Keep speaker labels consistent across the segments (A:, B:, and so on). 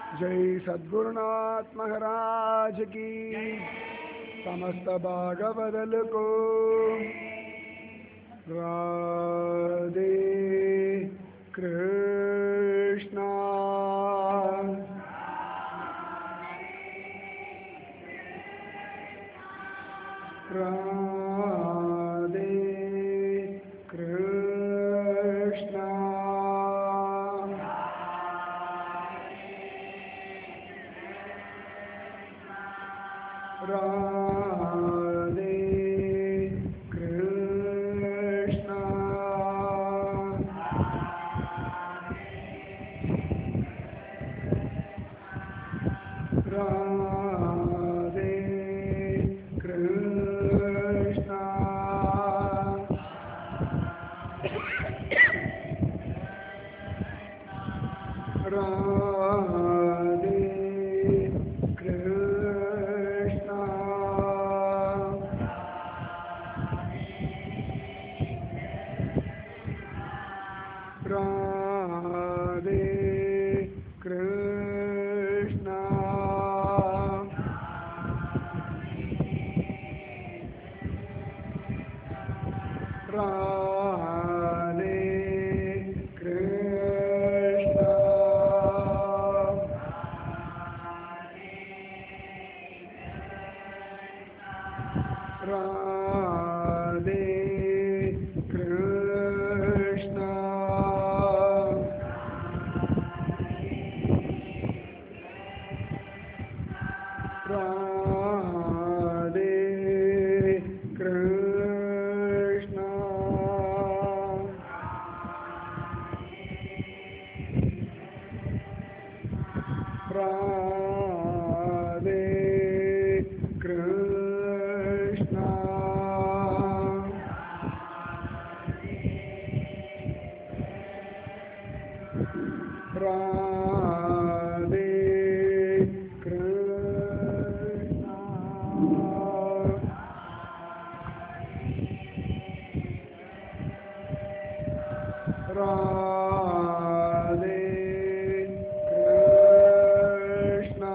A: जय सद्गुरुनाथ महाराज की समस्त भागवदल को राधे कृष्णा राधे कृष्णा राधे कृष्णा राधे कृष्णा राधे कृष्णा राधे कृष्णा राधे कृष्णा राधे कृष्णा राधे कृष्णा राधे कृष्णा राधे कृष्णा राधे कृष्णा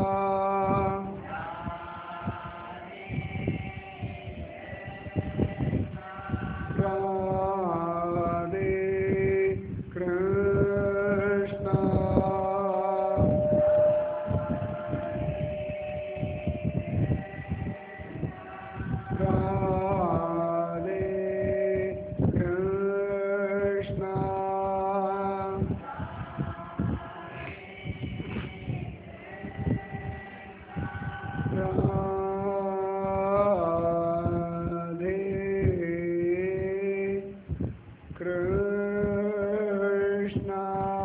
A: राधे कृष्णा राधे कृष्णा राधे कृष्णा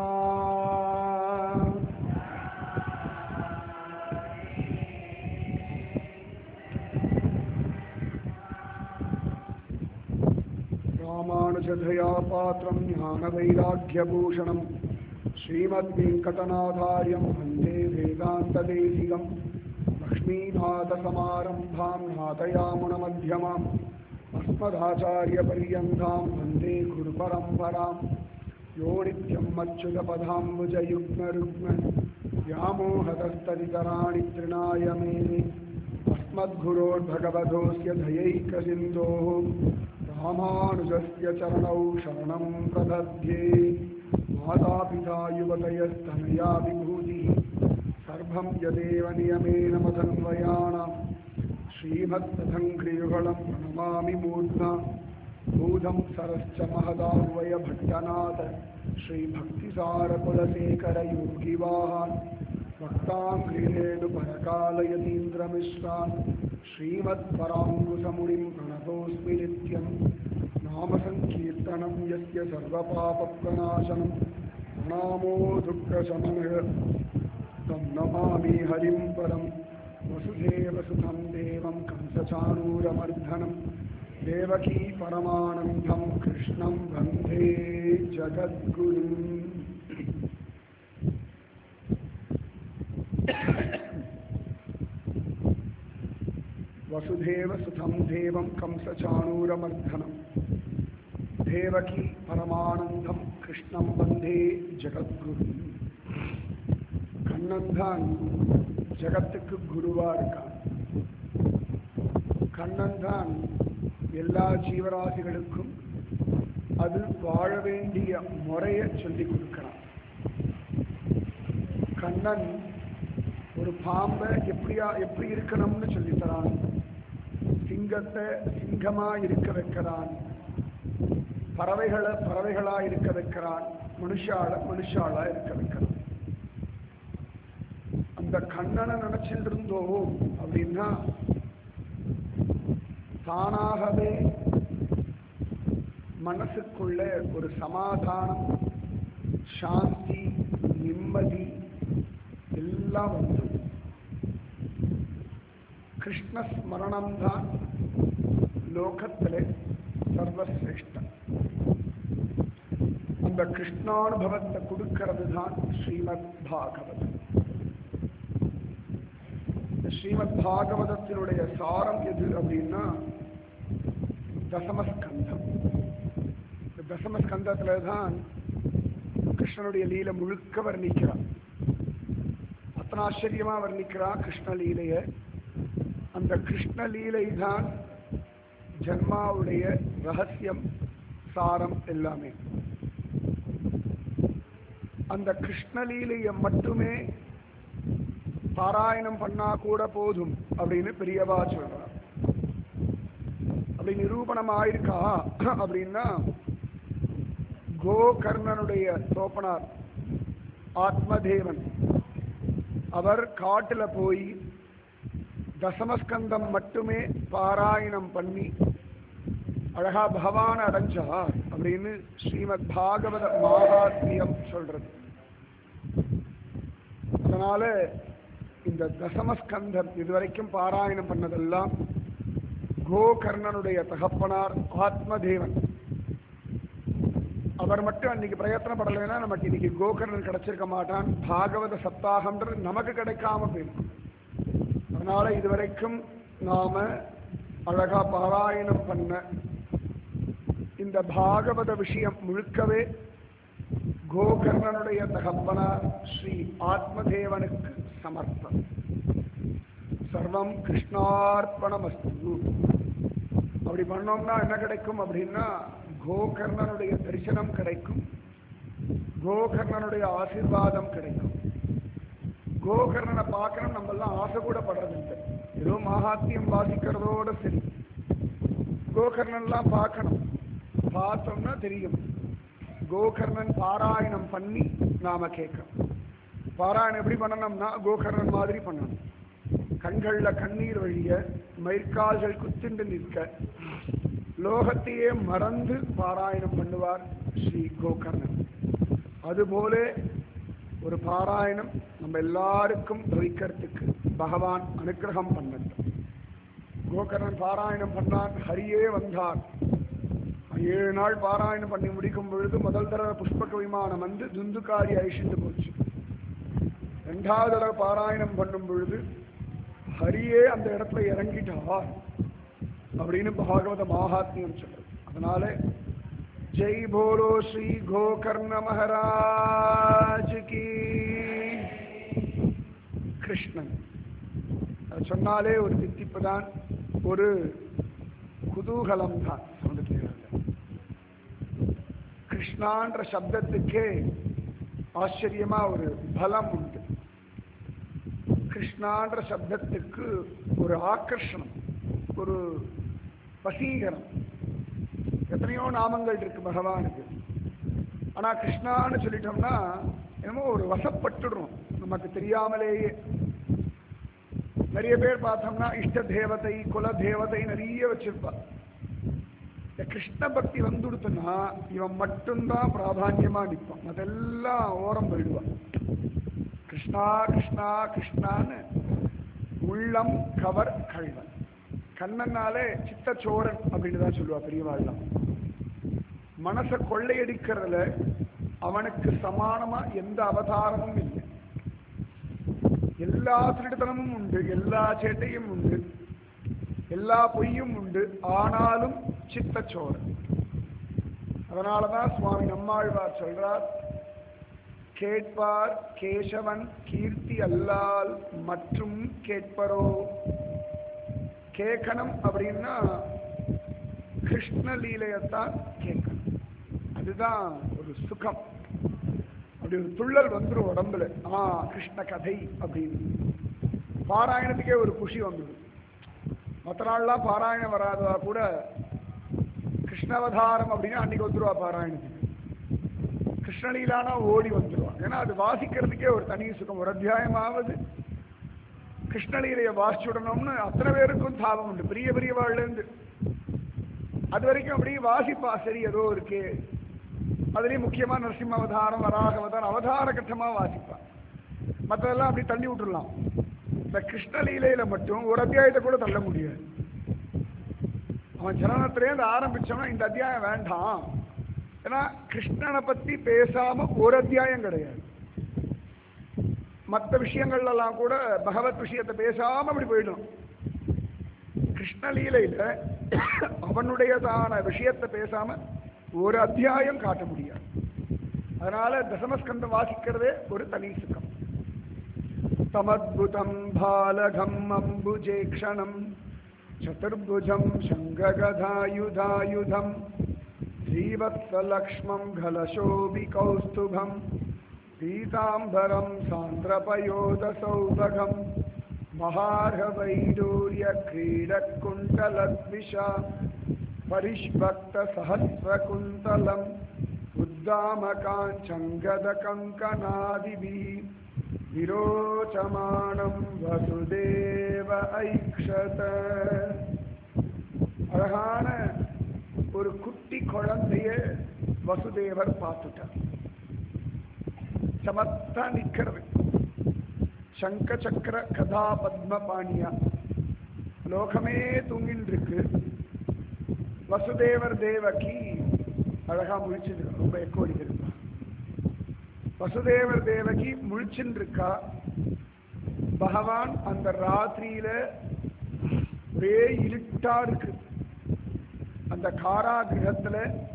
A: रामानुजधया पात्रं ज्ञानवैराग्यभूषणं श्रीमद्वेङ्कटनाथार्यं वन्दे वेदान्तदेशिकं लक्ष्मीनाथसमारम्भां नाथयामुनमध्यमाम् अस्मदाचार्यपर्यन्तां वन्दे गुरुपरम्परां यो नित्यं मच्युतपदाम्बुजयुग्मरुग्म व्यामोहतस्तरितराणि तृणाय मेने अस्मद्गुरोर्भगवतोऽस्य धयैकसिन्धोः रामानुजस्य चरणौ शरणं प्रदध्ये मातापिता युवतयस्तनया विभूतिः सर्वं यदेव नियमेन मदन्वयाणां श्रीमत्तथङ्घ्रियुगलं प्रणमामि मूर्ध्ना भूतं सरश्च महदाह्वयभट्टनाथ श्रीभक्तिसारकुलशेखरयोगिवाहान् भक्ताङ्घ्रिरेणुपरकालयतीन्द्रमिश्रान् श्रीमत्पराङ्कुशमुनिं प्रणतोऽस्मि नित्यं नामसङ्कीर्तनं यस्य सर्वपापप्रणाशनं प्रणामो दुःखशमनः तं नमामि हरिं परं वसुधेवसुतं देवं कंसचाणूरमर्धनं देवकी परमानन्दं कृष्णं वन्दे जगद्गुरुम् वसुधेव सुतं देवं कंसचाणूरमर्धनं देवकी परमानन्दं कृष्णं वन्दे जगद्गुरुम् கண்ணன் தான் ஜகத்துக்கு குருவா இருக்கான் கண்ணன் தான் எல்லா ஜீவராசிகளுக்கும் அது வாழ வேண்டிய முறையை சொல்லி கொடுக்கிறான் கண்ணன் ஒரு பாம்பை எப்படியா எப்படி இருக்கணும்னு சொல்லித்தரான் சிங்கத்தை சிங்கமா இருக்க வைக்கிறான் பறவைகளை பறவைகளா இருக்க வைக்கிறான் மனுஷால மனுஷாலா இருக்க வைக்கிறான் அந்த கண்ணனை நினைச்சிட்டு இருந்தோம் அப்படின்னா தானாகவே மனசுக்குள்ள ஒரு சமாதானம் சாந்தி நிம்மதி எல்லாம் வந்து கிருஷ்ண ஸ்மரணம் தான் லோகத்திலே சர்வசிரேஷ்டம் அந்த கிருஷ்ணானுபவத்தை கொடுக்கிறது தான் ஸ்ரீமத் பாகவதம் இந்த ஸ்ரீமத் பாகவதத்தினுடைய சாரம் எது அப்படின்னா தசமஸ்கந்தம் இந்த தசமஸ்கந்தத்துல தான் கிருஷ்ணனுடைய லீலை முழுக்க வர்ணிக்கிறான் அத்தனை ஆச்சரியமா வர்ணிக்கிறான் கிருஷ்ண லீலைய அந்த கிருஷ்ண லீலை தான் ஜன்மாவுடைய ரகசியம் சாரம் எல்லாமே அந்த கிருஷ்ணலீலையை மட்டுமே பாராயணம் பண்ணா கூட போதும் அப்படின்னு பெரியவா சொல்றார் அப்படி நிரூபணம் ஆயிருக்கா அப்படின்னா கோகர்ணனுடைய தோப்பனார் ஆத்மதேவன் அவர் காட்டுல போய் தசமஸ்கந்தம் மட்டுமே பாராயணம் பண்ணி அழகா பகவான் அடைஞ்சார் அப்படின்னு ஸ்ரீமத் பாகவத மகாத்மியம் சொல்றது அதனால இந்த தசமஸ்கந்தம் இதுவரைக்கும் பாராயணம் பண்ணதெல்லாம் கோகர்ணனுடைய தகப்பனார் ஆத்மதேவன் அவர் மட்டும் அன்னைக்கு பிரயத்தனப்படலைன்னா நமக்கு இன்னைக்கு கோகர்ணன் கிடைச்சிருக்க மாட்டான் பாகவத சப்தாகம்ன்றது நமக்கு கிடைக்காம போயிருக்கும் அதனால இதுவரைக்கும் நாம அழகா பாராயணம் பண்ண இந்த பாகவத விஷயம் முழுக்கவே கோகர்ணனுடைய தகப்பனார் ஸ்ரீ ஆத்மதேவனுக்கு சமர்ப்பம் சர்வம் கிருஷ்ணார்ப்பணமஸ்து அப்படி பண்ணோம்னா என்ன கிடைக்கும் அப்படின்னா கோகர்ணனுடைய தரிசனம் கிடைக்கும் கோகர்ணனுடைய ஆசீர்வாதம் கிடைக்கும் கோகர்ணனை பார்க்கணும் நம்ம எல்லாம் ஆசை கூட படுறதில்லை ஏதோ மகாத்மியம் வாசிக்கிறதோட சரி கோகர்ணன்லாம் பார்க்கணும் பார்த்தோம்னா தெரியும் கோகர்ணன் பாராயணம் பண்ணி நாம கேட்கணும் பாராயணம் எப்படி பண்ணணும்னா கோகர்ணன் மாதிரி பண்ணணும் கண்கள்ல கண்ணீர் வழிய மயிர்கால்கள் குத்திண்டு நிற்க லோகத்தையே மறந்து பாராயணம் பண்ணுவார் ஸ்ரீ கோகர்ணன் அதுபோல ஒரு பாராயணம் நம்ம எல்லாருக்கும் பவிக்கிறதுக்கு பகவான் அனுகிரகம் பண்ணட்டும் கோகர்ணன் பாராயணம் பண்ணான் ஹரியே வந்தார் ஏழு நாள் பாராயணம் பண்ணி முடிக்கும் பொழுது முதல் தடவை புஷ்பக விமானம் வந்து துந்துக்காரி அழிச்சுட்டு போச்சு ரெண்டாவது தடவை பாராயணம் பண்ணும் பொழுது ஹரியே அந்த இடத்துல இறங்கிட்டார் அப்படின்னு பாகவத மகாத்மியம் சொல்றது அதனால ஜெய் போலோ ஸ்ரீ கோகர்ண மகாராஜ் கி கிருஷ்ணன் அது சொன்னாலே ஒரு தித்திப்பு தான் ஒரு குதூகலம் தான் சவுண்ட் கிளியரா இல்ல. கிருஷ்ணான்ற சப்தத்துக்கே ஆச்சரியமா ஒரு பலம் உண்டு கிருஷ்ணான்ற சப்தத்துக்கு ஒரு ஆக்கர்ஷணம் ஒரு வசீகரம் எத்தனையோ நாமங்கள் இருக்கு பகவானுக்கு ஆனா கிருஷ்ணான்னு சொல்லிட்டோம்னா என்னமோ ஒரு வசப்பட்டுடுறோம் நமக்கு தெரியாமலேயே நிறைய பேர் பார்த்தோம்னா இஷ்ட தேவதை குல தேவதை நிறைய வச்சிருப்பா இந்த கிருஷ்ண பக்தி வந்துடுத்துன்னா இவன் மட்டும்தான் பிராதான்யமா நிற்பான் அதெல்லாம் ஓரம் போயிடுவான் கிருஷ்ணா கிருஷ்ணா கிருஷ்ணான்னு உள்ளம் கவர் கழிவன் கண்ணனாலே சித்தச்சோரன் அப்படின்னு தான் சொல்லுவா பெரியவாள்லாம் மனசை கொள்ளையடிக்கிறதுல அவனுக்கு சமானமா எந்த அவதாரமும் இல்லை எல்லா திருட்டுத்தனமும் உண்டு எல்லா சேட்டையும் உண்டு எல்லா பொய்யும் உண்டு ஆனாலும் சித்தச்சோரன் அதனாலதான் சுவாமி நம்மாழ்வார் சொல்றார் கேட்பார் கேசவன் கீர்த்தி அல்லால் மற்றும் கேட்பரோ கேட்கணும் அப்படின்னா கிருஷ்ண லீலையத்தான் கேட்கணும் அதுதான் ஒரு சுகம் அப்படி ஒரு துள்ளல் வந்துடும் உடம்புல ஆ கிருஷ்ண கதை அப்படின்னு பாராயணத்துக்கே ஒரு குஷி வந்துடும் மற்ற நாள்லாம் பாராயணம் வராதவா கூட கிருஷ்ணாவதாரம் அப்படின்னா அன்னைக்கு வந்துருவா பாராயணத்துக்கு கிருஷ்ணலீலானா ஓடி வந்துருவா ஏன்னா அது வாசிக்கிறதுக்கே ஒரு தனி சுகம் ஒரு அத்தியாயமாவது கிருஷ்ணலீலையை வாசிச்சுடணும்னு அத்தனை பேருக்கும் தாபம் உண்டு பெரிய பெரியவாழ்லேருந்து அது வரைக்கும் அப்படியே வாசிப்பா சரி ஏதோ இருக்கு அதுலேயும் முக்கியமா நரசிம்ம அவதாரம் வராக அவதாரம் அவதார கட்டமா வாசிப்பா மற்றதெல்லாம் அப்படி தள்ளி விட்டுடலாம் இந்த கிருஷ்ணலீலையில மட்டும் ஒரு அத்தியாயத்தை கூட தள்ள முடியாது அவன் ஜனனத்திலேருந்து ஆரம்பிச்சோம்னா இந்த அத்தியாயம் வேண்டாம் ஏன்னா கிருஷ்ணனை பத்தி பேசாம ஒரு அத்தியாயம் கிடையாது மற்ற விஷயங்கள்லாம் கூட பகவத் விஷயத்தை பேசாம அப்படி போயிடும் கிருஷ்ணலீலையில அவனுடையதான விஷயத்தை பேசாம ஒரு அத்தியாயம் காட்ட முடியாது அதனால தசமஸ்கந்தம் வாசிக்கிறதே ஒரு தனி சுகம் தமத்புதம் பாலகம் அம்புஜேக்ஷணம் சதுர்புஜம் சங்ககதாயுதாயுதம் श्रीवत्सलक्ष्मं घलशोभि कौस्तुभं पीताम्बरं सान्द्रपयोदसौभगं महार्हवैडूर्यक्रीडकुण्डलद्विषा परिष्वक्तसहस्रकुन्तलम् उद्दामकाञ्चङ्गदकङ्कणादिभिः विरोचमाणं वसुदेव ऐक्षत அழகான ஒரு குட்டி குழந்தைய வசுதேவர் பார்த்துட்டார் சமத்தா நிக்கிறது சங்க சக்கர கதா பத்ம பாணியா லோகமே தூங்கின்னு இருக்கு வசுதேவர் தேவகி அழகா முழிச்சுட்டு ரொம்ப எக்கோ அடிக்கிறது வசுதேவர் தேவகி முழிச்சுன்னு இருக்கா பகவான் அந்த ராத்திரியில ஒரே இருட்டா இருக்கு அந்த காராகிரகத்துல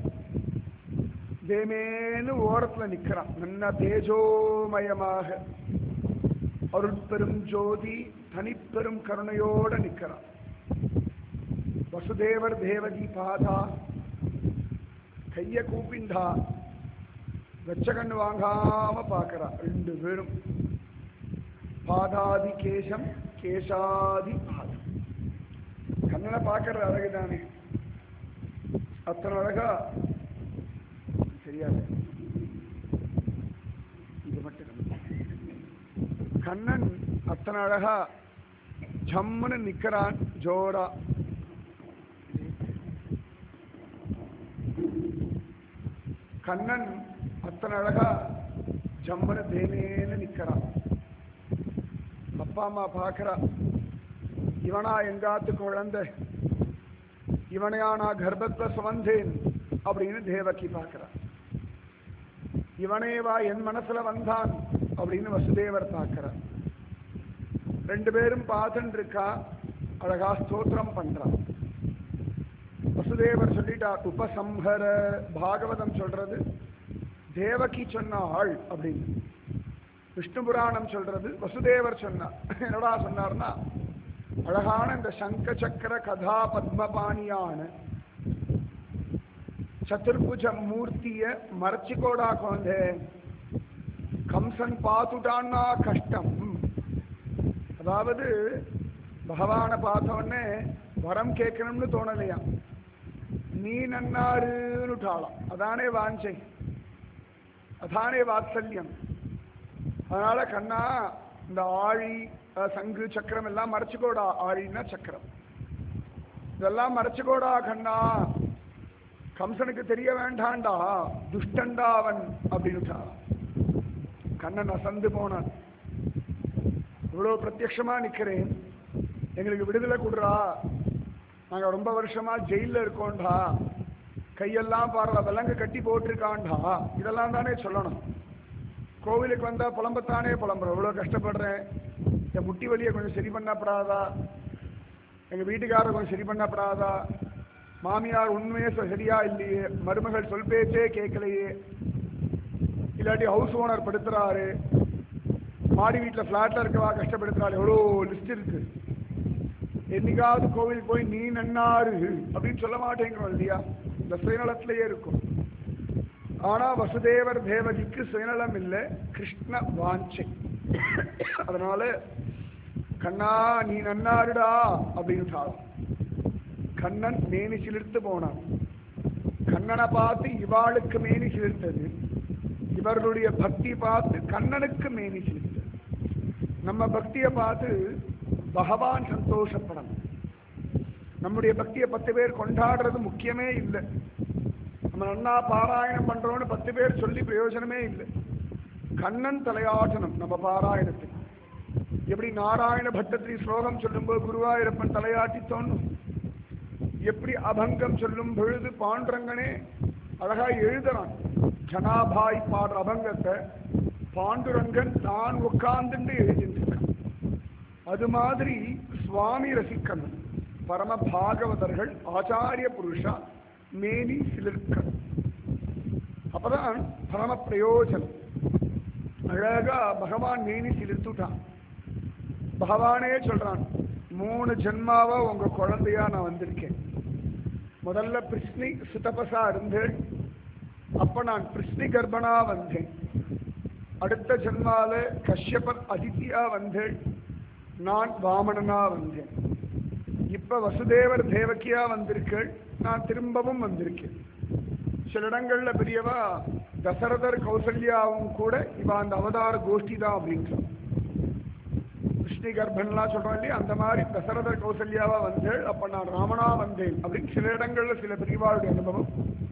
A: தேமேன்னு ஓரத்துல நிக்கிறான் நல்ல தேஜோமயமாக அருட்பெரும் ஜோதி தனிப்பெரும் கருணையோட நிக்கிறான் வசுதேவர் தேவகி பாதா கைய கூப்பிண்டா வெச்ச கண்ணு வாங்காம பார்க்கறா ரெண்டு பேரும் பாதாதி கேசம் கேசாதி பாதம் கண்ணனை பார்க்கறது அழகுதானே அத்தனை அழகா சரியாது இது மட்டும் கண்ணன் அத்தனை அழகா ஜம்முன்னு நிக்கிறான் ஜோரா கண்ணன் அத்தனை அழகா ஜம்முன்னு தேனேன்னு நிக்கிறான் அப்பா அம்மா பார்க்கறா இவனா எங்காத்து குழந்தை இவனையா நான் கர்ப்பத்தை சுமந்தேன் அப்படின்னு தேவகி பார்க்கிறார் இவனேவா என் மனசுல வந்தான் அப்படின்னு வசுதேவர் பார்க்கிறார் ரெண்டு பேரும் பார்த்துட்டு இருக்கா அழகா ஸ்தோத்திரம் பண்றான் வசுதேவர் சொல்லிட்டார் உபசம்ஹர பாகவதம் சொல்றது தேவகி சொன்ன ஆள் அப்படின்னு விஷ்ணு புராணம் சொல்றது வசுதேவர் சொன்னார் என்னடா சொன்னார்னா அழகான இந்த சங்க சக்கர கதா பத்மபாணியான சதுர்புஜ மூர்த்திய மறைச்சிக்கோடா குழந்தை கம்சன் பார்த்துட்டான்னா கஷ்டம் அதாவது பகவானை பார்த்த உடனே வரம் கேட்கணும்னு தோணலையா நீ நன்னாருன்னுட்டாளாம் அதானே வாஞ்சை அதானே வாத்சல்யம் அதனால கண்ணா இந்த ஆழி அஹ், சங்கு சக்கரம் எல்லாம் மறைச்சுக்கோடா ஆழின்னா சக்கரம் இதெல்லாம் மறைச்சுக்கோடா கண்ணா கம்சனுக்கு தெரிய வேண்டாண்டா துஷ்டண்டா அவன் அப்படின்னுட்டா கண்ணன் அசந்து போனான் இவ்வளவு பிரத்யக்ஷமா நிக்கிறேன் எங்களுக்கு விடுதலை கொடுறா நாங்க ரொம்ப வருஷமா ஜெயில்ல இருக்கோம்டா கையெல்லாம் பாடுற விலங்கு கட்டி போட்டிருக்கான்டா இதெல்லாம் தானே சொல்லணும் கோவிலுக்கு வந்தா புலம்பத்தானே புலம்புறேன் இவ்வளவு கஷ்டப்படுறேன் என் முட்டி வலியை கொஞ்சம் சரி பண்ணப்படாதா எங்க வீட்டுக்காரர் கொஞ்சம் சரி பண்ணப்படாதா மாமியார் உண்மையே சொ- சரியா இல்லையே மருமகள் சொல் பேச்சே கேட்கலையே இல்லாட்டி ஹவுஸ் ஓனர் படுத்துறாரு மாடி வீட்டில் ஃப்ளாட்ல இருக்கவா கஷ்டப்படுத்துறாரு எவ்வளோ லிஸ்ட் இருக்கு என்னைக்காவது கோவில் போய் நீ நன்னாரு அப்படின்னு சொல்ல மாட்டேங்கிறோம் இல்லையா இந்த சுயநலத்திலேயே இருக்கும் ஆனா வசுதேவர் தேவகிக்கு சுயநலம் இல்லை கிருஷ்ண வாஞ்சை அதனால கண்ணா நீ நன்னாருடா அப்படின்னு கண்ணன் மேனி சிலிர்த்து போனான் கண்ணனை பார்த்து இவாளுக்கு மேனி சிலிர்த்தது இவர்களுடைய பக்தி பார்த்து கண்ணனுக்கு மேனி சிலிர்த்தது நம்ம பக்தியை பார்த்து பகவான் சந்தோஷப்படணும் நம்முடைய பக்தியை பத்து பேர் கொண்டாடுறது முக்கியமே இல்லை நம்ம நன்னா பாராயணம் பண்றோம்னு பத்து பேர் சொல்லி பிரயோஜனமே இல்லை கண்ணன் தலையாட்டணும் நம்ம பாராயணத்துக்கு எப்படி நாராயண பட்டத்திரி ஸ்லோகம் சொல்லும்போது குருவாயூரப்பன் தலையாட்டி தோணும் எப்படி அபங்கம் சொல்லும் பொழுது பாண்டரங்கனே அழகா எழுதுறான் ஜனாபாய் பாடுற அபங்கத்தை பாண்டுரங்கன் தான் உட்கார்ந்துட்டு எழுதின்றிருக்கான் அது மாதிரி சுவாமி ரசிக்கணும் பரம பாகவதர்கள் ஆச்சாரிய புருஷா மேனி சிலிர்க்க அப்பதான் பரம பிரயோஜனம் அழகா பகவான் மேனி சிலிர்த்துட்டான் பகவானே சொல்றான் மூணு ஜென்மாவா உங்க குழந்தையா நான் வந்திருக்கேன் முதல்ல பிருஷ்ணி சுதபசா இருந்தேன் அப்ப நான் பிருஷ்ணி கர்ப்பனா வந்தேன் அடுத்த ஜென்மால கஷ்யபர் அதித்தியா வந்தேன் நான் வாமனனா வந்தேன் இப்ப வசுதேவர் தேவகியா வந்திருக்கேள் நான் திரும்பவும் வந்திருக்கேன் சில இடங்கள்ல பெரியவா தசரதர் கௌசல்யாவும் கூட இவ அந்த அவதார கோஷ்டி தான் அப்படின்றான் கிருஷ்ணி கர்ப்பன்லாம் சொல்றோம் இல்லையா அந்த மாதிரி தசரதர் கௌசல்யாவா வந்தேள் அப்ப நான் ராமனா வந்தேன் அப்படின்னு சில இடங்கள்ல சில பெரியவாளுடைய அனுபவம்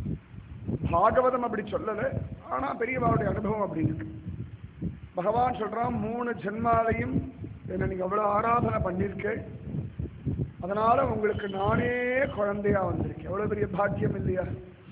A: பாகவதம் அப்படி சொல்லல ஆனா பெரியவாளுடைய அனுபவம் அப்படி இருக்கு பகவான் சொல்றான் மூணு ஜென்மாலையும் என்ன நீங்க அவ்வளவு ஆராதனை பண்ணிருக்கேள் அதனால உங்களுக்கு நானே குழந்தையா வந்திருக்கேன் எவ்வளவு பெரிய பாக்கியம் இல்லையா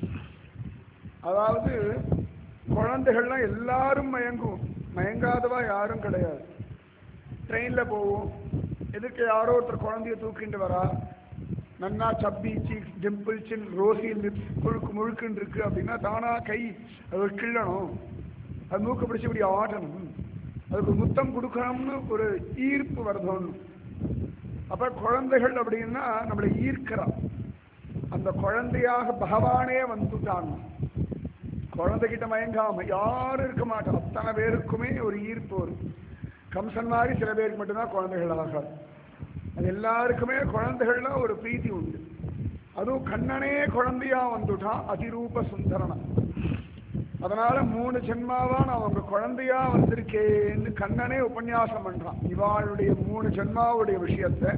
A: அதாவது குழந்தைகள்லாம் எல்லாரும் மயங்கும் மயங்காதவா யாரும் கிடையாது ட்ரெயின்ல போவோம் எதுக்கு யாரோ ஒருத்தர் குழந்தைய தூக்கிட்டு வரா நன்னா chubby cheeks dimple chin rosy lips முழுக்கு முழுக்குன்னு இருக்கு அப்படின்னா தானா கை அது கிள்ளணும் அது மூக்க பிடிச்சி இப்படி ஆடணும் அதுக்கு முத்தம் கொடுக்கணும்னு ஒரு ஈர்ப்பு வருதோன்னு அப்ப குழந்தைகள் அப்படின்னா நம்மளை ஈர்க்கிறான் அந்த குழந்தையாக பகவானே வந்துட்டான் குழந்தைகிட்ட மயங்காம யாரும் இருக்க மாட்டோம் அத்தனை பேருக்குமே ஒரு ஈர்ப்பு வரும் கம்சன் மாதிரி சில பேருக்கு மட்டும்தான் குழந்தைகள் ஆகாது அது எல்லாருக்குமே குழந்தைகள்ல ஒரு பிரீத்தி உண்டு அதுவும் கண்ணனே குழந்தையா வந்துட்டான் அதிரூப சுந்தரனா அதனால மூணு ஜென்மாவா நான் உங்க குழந்தையா வந்திருக்கேன்னு கண்ணனே உபன்யாசம் பண்றான் இவாளுடைய மூணு ஜென்மாவுடைய விஷயத்தை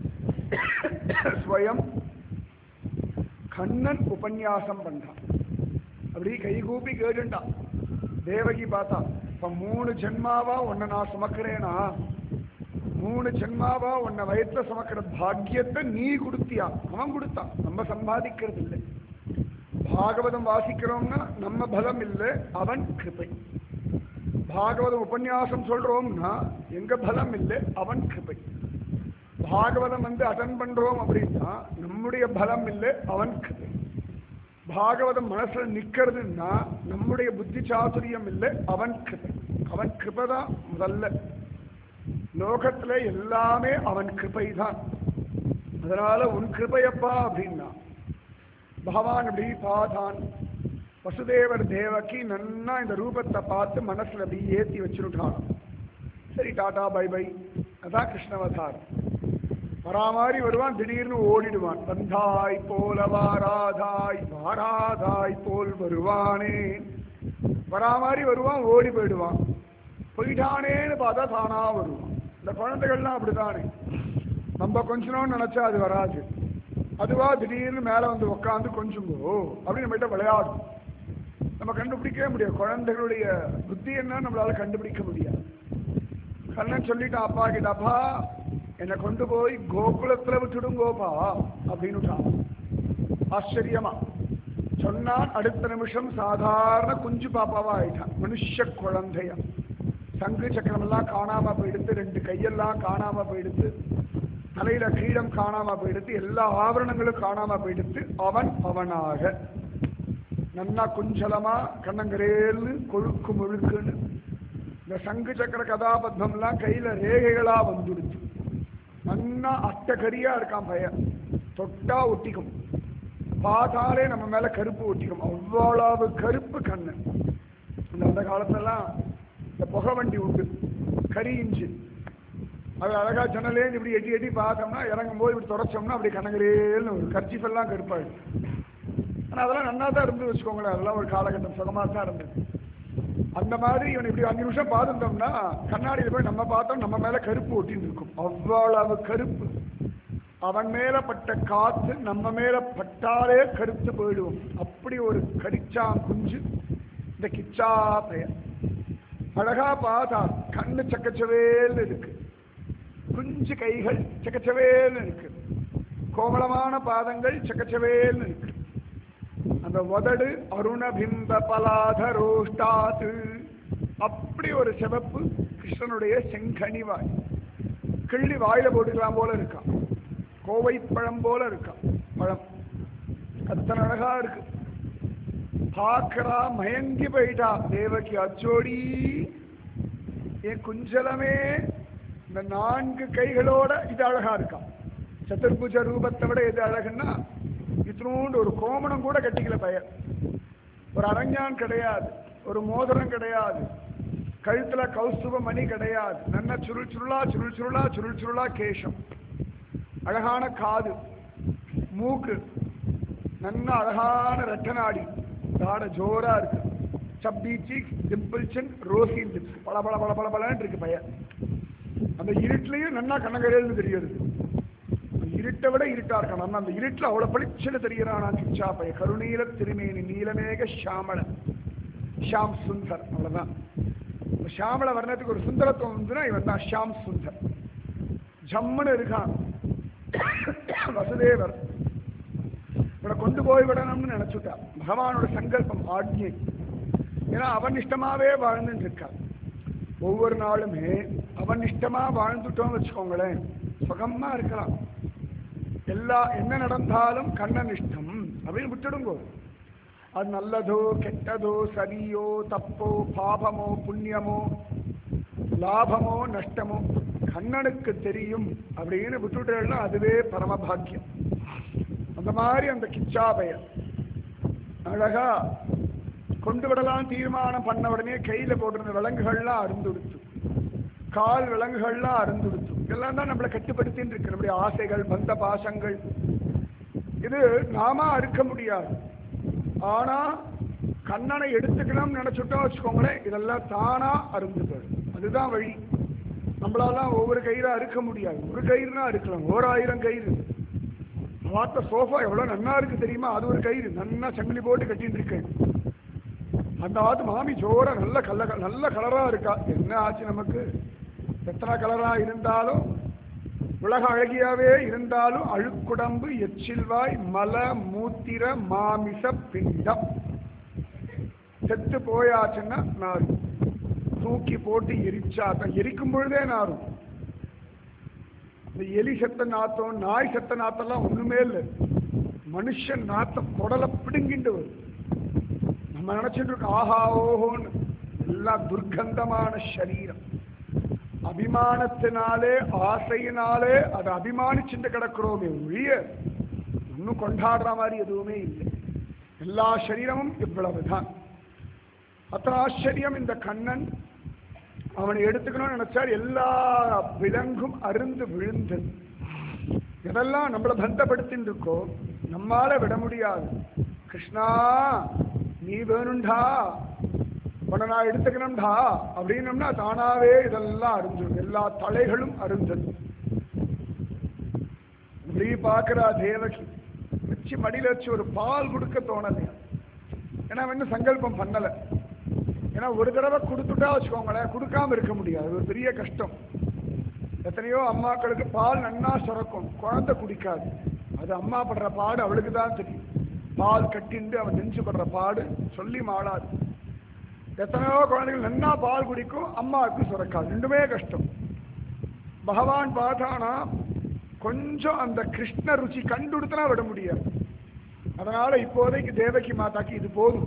A: ஸ்வயம் கண்ணன் உபன்யாசம் பண்றான் அப்படி கைகூப்பி கேட்டுட்டான் தேவகி பார்த்தா இப்ப மூணு ஜென்மாவா உன்னை நான் சுமக்கிறேனா மூணு ஜென்மாவா உன்னை வயத்துல சுமக்கிற பாக்கியத்தை நீ கொடுத்தியா அவன் கொடுத்தான் நம்ம சம்பாதிக்கிறது இல்லை பாகவதம் வாசிக்கிறோம்னா நம்ம பலம் இல்லை அவன் கிருபை பாகவதம் உபன்யாசம் சொல்றோம்னா எங்க பலம் இல்லை அவன் கிருபை பாகவதம் வந்து அட்டன் பண்றோம் அப்படின்னா நம்முடைய பலம் இல்லை அவன் கிருபை பாகவதம் மனசுல நிக்கிறதுன்னா நம்முடைய புத்தி சாதுரியம் இல்லை அவன் கிருபை அவன் கிருபை தான் முதல்ல லோகத்துல எல்லாமே அவன் கிருபை தான் அதனால உன் கிருபையப்பா அப்படின்னா பகவான் அப்படி பார்த்தான் வசுதேவர் தேவகி நன்னா இந்த ரூபத்தை பார்த்து மனசுல அப்படி ஏத்தி வச்சுருட்டான் சரி டாடா பை பை அதான் கிருஷ்ணவதாரம் வரா மாதிரி வருவான் திடீர்னு ஓடிடுவான் வந்தாய் போல வாராதாய் வாராதாய் போல் வருவானே வரா மாதிரி வருவான் ஓடி போயிடுவான் போயிட்டானேன்னு பார்த்தா தானா வருவான் இந்த குழந்தைகள்லாம் அப்படித்தானே நம்ம கொஞ்சம் நினைச்சா அது வராது அதுவா திடீர்னு மேல வந்து உட்காந்து கொஞ்சுங்கோ அப்படின்னு நம்மகிட்ட விளையாடும் நம்ம கண்டுபிடிக்கவே முடியாது குழந்தைகளுடைய புத்தி என்ன நம்மளால கண்டுபிடிக்க முடியாது கண்ணன் சொல்லிட்டான் அப்பா கிட்ட அப்பா என்னை கொண்டு போய் கோகுலத்துல விட்டுடுங்கோப்பா அப்படின்னுட்டான் ஆச்சரியமா சொன்னான் அடுத்த நிமிஷம் சாதாரண குஞ்சு பாப்பாவா ஆயிட்டான் மனுஷ குழந்தையா சங்கு சக்கரம் எல்லாம் காணாம போயிடுத்து ரெண்டு கையெல்லாம் காணாம போயிடுத்து தலையில கிரீடம் காணாம போயிடுத்து எல்லா ஆபரணங்களும் காணாம போயிடுத்து அவன் அவனாக நன்னா குஞ்சலமா கண்ணங்கரேல்னு கொழுக்கு முழுக்குன்னு இந்த சங்கு சக்கர கதாபத்மம்லாம் கையில ரேகைகளா வந்துடுச்சு நன்னா அட்டகரியா இருக்கான் பையன் தொட்டா ஒட்டிக்கும் பார்த்தாலே நம்ம மேல கருப்பு ஒட்டிக்கும் அவ்வளவு கருப்பு கண்ணு இந்த அந்த காலத்துலலாம் இந்த புகை வண்டி உண்டு கரி இன்ஜின் அது அழகா ஜன்னலே இப்படி எட்டி எட்டி பார்த்தோம்னா இறங்கும் போது இப்படி தொடச்சோம்னா அப்படி கனகரேல்னு ஒரு கர்ச்சிஃப் எல்லாம் கருப்பாயிடும் ஆனா அதெல்லாம் நன்னா தான் இருந்து வச்சுக்கோங்களேன் அதெல்லாம் ஒரு காலகட்டம் சுகமா தான் இருந்தது அந்த மாதிரி இவன் இப்படி அஞ்சு நிமிஷம் பார்த்துட்டோம்னா கண்ணாடியில் போய் நம்ம பார்த்தோம் நம்ம மேல கருப்பு ஒட்டின்னு இருக்கும் அவ்வளவு கருப்பு அவன் மேல பட்ட காத்து நம்ம மேல பட்டாலே கருத்து போயிடுவோம் அப்படி ஒரு கடிச்சான் குஞ்சு இந்த கிச்சா பெயர் அழகா பார்த்தா கண்ணு சக்கச்சவேல் இருக்கு குஞ்சு கைகள் சக்கச்சவேல் இருக்கு கோமளமான பாதங்கள் சக்கச்சவேல் இருக்கு அந்த உதடு அருணபிம்ப பலாதரோஷ்டாத்து அப்படி ஒரு சிவப்பு கிருஷ்ணனுடைய செங்கனி வாய் கிள்ளி வாயில போட்டுக்கலாம் போல இருக்கான் கோவை பழம் போல இருக்கான் பழம் அத்தனை அழகா இருக்கு பார்க்கறா மயங்கி போயிட்டா தேவகி அச்சோடி என் குஞ்சலமே இந்த நான்கு கைகளோட இது அழகா இருக்கான் சதுர்புஜ ரூபத்தை விட எது அழகுன்னா இத்தினோண்டு ஒரு கோமணம் கூட கட்டிக்கல பையன் ஒரு அரஞ்சான் கிடையாது ஒரு மோதிரம் கிடையாது கழுத்துல கௌஸ்துப மணி கிடையாது நல்ல சுருள் சுருளா சுருள் சுருளா சுருள் சுருளா கேசம் அழகான காது மூக்கு நல்ல அழகான ரெட்ட நாடி தாட ஜோரா இருக்கு chubby cheeks dimple chin rosy lips பல பல பல பல பலன்னு இருக்கு பையன் அந்த இருட்டுலயும் நன்னா கண்ணகரேல்னு தெரியுது இருட்டை விட இருட்டா இருக்கான் அந்த இருட்டுல அவ்வளவு பளிச்சுன்னு தெரியறான் நான் கிச்சா பைய கருணீல திருமேனி நீலமேக ஷாமள ஷாம் சுந்தர் அவ்வளவுதான் இப்ப ஷாமள வர்ணத்துக்கு ஒரு சுந்தரத்துவம் வந்துன்னா இவன் தான் ஷாம் சுந்தர் ஜம்முன்னு இருக்கான் வசுதேவர் இவனை கொண்டு போய் விடணும்னு நினைச்சுட்டான் பகவானோட சங்கல்பம் ஆக்ஞை ஏன்னா அவன் இஷ்டமாவே வாழ்ந்துட்டு இருக்கான் ஒவ்வொரு நாளுமே அவன் இஷ்டமா வாழ்ந்துட்டோம்னு வச்சுக்கோங்களேன் சுகமா இருக்கலாம் எல்லா என்ன நடந்தாலும் கண்ணன் இஷ்டம் அப்படின்னு விட்டுடுங்கோ அது நல்லதோ கெட்டதோ சரியோ தப்போ பாபமோ புண்ணியமோ லாபமோ நஷ்டமோ கண்ணனுக்கு தெரியும் அப்படின்னு விட்டுட்டேன்னா அதுவே பரமபாக்கியம் அந்த மாதிரி அந்த கிச்சாபயன் அழகா கொண்டு விடலாம் தீர்மானம் பண்ண உடனே கையில போட்டிருந்த விலங்குகள்லாம் அருந்துடுத்து கால் விலங்குகள்லாம் அருந்துடுத்து இதெல்லாம் தான் நம்மளை கட்டுப்படுத்தின்னு இருக்கு நம்முடைய ஆசைகள் பந்த பாசங்கள் இது நாம அறுக்க முடியாது ஆனா கண்ணனை எடுத்துக்கணும்னு நினைச்சுட்டோம் வச்சுக்கோங்களேன் இதெல்லாம் தானா அருந்து போயிடும் அதுதான் வழி நம்மளாலாம் ஒவ்வொரு கயிறா அறுக்க முடியாது ஒரு கயிறுனா அறுக்கலாம் ஓர் ஆயிரம் கயிறு பார்த்த சோஃபா எவ்வளவு நன்னா இருக்கு தெரியுமா அது ஒரு கயிறு நன்னா சங்கிலி போட்டு கட்டிட்டு இருக்கேன் அந்த ஆத்து மாமி ஜோரா நல்ல கல்ல நல்ல கலரா இருக்கா என்ன ஆச்சு நமக்கு எத்தனை கலரா இருந்தாலும் உலக அழகியாவே இருந்தாலும் அழுக்குடம்பு எச்சில்வாய் மல மூத்திர மாமிச பிண்டம் செத்து போயாச்சுன்னா நாரும் தூக்கி போட்டு எரிச்சா தான் எரிக்கும் பொழுதே நாரும் இந்த எலி செத்த நாத்தம் நாய் செத்த நாத்தம்லாம் ஒண்ணுமே இல்லை மனுஷன் நாத்தம் குடலை பிடுங்கிட்டு வரும் நம்ம நினைச்சிட்டு இருக்கோம் ஆஹா ஓஹோன்னு எல்லாம் துர்க்கந்தமான சரீரம் அபிமானத்தினாலே ஆசையினாலே அதை அபிமானிச்சுட்டு கிடக்கிறோமே ஒழிய இன்னும் கொண்டாடுற மாதிரி எதுவுமே இல்லை எல்லா சரீரமும் இவ்வளவுதான் அத்தனை ஆச்சரியம் இந்த கண்ணன் அவனை எடுத்துக்கணும்னு நினைச்சார் எல்லா விலங்கும் அருந்து விழுந்தது எதெல்லாம் நம்மளை பந்தப்படுத்தின்னு இருக்கோ நம்மால விட முடியாது கிருஷ்ணா நீ வேணும்டா உன்னை நான் எடுத்துக்கணும்டா அப்படின்னம்னா தானாவே இதெல்லாம் அருந்துடும் எல்லா தலைகளும் அருந்தது இப்படி பார்க்கிறா தேவகி வச்சு மடியில வச்சு ஒரு பால் கொடுக்க தோணலை ஏன்னா அவன் இன்னும் சங்கல்பம் பண்ணல ஏன்னா ஒரு தடவை கொடுத்துட்டா வச்சுக்கோங்களேன் கொடுக்காம இருக்க முடியாது அது ஒரு பெரிய கஷ்டம் எத்தனையோ அம்மாக்களுக்கு பால் நன்னா சுரக்கும் குழந்தை குடிக்காது அது அம்மா படுற பாடு அவளுக்கு தான் தெரியும் பால் கட்டிண்டு அவன் நெஞ்சு படுற பாடு சொல்லி மாளாது எத்தனையோ குழந்தைகள் நன்னா பால் குடிக்கும் அம்மாவுக்கு சுரக்காது ரெண்டுமே கஷ்டம் பகவான் பார்த்தானா கொஞ்சம் அந்த கிருஷ்ண ருச்சி கண்டுடுத்தனா விட முடியாது அதனால இப்போதைக்கு தேவகி மாதாக்கு இது போதும்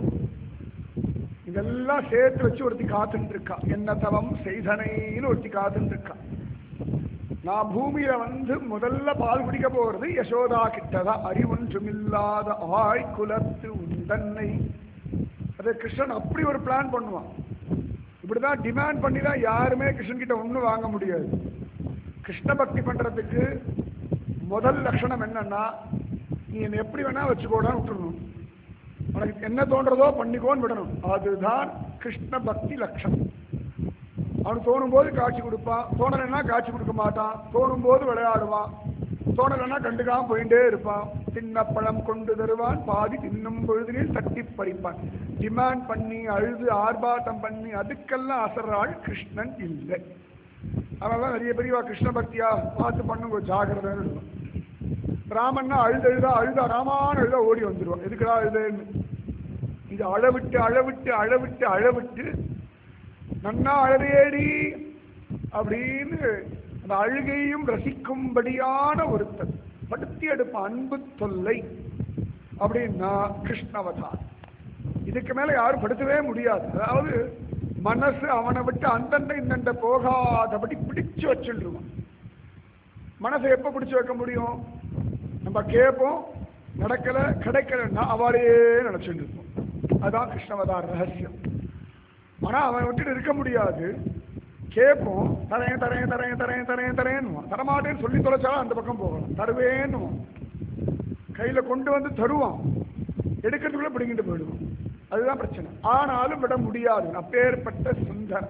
A: இதெல்லாம் சேர்த்து வச்சு ஒருத்தி காத்துட்டு இருக்கா என்ன தவம் செய்தனைன்னு ஒருத்தி காத்துட்டு இருக்கா நான் பூமியில வந்து முதல்ல பால் குடிக்க போறது யசோதா கிட்டதான் அறிவொன்றுமில்லாத ஆய் குலத்து உந்தன்னை அது கிருஷ்ணன் அப்படி ஒரு பிளான் பண்ணுவான் இப்படிதான் டிமாண்ட் பண்ணி தான் யாருமே கிருஷ்ணன் கிட்ட ஒண்ணும் வாங்க முடியாது கிருஷ்ண பக்தி பண்றதுக்கு முதல் லட்சணம் என்னன்னா நீ என்னை எப்படி வேணா வச்சுக்கோடான்னு விட்டுறணும் உனக்கு என்ன தோன்றதோ பண்ணிக்கோன்னு விடணும் அதுதான் கிருஷ்ண பக்தி லட்சணம் அவனுக்கு தோணும் போது காட்சி கொடுப்பான் தோணலைன்னா காட்சி கொடுக்க மாட்டான் தோணும் போது விளையாடுவான் தோணலைன்னா கண்டுக்காம போயிட்டே இருப்பான் தின்ன பழம் கொண்டு தருவான் பாதி தின்னும் பொழுதினில் தட்டி பறிப்பான் டிமாண்ட் பண்ணி அழுது ஆர்ப்பாட்டம் பண்ணி அதுக்கெல்லாம் அசர்றாள் கிருஷ்ணன் இல்லை அவன் நிறைய பெரியவா கிருஷ்ண பக்தியா பார்த்து பண்ணுங்க ஜாகிரதைன்னு ராமன்னா அழுது அழுதா அழுதா ராமான்னு அழுதா ஓடி வந்துருவான் எதுக்குடா அழுதுன்னு இது அளவிட்டு அளவிட்டு அளவிட்டு அளவிட்டு நன்னா அழறேடி அப்படின்னு அந்த அழுகையும் ரசிக்கும்படியான ஒருத்தன் படுத்தி எடுப்ப அன்பு தொல்லை அப்படின்னா கிருஷ்ணவதார் இதுக்கு மேல யாரும் படுத்தவே முடியாது அதாவது மனசு அவனை விட்டு அந்தண்ட இந்தண்ட போகாதபடி பிடிச்சு வச்சுருவான் மனசை எப்ப பிடிச்சு வைக்க முடியும் நம்ம கேட்போம் நடக்கல கிடைக்கலன்னா அவளையே நினைச்சுட்டு இருப்போம் அதான் கிருஷ்ணவதார் ரகசியம் ஆனா அவன் விட்டுட்டு இருக்க முடியாது கேட்போம் தரேன் தரேன் தரேன் தரேன் தரேன் தரேன்னுவான் தரமாட்டேன்னு சொல்லி தொலைச்சாலும் அந்த பக்கம் போகலாம் தருவேன்னுவான் கையில கொண்டு வந்து தருவான் எடுக்கிறதுக்குள்ள பிடிங்கிட்டு போயிடுவான் அதுதான் பிரச்சனை ஆனாலும் விட முடியாது அப்பேற்பட்ட சுந்தர்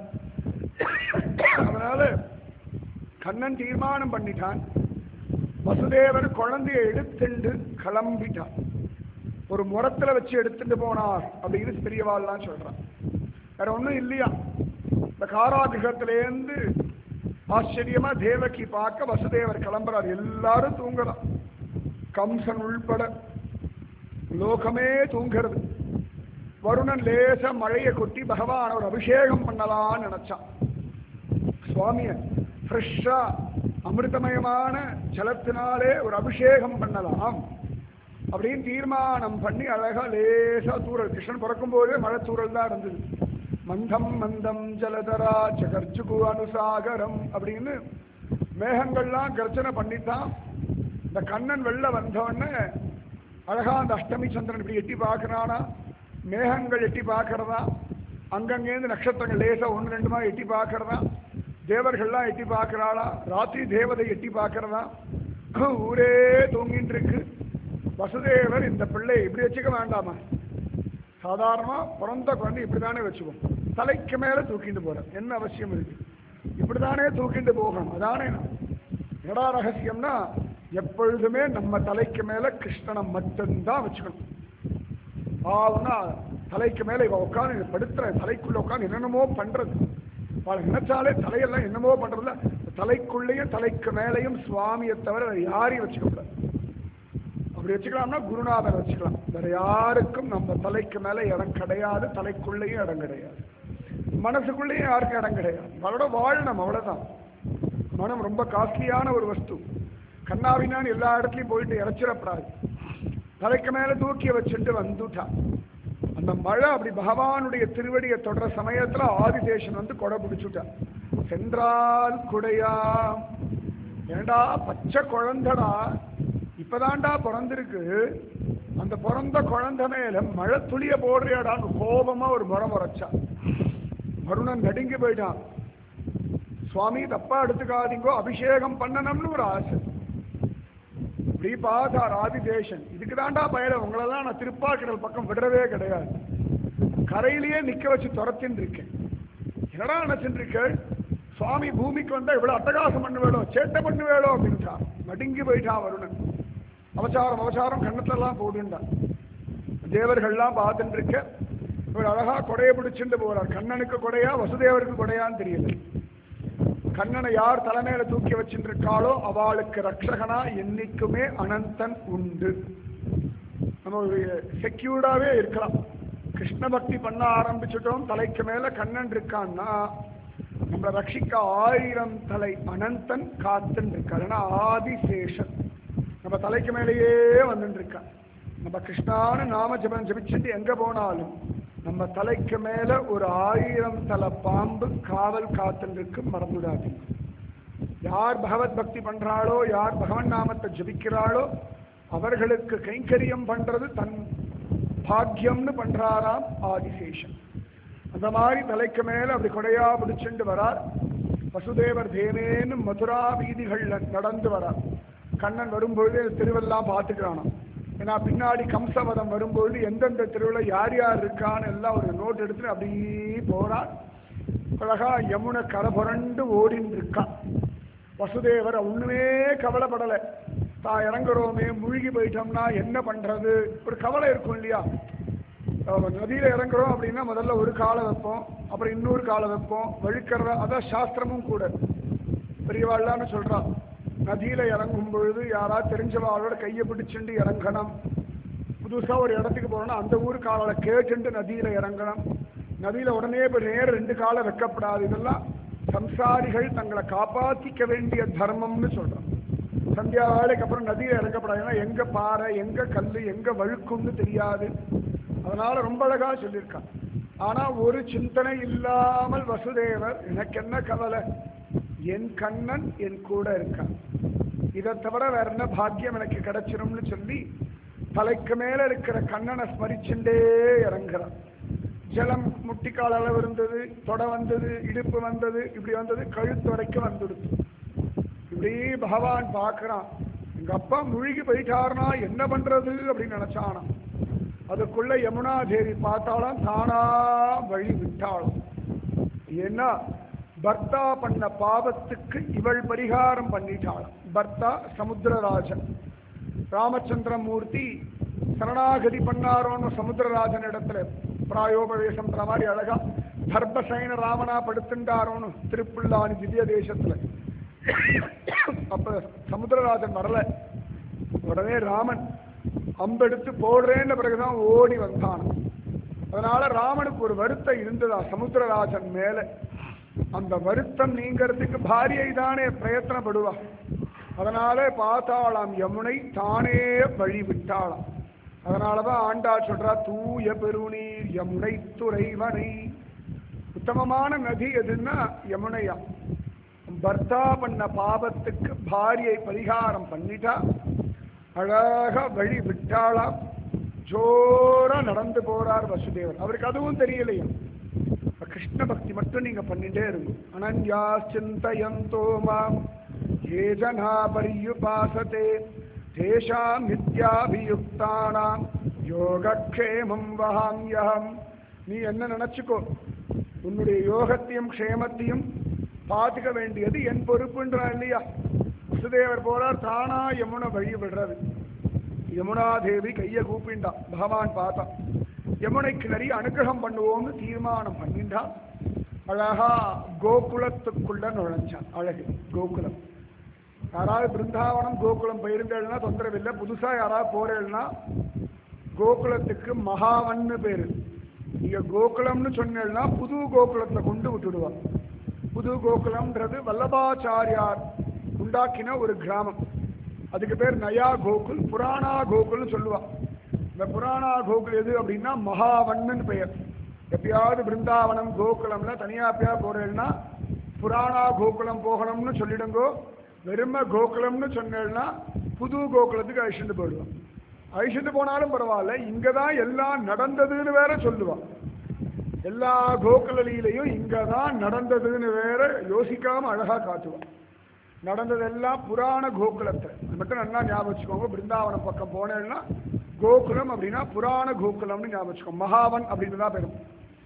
A: அதனால கண்ணன் தீர்மானம் பண்ணிட்டான் வசுதேவர் குழந்தைய எடுத்துண்டு கிளம்பிட்டான் ஒரு முரத்துல வச்சு எடுத்துட்டு போனார் அப்படின்னு பெரியவாள்லாம் சொல்றான் வேற ஒண்ணும் இல்லையா இந்த காராகிரகத்திலேருந்து ஆச்சரியமா தேவகி பார்க்க வசுதேவர் கிளம்புறார் எல்லாரும் தூங்கலாம் கம்சன் உள்பட லோகமே தூங்கிறது வருணன் லேச மழையை கொட்டி பகவான் ஒரு அபிஷேகம் பண்ணலாம்னு நினைச்சான் சுவாமிய ஃப்ரெஷ்ஷா அமிர்தமயமான ஜலத்தினாலே ஒரு அபிஷேகம் பண்ணலாம் அப்படின்னு தீர்மானம் பண்ணி அழகா லேசா தூரல் கிருஷ்ணன் பிறக்கும் போதே மழை தூரல் தான் இருந்தது மந்தம் மந்தம் ஜலதரா சகர்ச்சுகு அனுசாகரம் அப்படின்னு மேகங்கள்லாம் கர்ஜனை பண்ணித்தான் இந்த கண்ணன் வெளில வந்தவொடனே அழகா அந்த அஷ்டமி சந்திரன் இப்படி எட்டி பார்க்கறானா மேகங்கள் எட்டி பார்க்கறதா அங்கங்கேருந்து நட்சத்திரங்கள் லேசா ஒன்று ரெண்டுமா எட்டி பார்க்கறதா தேவர்கள்லாம் எட்டி பார்க்கறாளா ராத்திரி தேவதை எட்டி பார்க்கறதா ஊரே தூங்கிட்டு இருக்கு வசுதேவர் இந்த பிள்ளை இப்படி வச்சுக்க வேண்டாமா சாதாரணமா பிறந்த குழந்தை இப்படித்தானே வச்சுக்கோம் தலைக்கு மேல தூக்கிட்டு போறேன் என்ன அவசியம் இருக்கு இப்படித்தானே தூக்கிட்டு போகணும் அதானே எடா ரகசியம்னா எப்பொழுதுமே நம்ம தலைக்கு மேல கிருஷ்ணனை மட்டும்தான் வச்சுக்கணும் ஆவுனா தலைக்கு மேல இவ உட்காந்து படுத்துற தலைக்குள்ள உட்காந்து என்னென்னமோ பண்றது அவளை நினைச்சாலே தலையெல்லாம் என்னமோ பண்றதுல தலைக்குள்ளேயும் தலைக்கு மேலையும் சுவாமியை தவிர வேற யாரையும் வச்சுக்க கூடாது அப்படி வச்சுக்கலாம்னா குருநாதர் வச்சுக்கலாம் வேற யாருக்கும் நம்ம தலைக்கு மேல இடம் கிடையாது தலைக்குள்ளேயும் இடம் கிடையாது மனசுக்குள்ளேயும் யாருக்கும் இடம் கிடையாது அவளோட வாழணும் அவ்வளவுதான் மனம் ரொம்ப காஸ்ட்லியான ஒரு வஸ்து கண்ணாவினான் எல்லா இடத்துலயும் போயிட்டு இறைச்சிடப்படாது தலைக்கு மேல தூக்கி வச்சுட்டு வந்துட்டான் அந்த மழை அப்படி பகவானுடைய திருவடியை தொடர சமயத்துல ஆதிசேஷன் வந்து கொடை பிடிச்சுட்டான் சென்றால் குடையா ஏண்டா பச்சை குழந்தடா இப்பதான்டா பிறந்திருக்கு அந்த பிறந்த குழந்தை மேல மழை துளிய போடுறியாடான்னு கோபமா ஒரு முறை முறைச்சான் வருணன் நடுங்கி போயிட்டான் சுவாமி தப்பா எடுத்துக்காதீங்கோ அபிஷேகம் பண்ணணும்னு ஒரு ஆசை இப்படி பார்த்தார் ஆதிதேசன் இதுக்கு தாண்டா பயல உங்களெல்லாம் நான் திருப்பாக்கடல் பக்கம் விடுறதே கிடையாது கரையிலேயே நிக்க வச்சு துரத்தின்னு இருக்கேன் என்னடா நினைச்சுட்டு இருக்கேள் சுவாமி பூமிக்கு வந்தா இவ்வளவு அட்டகாசம் பண்ண வேணும் சேட்டை பண்ண வேணும் அப்படின்ட்டான் நடுங்கி போயிட்டான் வருணன் அவசாரம் அவசாரம் கண்ணத்தெல்லாம் போடுண்டான் தேவர்கள்லாம் பார்த்துட்டு இருக்க இவர் அழகா கொடையை பிடிச்சிட்டு போறார் கண்ணனுக்கு கொடையா வசுதேவருக்கு கொடையான்னு தெரியல கண்ணனை யார் தலைமையில தூக்கி வச்சுட்டு இருக்காளோ அவளுக்கு ரக்ஷகனா என்னைக்குமே அனந்தன் உண்டு நம்ம ஒரு செக்யூர்டாவே இருக்கலாம் கிருஷ்ண பக்தி பண்ண ஆரம்பிச்சுட்டோம் தலைக்கு மேல கண்ணன் இருக்கான்னா நம்மளை ரட்சிக்க ஆயிரம் தலை அனந்தன் காத்துன்னு இருக்கார் ஏன்னா ஆதிசேஷன் நம்ம தலைக்கு மேலேயே வந்துட்டு இருக்கான் நம்ம கிருஷ்ணான்னு நாம ஜபம் ஜபிச்சுட்டு எங்க போனாலும் நம்ம தலைக்கு மேல ஒரு ஆயிரம் தலை பாம்பு காவல் காத்துருக்கு மறந்துடாது யார் பகவத் பக்தி பண்றாளோ யார் பகவன் நாமத்தை ஜபிக்கிறாளோ அவர்களுக்கு கைங்கரியம் பண்றது தன் பாக்கியம்னு பண்றாராம் ஆதிசேஷன் அந்த மாதிரி தலைக்கு மேல அப்படி கொடையா பிடிச்சுண்டு வரார் வசுதேவர் தேவேன்னு மதுரா வீதிகள்ல நடந்து வரார் கண்ணன் வரும்பொழுது திருவெல்லாம் பார்த்துக்கிறானாம் ஏன்னா பின்னாடி கம்சவதம் வரும்பொழுது எந்தெந்த தெருவுல யார் யார் இருக்கான்னு எல்லாம் ஒரு நோட் எடுத்து அப்படியே போறார் அழகா யமுனை கரை புரண்டு ஓடின்னு இருக்கான் வசுதேவர் ஒண்ணுமே கவலைப்படலை தான் இறங்குறோமே முழுகி போயிட்டோம்னா என்ன பண்றது ஒரு கவலை இருக்கும் இல்லையா அஹ் நதியில இறங்குறோம் அப்படின்னா முதல்ல ஒரு காலை வைப்போம் அப்புறம் இன்னொரு காலை வைப்போம் வழுக்கிறத அதான் சாஸ்திரமும் கூட பெரியவாள்லான்னு சொல்றான் நதியில இறங்கும் பொழுது யாராவது தெரிஞ்சவாளோட கையை பிடிச்சுண்டு இறங்கணும் புதுசா ஒரு இடத்துக்கு போறோம்னா அந்த ஊர் காலை கேட்டுண்டு நதியில இறங்கணும் நதியில உடனே போய் நேர ரெண்டு காலை வைக்கப்படாது இதெல்லாம் சம்சாரிகள் தங்களை காப்பாத்திக்க வேண்டிய தர்மம்னு சொல்றோம் சந்தியா வேலைக்கு அப்புறம் நதியில இறங்கப்படாது ஏன்னா எங்க பாறை எங்க கல்லு எங்க வழுக்கும்னு தெரியாது அதனால ரொம்ப அழகா சொல்லியிருக்கான் ஆனா ஒரு சிந்தனை இல்லாமல் வசுதேவர் எனக்கு என்ன கவலை என் கண்ணன் என் கூட இருக்கான் இதை தவிர வேற என்ன பாக்கியம் எனக்கு கிடைச்சிரும்னு சொல்லி தலைக்கு மேல இருக்கிற கண்ணனை ஸ்மரிச்சுண்டே இறங்குறான் ஜலம் முட்டிக்கால் அளவு இருந்தது தொடை வந்தது இடுப்பு வந்தது இப்படி வந்தது கழுத்து வரைக்கும் வந்துடுது இப்படி பகவான் பார்க்கறான் எங்க அப்பா முழுகி போயிட்டாருனா என்ன பண்றது அப்படின்னு நினைச்சானாம் அதுக்குள்ள யமுனா தேவி பார்த்தாலும் தானா வழி விட்டாலும் ஏன்னா பர்த்தா பண்ண பாவத்துக்கு இவள் பரிகாரம் பண்ணிட்டாளாம் பர்த்தா சமுத்திரராஜன் ராமச்சந்திரமூர்த்தி சரணாகதி பண்ணாரோன்னு சமுத்திரராஜன் இடத்துல பிராயோபவேசம் தர மாதிரி அழகா தர்பசைன ராமனா படுத்துண்டாரோன்னு திருப்புல்லானி திவ்ய தேசத்துல அப்ப சமுத்திரராஜன் வரல உடனே ராமன் அம்பெடுத்து போடுறேன்ற பிறகுதான் ஓடி வந்தான் அதனால ராமனுக்கு ஒரு வருத்தம் இருந்ததா சமுத்திரராஜன் மேல அந்த வருத்தம் நீங்கிறதுக்கு பாரியை தானே பிரயத்தனப்படுவா அதனால பார்த்தாளாம் யமுனை தானே வழி விட்டாளாம் அதனாலதான் ஆண்டாள் சொல்றா தூய பெருநீர் யமுனை துறைவனை உத்தமமான நதி எதுன்னா யமுனையா பர்த்தா பண்ண பாவத்துக்கு பாரியை பரிகாரம் பண்ணிட்டா அழகா வழி விட்டாளாம் ஜோரா நடந்து போறார் வசுதேவர் அவருக்கு அதுவும் தெரியலையா கிருஷ்ண பக்தி மட்டும் நீங்க பண்ணிட்டே இருங்க அனன்யா சிந்தயந்தோ மாம் ஏ ஜனா பரியுபாசதே தேஷாம் நித்யாபியுக்தானாம் யோகக்ஷேமம் வகாம்யகம் நீ என்ன நினைச்சுக்கோ உன்னுடைய யோகத்தையும் க்ஷேமத்தையும் பார்த்துக்க வேண்டியது என் பொறுப்புன்றா இல்லையா வசுதேவர் போறார் தானா யமுனை வழி விடுறது யமுனா தேவி கையை கூப்பிண்டா பகவான் பார்த்தா யமுனைக்கு நிறைய அனுகிரகம் பண்ணுவோம்னு தீர்மானம் பண்ணிண்டா அழகா கோகுலத்துக்குள்ள நுழைஞ்சான் அழகு கோகுலம் யாராவது பிருந்தாவனம் கோகுலம் போயிருந்தேன்னா தொந்தரவில்லை புதுசா யாராவது போறேன்னா கோகுலத்துக்கு மகாவன்னு பேரு நீங்க கோகுலம்னு சொன்னேன்னா புது கோகுலத்துல கொண்டு விட்டுடுவா புது கோகுலம்ன்றது வல்லபாச்சாரியார் உண்டாக்கின ஒரு கிராமம் அதுக்கு பேர் நயா கோகுல் புராணா கோகுல்னு சொல்லுவா இந்த புராணா கோகுல் எது அப்படின்னா மகாவண்ணன் பெயர் எப்பயாவது பிருந்தாவனம் கோகுலம்ல தனியா எப்பயா போறேன்னா புராணா கோகுலம் போகணும்னு சொல்லிடுங்கோ வெறும கோகுலம்னு சொன்னேன்னா புது கோகுலத்துக்கு அழிச்சுட்டு போயிடுவான் அழிச்சுட்டு போனாலும் பரவாயில்ல இங்கதான் எல்லாம் நடந்ததுன்னு வேற சொல்லுவான் எல்லா கோகுலலீலையும் இங்கதான் நடந்ததுன்னு வேற யோசிக்காம அழகா காட்டுவான் நடந்ததெல்லாம் புராண கோகுலத்தை அது மட்டும் நல்லா ஞாபகம் வச்சுக்கோங்க பிருந்தாவனம் பக்கம் போனேன்னா கோகுலம் அப்படின்னா புராண கோகுலம்னு ஞாபகம் வச்சுக்கோங்க மகாவன் அப்படின்னு தான் பெரும்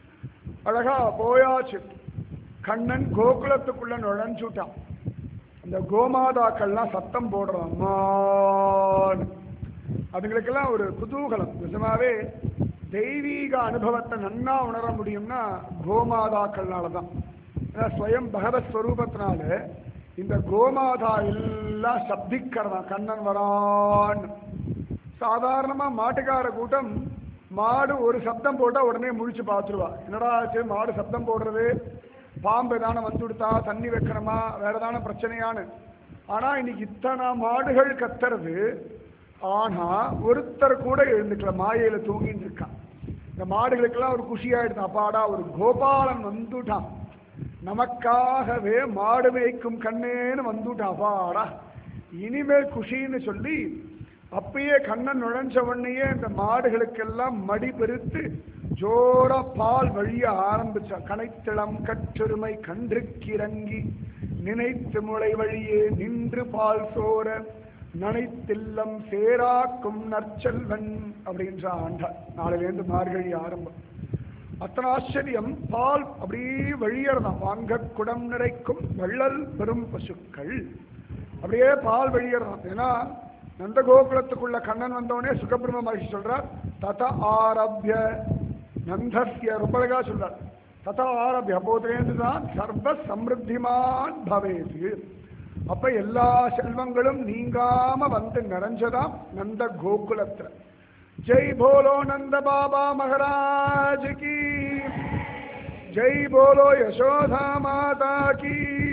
A: அழகா போயாச்சு கண்ணன் கோகுலத்துக்குள்ள நுழைஞ்சுட்டான் இந்த கோமாதாக்கள்லாம் சத்தம் போடுறான் அம்மான்னு அதுங்களுக்கெல்லாம் ஒரு குதூகலம் நிஜமாவே தெய்வீக அனுபவத்தை நன்னா உணர முடியும்னா கோமாதாக்கள்னால தான் ஏன்னா ஸ்வயம் பகவத் ஸ்வரூபத்தினால இந்த கோமாதா எல்லாம் சப்திக்கிறதா கண்ணன் வரான் சாதாரணமா மாட்டுக்கார கூட்டம் மாடு ஒரு சப்தம் போட்டா உடனே முழிச்சு பார்த்துருவா என்னடா ஆச்சு மாடு சப்தம் போடுறது பாம்பு தானே வந்து கொடுத்தா தண்ணி வைக்கணுமா வேற தானே பிரச்சனையான்னு ஆனா இன்னைக்கு இத்தனை மாடுகள் கத்துறது ஆனா ஒருத்தர் கூட எழுந்துக்கல மாயையில தூங்கிட்டு இருக்கான் இந்த மாடுகளுக்கெல்லாம் ஒரு குஷியாயிடுது அப்பாடா ஒரு கோபாலன் வந்துட்டான் நமக்காகவே மாடு மேய்க்கும் கண்ணேன்னு வந்துட்டான் அப்பாடா இனிமேல் குஷின்னு சொல்லி அப்பயே கண்ணன் நுழைஞ்ச உடனேயே இந்த மாடுகளுக்கெல்லாம் மடி பெருத்து ஜோரா பால் வழிய ஆரம்பிச்சா கனைத்திளம் கற்றொருமை கன்றுக்கிறங்கி நினைத்து முளை வழியே நின்று பால் சோர நனைத்தில்லம் சேராக்கும் நற்செல்வன் அப்படின்ற ஆண்டாள் நாளையிலேருந்து மார்கழி ஆரம்பம் அத்தனை ஆச்சரியம் பால் அப்படியே வழியறதான் வாங்க குடம் நிறைக்கும் வள்ளல் பெரும் பசுக்கள் அப்படியே பால் வழியறதான் ஏன்னா நந்த கோகுலத்துக்குள்ள கண்ணன் வந்தோடனே சுகபிரம மகர்ஷி சொல்றார் தத ஆரம்பிய நந்தஸ்ய ரொம்ப அழகா சொல்றார் தத ஆரம்பிய அப்போதுலேருந்து தான் சர்வ சமிருத்திமான் பவேது அப்ப எல்லா செல்வங்களும் நீங்காம வந்து நிறைஞ்சதாம் நந்த கோகுலத்துல ஜெய் போலோ நந்த பாபா மகாராஜ் கி ஜெய் போலோ யசோதா மாதா கி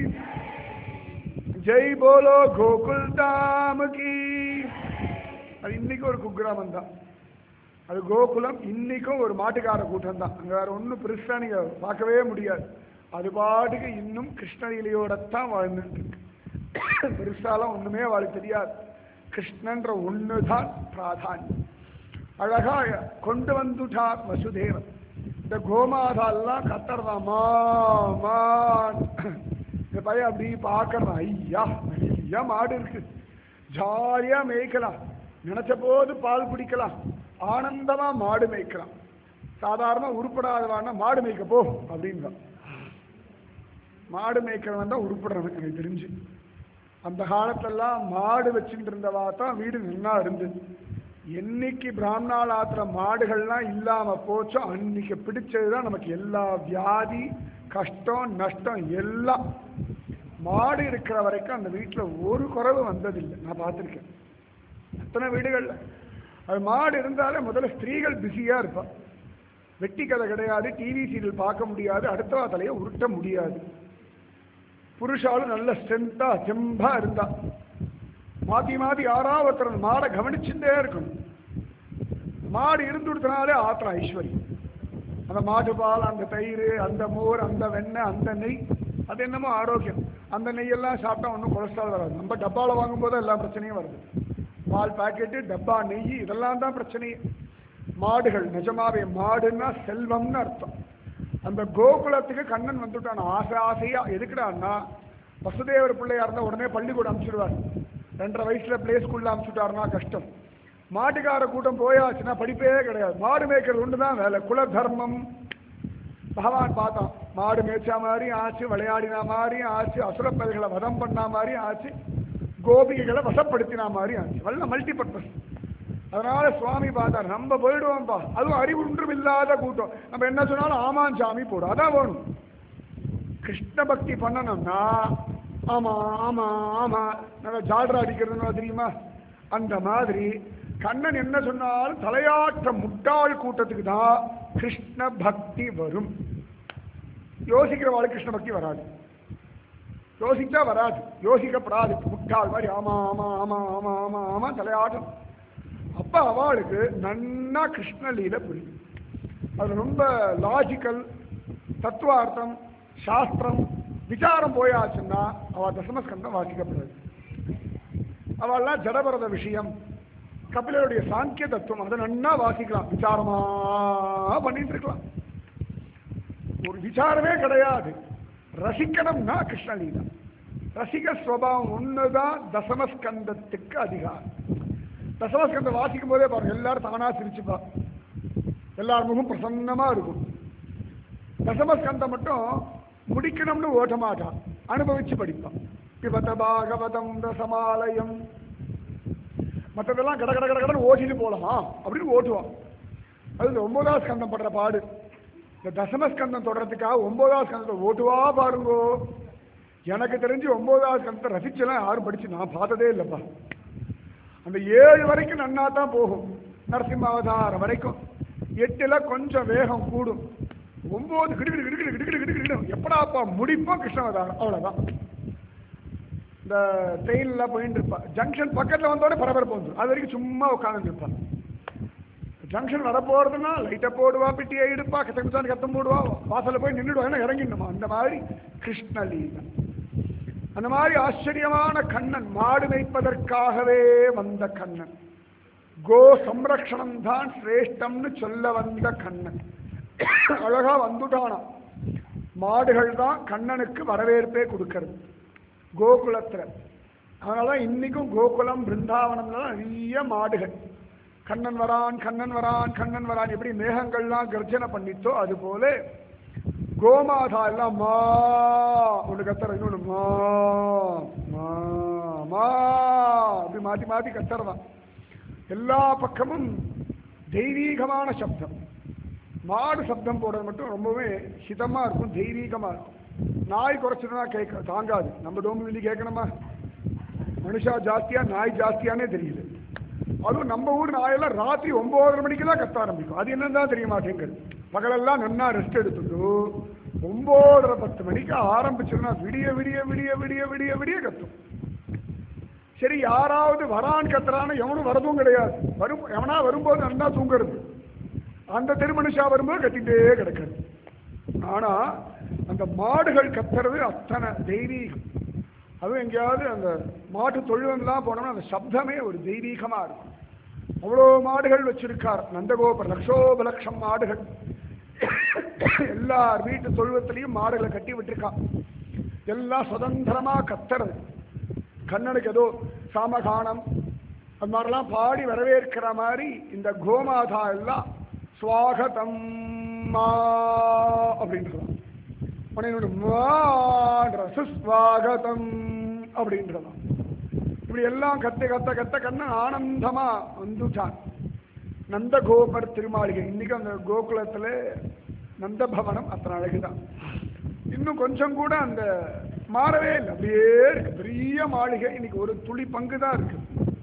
A: ஜெய் போலோ கோகுல் தாம் கி அது இன்னைக்கு ஒரு குக்கிராமம் தான் அது கோகுலம் இன்னைக்கும் ஒரு மாட்டுக்கார கூட்டம் தான் அங்க வேற ஒன்றும் பெருசா நீங்க பார்க்கவே முடியாது அது பாட்டுக்கு இன்னும் கிருஷ்ணலீலையோடத்தான் வாழ்ந்துட்டு இருக்கு பெருசாலாம் ஒண்ணுமே அவளுக்கு தெரியாது கிருஷ்ணன்ற ஒண்ணுதான் பிராதானியம் அழகா கொண்டு வந்துட்டார் வசுதேவன் இந்த கோமாதாலாம் கத்துறதாமா இந்த பையன் அப்படி பார்க்கறான் ஐயா ஐயா மாடு இருக்கு ஜாலியா மேய்க்கலாம் நினைச்ச போது பால் குடிக்கலாம் ஆனந்தமா மாடு மேய்க்கலாம் சாதாரண உருப்படாதவான மாடு மேய்க்க போ அப்படின்றான் மாடு மேய்க்கிறவன் தான் உருப்படுறவன் எனக்கு தெரிஞ்சு அந்த காலத்தெல்லாம் மாடு வச்சுட்டு இருந்தவா தான் வீடு நின்னா இருந்தது என்னைக்கு பிராமணால் ஆத்துற மாடுகள்லாம் இல்லாம போச்சோ அன்னைக்கு பிடிச்சதுதான் நமக்கு எல்லா வியாதி கஷ்டம் நஷ்டம் எல்லாம் மாடு இருக்கிற வரைக்கும் அந்த வீட்டுல ஒரு குறைவு வந்ததில்லை நான் பார்த்துருக்கேன் அத்தனை வீடுகள்ல அது மாடு இருந்தாலே முதல்ல ஸ்திரீகள் பிஸியா இருப்பா வெட்டி கதை கிடையாது டிவி சீரியல் பார்க்க முடியாது அடுத்தவா தலையை உருட்ட முடியாது புருஷாலும் நல்ல ஸ்ட்ரென்த்தா ஜெம்பா இருந்தா மாத்தி மாத்தி யாராவது ஒருத்தர் மாடை கவனிச்சுட்டே இருக்கணும் மாடு இருந்துடுத்தினாலே ஆத்திரம் ஐஸ்வர்யம் அந்த மாட்டு பால் அந்த தயிர் அந்த மோர் அந்த வெண்ணெய் அந்த நெய் அது என்னமோ ஆரோக்கியம் அந்த நெய்யெல்லாம் சாப்பிட்டா ஒன்றும் கொலஸ்ட்ரால் வராது நம்ம டப்பாவில் வாங்கும்போது எல்லா பிரச்சனையும் வருது பால் பாக்கெட்டு டப்பா நெய் இதெல்லாம் தான் பிரச்சனையே மாடுகள் நிஜமாவே மாடுன்னா செல்வம்னு அர்த்தம் அந்த கோகுலத்துக்கு கண்ணன் வந்துட்டான் ஆசை ஆசையா எதுக்குடான்னா வசுதேவர் பிள்ளையா இருந்தா உடனே பள்ளிக்கூடம் அனுப்பிச்சிடுவார் ரெண்டரை வயசுல பிளே ஸ்கூல்ல அனுப்பிச்சுட்டாருன்னா கஷ்டம் மாட்டுக்கார கூட்டம் போயாச்சுன்னா படிப்பே கிடையாது மாடு மேய்க்கிறது ஒன்று தான் வேலை குல தர்மம் பகவான் பார்த்தான் மாடு மேய்ச்சா மாதிரி ஆச்சு விளையாடினா மாதிரி ஆச்சு அசுரப்பதிகளை வதம் பண்ணா மாதிரி ஆச்சு கோபிகைகளை வசப்படுத்தினா மாதிரி ஆச்சு வல்ல மல்டி பர்பஸ் அதனால சுவாமி பார்த்தார் நம்ம போயிடுவோம்ப்பா அதுவும் அறிவு ஒன்றும் இல்லாத கூட்டம் நம்ம என்ன சொன்னாலும் ஆமான் சாமி போடும் அதான் வேணும் கிருஷ்ண பக்தி பண்ணணும்னா ஆமா ஆமா ஆமா நம்ம ஜால்ரா அடிக்கிறதுனா தெரியுமா அந்த மாதிரி கண்ணன் என்ன சொன்னாலும் தலையாற்ற முட்டாள் கூட்டத்துக்கு தான் கிருஷ்ண பக்தி வரும் யோசிக்கிறவாளுக்கு கிருஷ்ண பக்தி வராது யோசிச்சா வராது யோசிக்கப்படாது முட்டாள் மாதிரி ஆமா ஆமா ஆமா ஆமா ஆமா ஆமா தலையாட்டம் அப்ப அவளுக்கு நன்னா கிருஷ்ண லீல புரியும் அது ரொம்ப லாஜிக்கல் தத்துவார்த்தம் சாஸ்திரம் விசாரம் போயாச்சுன்னா அவ தசமஸ்கந்தம் வாசிக்கப்படாது அவெல்லாம் ஜடபரத விஷயம் கபிலருடைய சாங்கிய தத்துவம் அதை நன்னா வாசிக்கலாம் விசாரமா பண்ணிட்டு இருக்கலாம் ஒரு விசாரமே கிடையாது ரசிக்கணும்னா கிருஷ்ணலீலா ரசிக ஸ்வபாவம் ஒண்ணுதான் தசமஸ்கந்தத்துக்கு அதிகாரம் தசமஸ்கந்தம் வாசிக்கும் போதே பாருங்க எல்லாரும் தானா சிரிச்சுப்பா எல்லார் முகம் பிரசன்னமா இருக்கும் தசமஸ்கந்தம் மட்டும் முடிக்கணும்னு ஓட்ட மாட்டான் அனுபவிச்சு படிப்பான் பிபத பாகவதம் ரசமாலயம் மற்றதெல்லாம் கட கட கட கடன்னு ஓட்டிட்டு போலாமா அப்படின்னு ஓட்டுவான் அது இந்த ஒன்பதாவது ஸ்கந்தம் படுற பாடு இந்த தசம ஸ்கந்தம் தொடர்றதுக்காக ஒன்பதாவது ஸ்கந்தத்தை ஓட்டுவா பாருங்கோ எனக்கு தெரிஞ்சு ஒன்பதாவது ஸ்கந்தத்தை ரசிச்செல்லாம் யாரும் படிச்சு நான் பார்த்ததே இல்லைப்பா அந்த ஏழு வரைக்கும் நன்னா தான் போகும் நரசிம்ம அவதாரம் வரைக்கும் எட்டுல கொஞ்சம் வேகம் கூடும் ஒன்பது கிடுகிடு கிடுகிடு கிடுகிடு கிடுகிடு எப்படாப்பா முடிப்போம் கிருஷ்ண அவதாரம் அவ்வளவுதான் இந்த ட்ரெயின்லாம் போயிட்டு இருப்பா ஜங்ஷன் பக்கத்தில் வந்தோடனே பரபரப்பு வந்துடும் அது வரைக்கும் சும்மா உட்காந்துட்டு இருப்பான் ஜங்ஷன் வரப்போறதுன்னா லைட்டை போடுவா பிட்டியை எடுப்பா கத்தம் கத்தம் போடுவா வாசல்ல போய் நின்றுடுவா ஏன்னா இறங்கிடணுமா அந்த மாதிரி கிருஷ்ணலீலா அந்த மாதிரி ஆச்சரியமான கண்ணன் மாடு மேய்ப்பதற்காகவே வந்த கண்ணன் கோ சம்ரக்ஷணம் தான் சிரேஷ்டம்னு சொல்ல வந்த கண்ணன் அழகா வந்துட்டானா மாடுகள் தான் கண்ணனுக்கு வரவேற்பே கொடுக்கறது கோகுலத்துல அதனால இன்னைக்கும் கோகுலம் பிருந்தாவனம்ல நிறைய மாடுகள் கண்ணன் வரான் கண்ணன் வரான் கண்ணன் வரான் எப்படி மேகங்கள்லாம் கர்ஜனை பண்ணித்தோ அது போல கோமாதா எல்லாம் மா ஒன்று கத்துற இன்னொன்று மா மா மா அப்படி மாத்தி மாத்தி கத்துறதான் எல்லா பக்கமும் தெய்வீகமான சப்தம் மாடு சப்தம் போடுறது மட்டும் ரொம்பவே ஹிதமா இருக்கும் தெய்வீகமா இருக்கும் நாய் குறைச்சதுன்னா கேட்க தாங்காது நம்ம டோம்பு கேட்கணுமா மனுஷா ஜாஸ்தியா நாய் ஜாஸ்தியானே தெரியல அதுவும் நம்ம ஊர் நாயெல்லாம் ராத்திரி ஒன்பதரை மணிக்கு தான் கத்த ஆரம்பிக்கும் அது என்னன்னு தான் தெரிய மாட்டேங்குது பகலெல்லாம் நன்னா ரெஸ்ட் எடுத்துட்டு ஒன்பதரை பத்து மணிக்கு ஆரம்பிச்சோம்னா விடிய விடிய விடிய விடிய விடிய விடிய கத்தும் சரி யாராவது வரான் கத்துறான்னு எவனும் வரதும் கிடையாது வரும் எவனா வரும்போது நன்னா தூங்குறது அந்த திருமனுஷா வரும்போது கத்திட்டே கிடக்கிறது ஆனா அந்த மாடுகள் கத்துறது அத்தனை தெய்வீகம் அதுவும் எங்கேயாவது அந்த மாட்டு தொழுவம்லாம் போனோம்னா அந்த சப்தமே ஒரு தெய்வீகமா இருக்கும் அவ்வளோ மாடுகள் வச்சிருக்கார் நந்தகோபுர லட்சோப லட்சம் மாடுகள் எல்லார் வீட்டு தொழுவத்திலையும் மாடுகளை கட்டி விட்டுருக்கான் எல்லாம் சுதந்திரமா கத்துறது கண்ணனுக்கு ஏதோ சாமகானம் அது மாதிரிலாம் பாடி வரவேற்கிற மாதிரி இந்த கோமாதா எல்லாம் சுவாகதம் மா அப்படின்றதான் உடனே மான்ற சுஸ்வாகதம் அப்படின்றதான் இப்படி எல்லாம் கத்த கத்த கத்த கண்ணன் ஆனந்தமா வந்துட்டான் நந்தகோபர் திருமாளிகை இன்னைக்கு அந்த கோகுலத்துல நந்த பவனம் அத்தனை அழகுதான் இன்னும் கொஞ்சம் கூட அந்த மாறவே இல்லை அப்படியே இருக்கு பெரிய மாளிகை இன்னைக்கு ஒரு துளி பங்கு தான் இருக்கு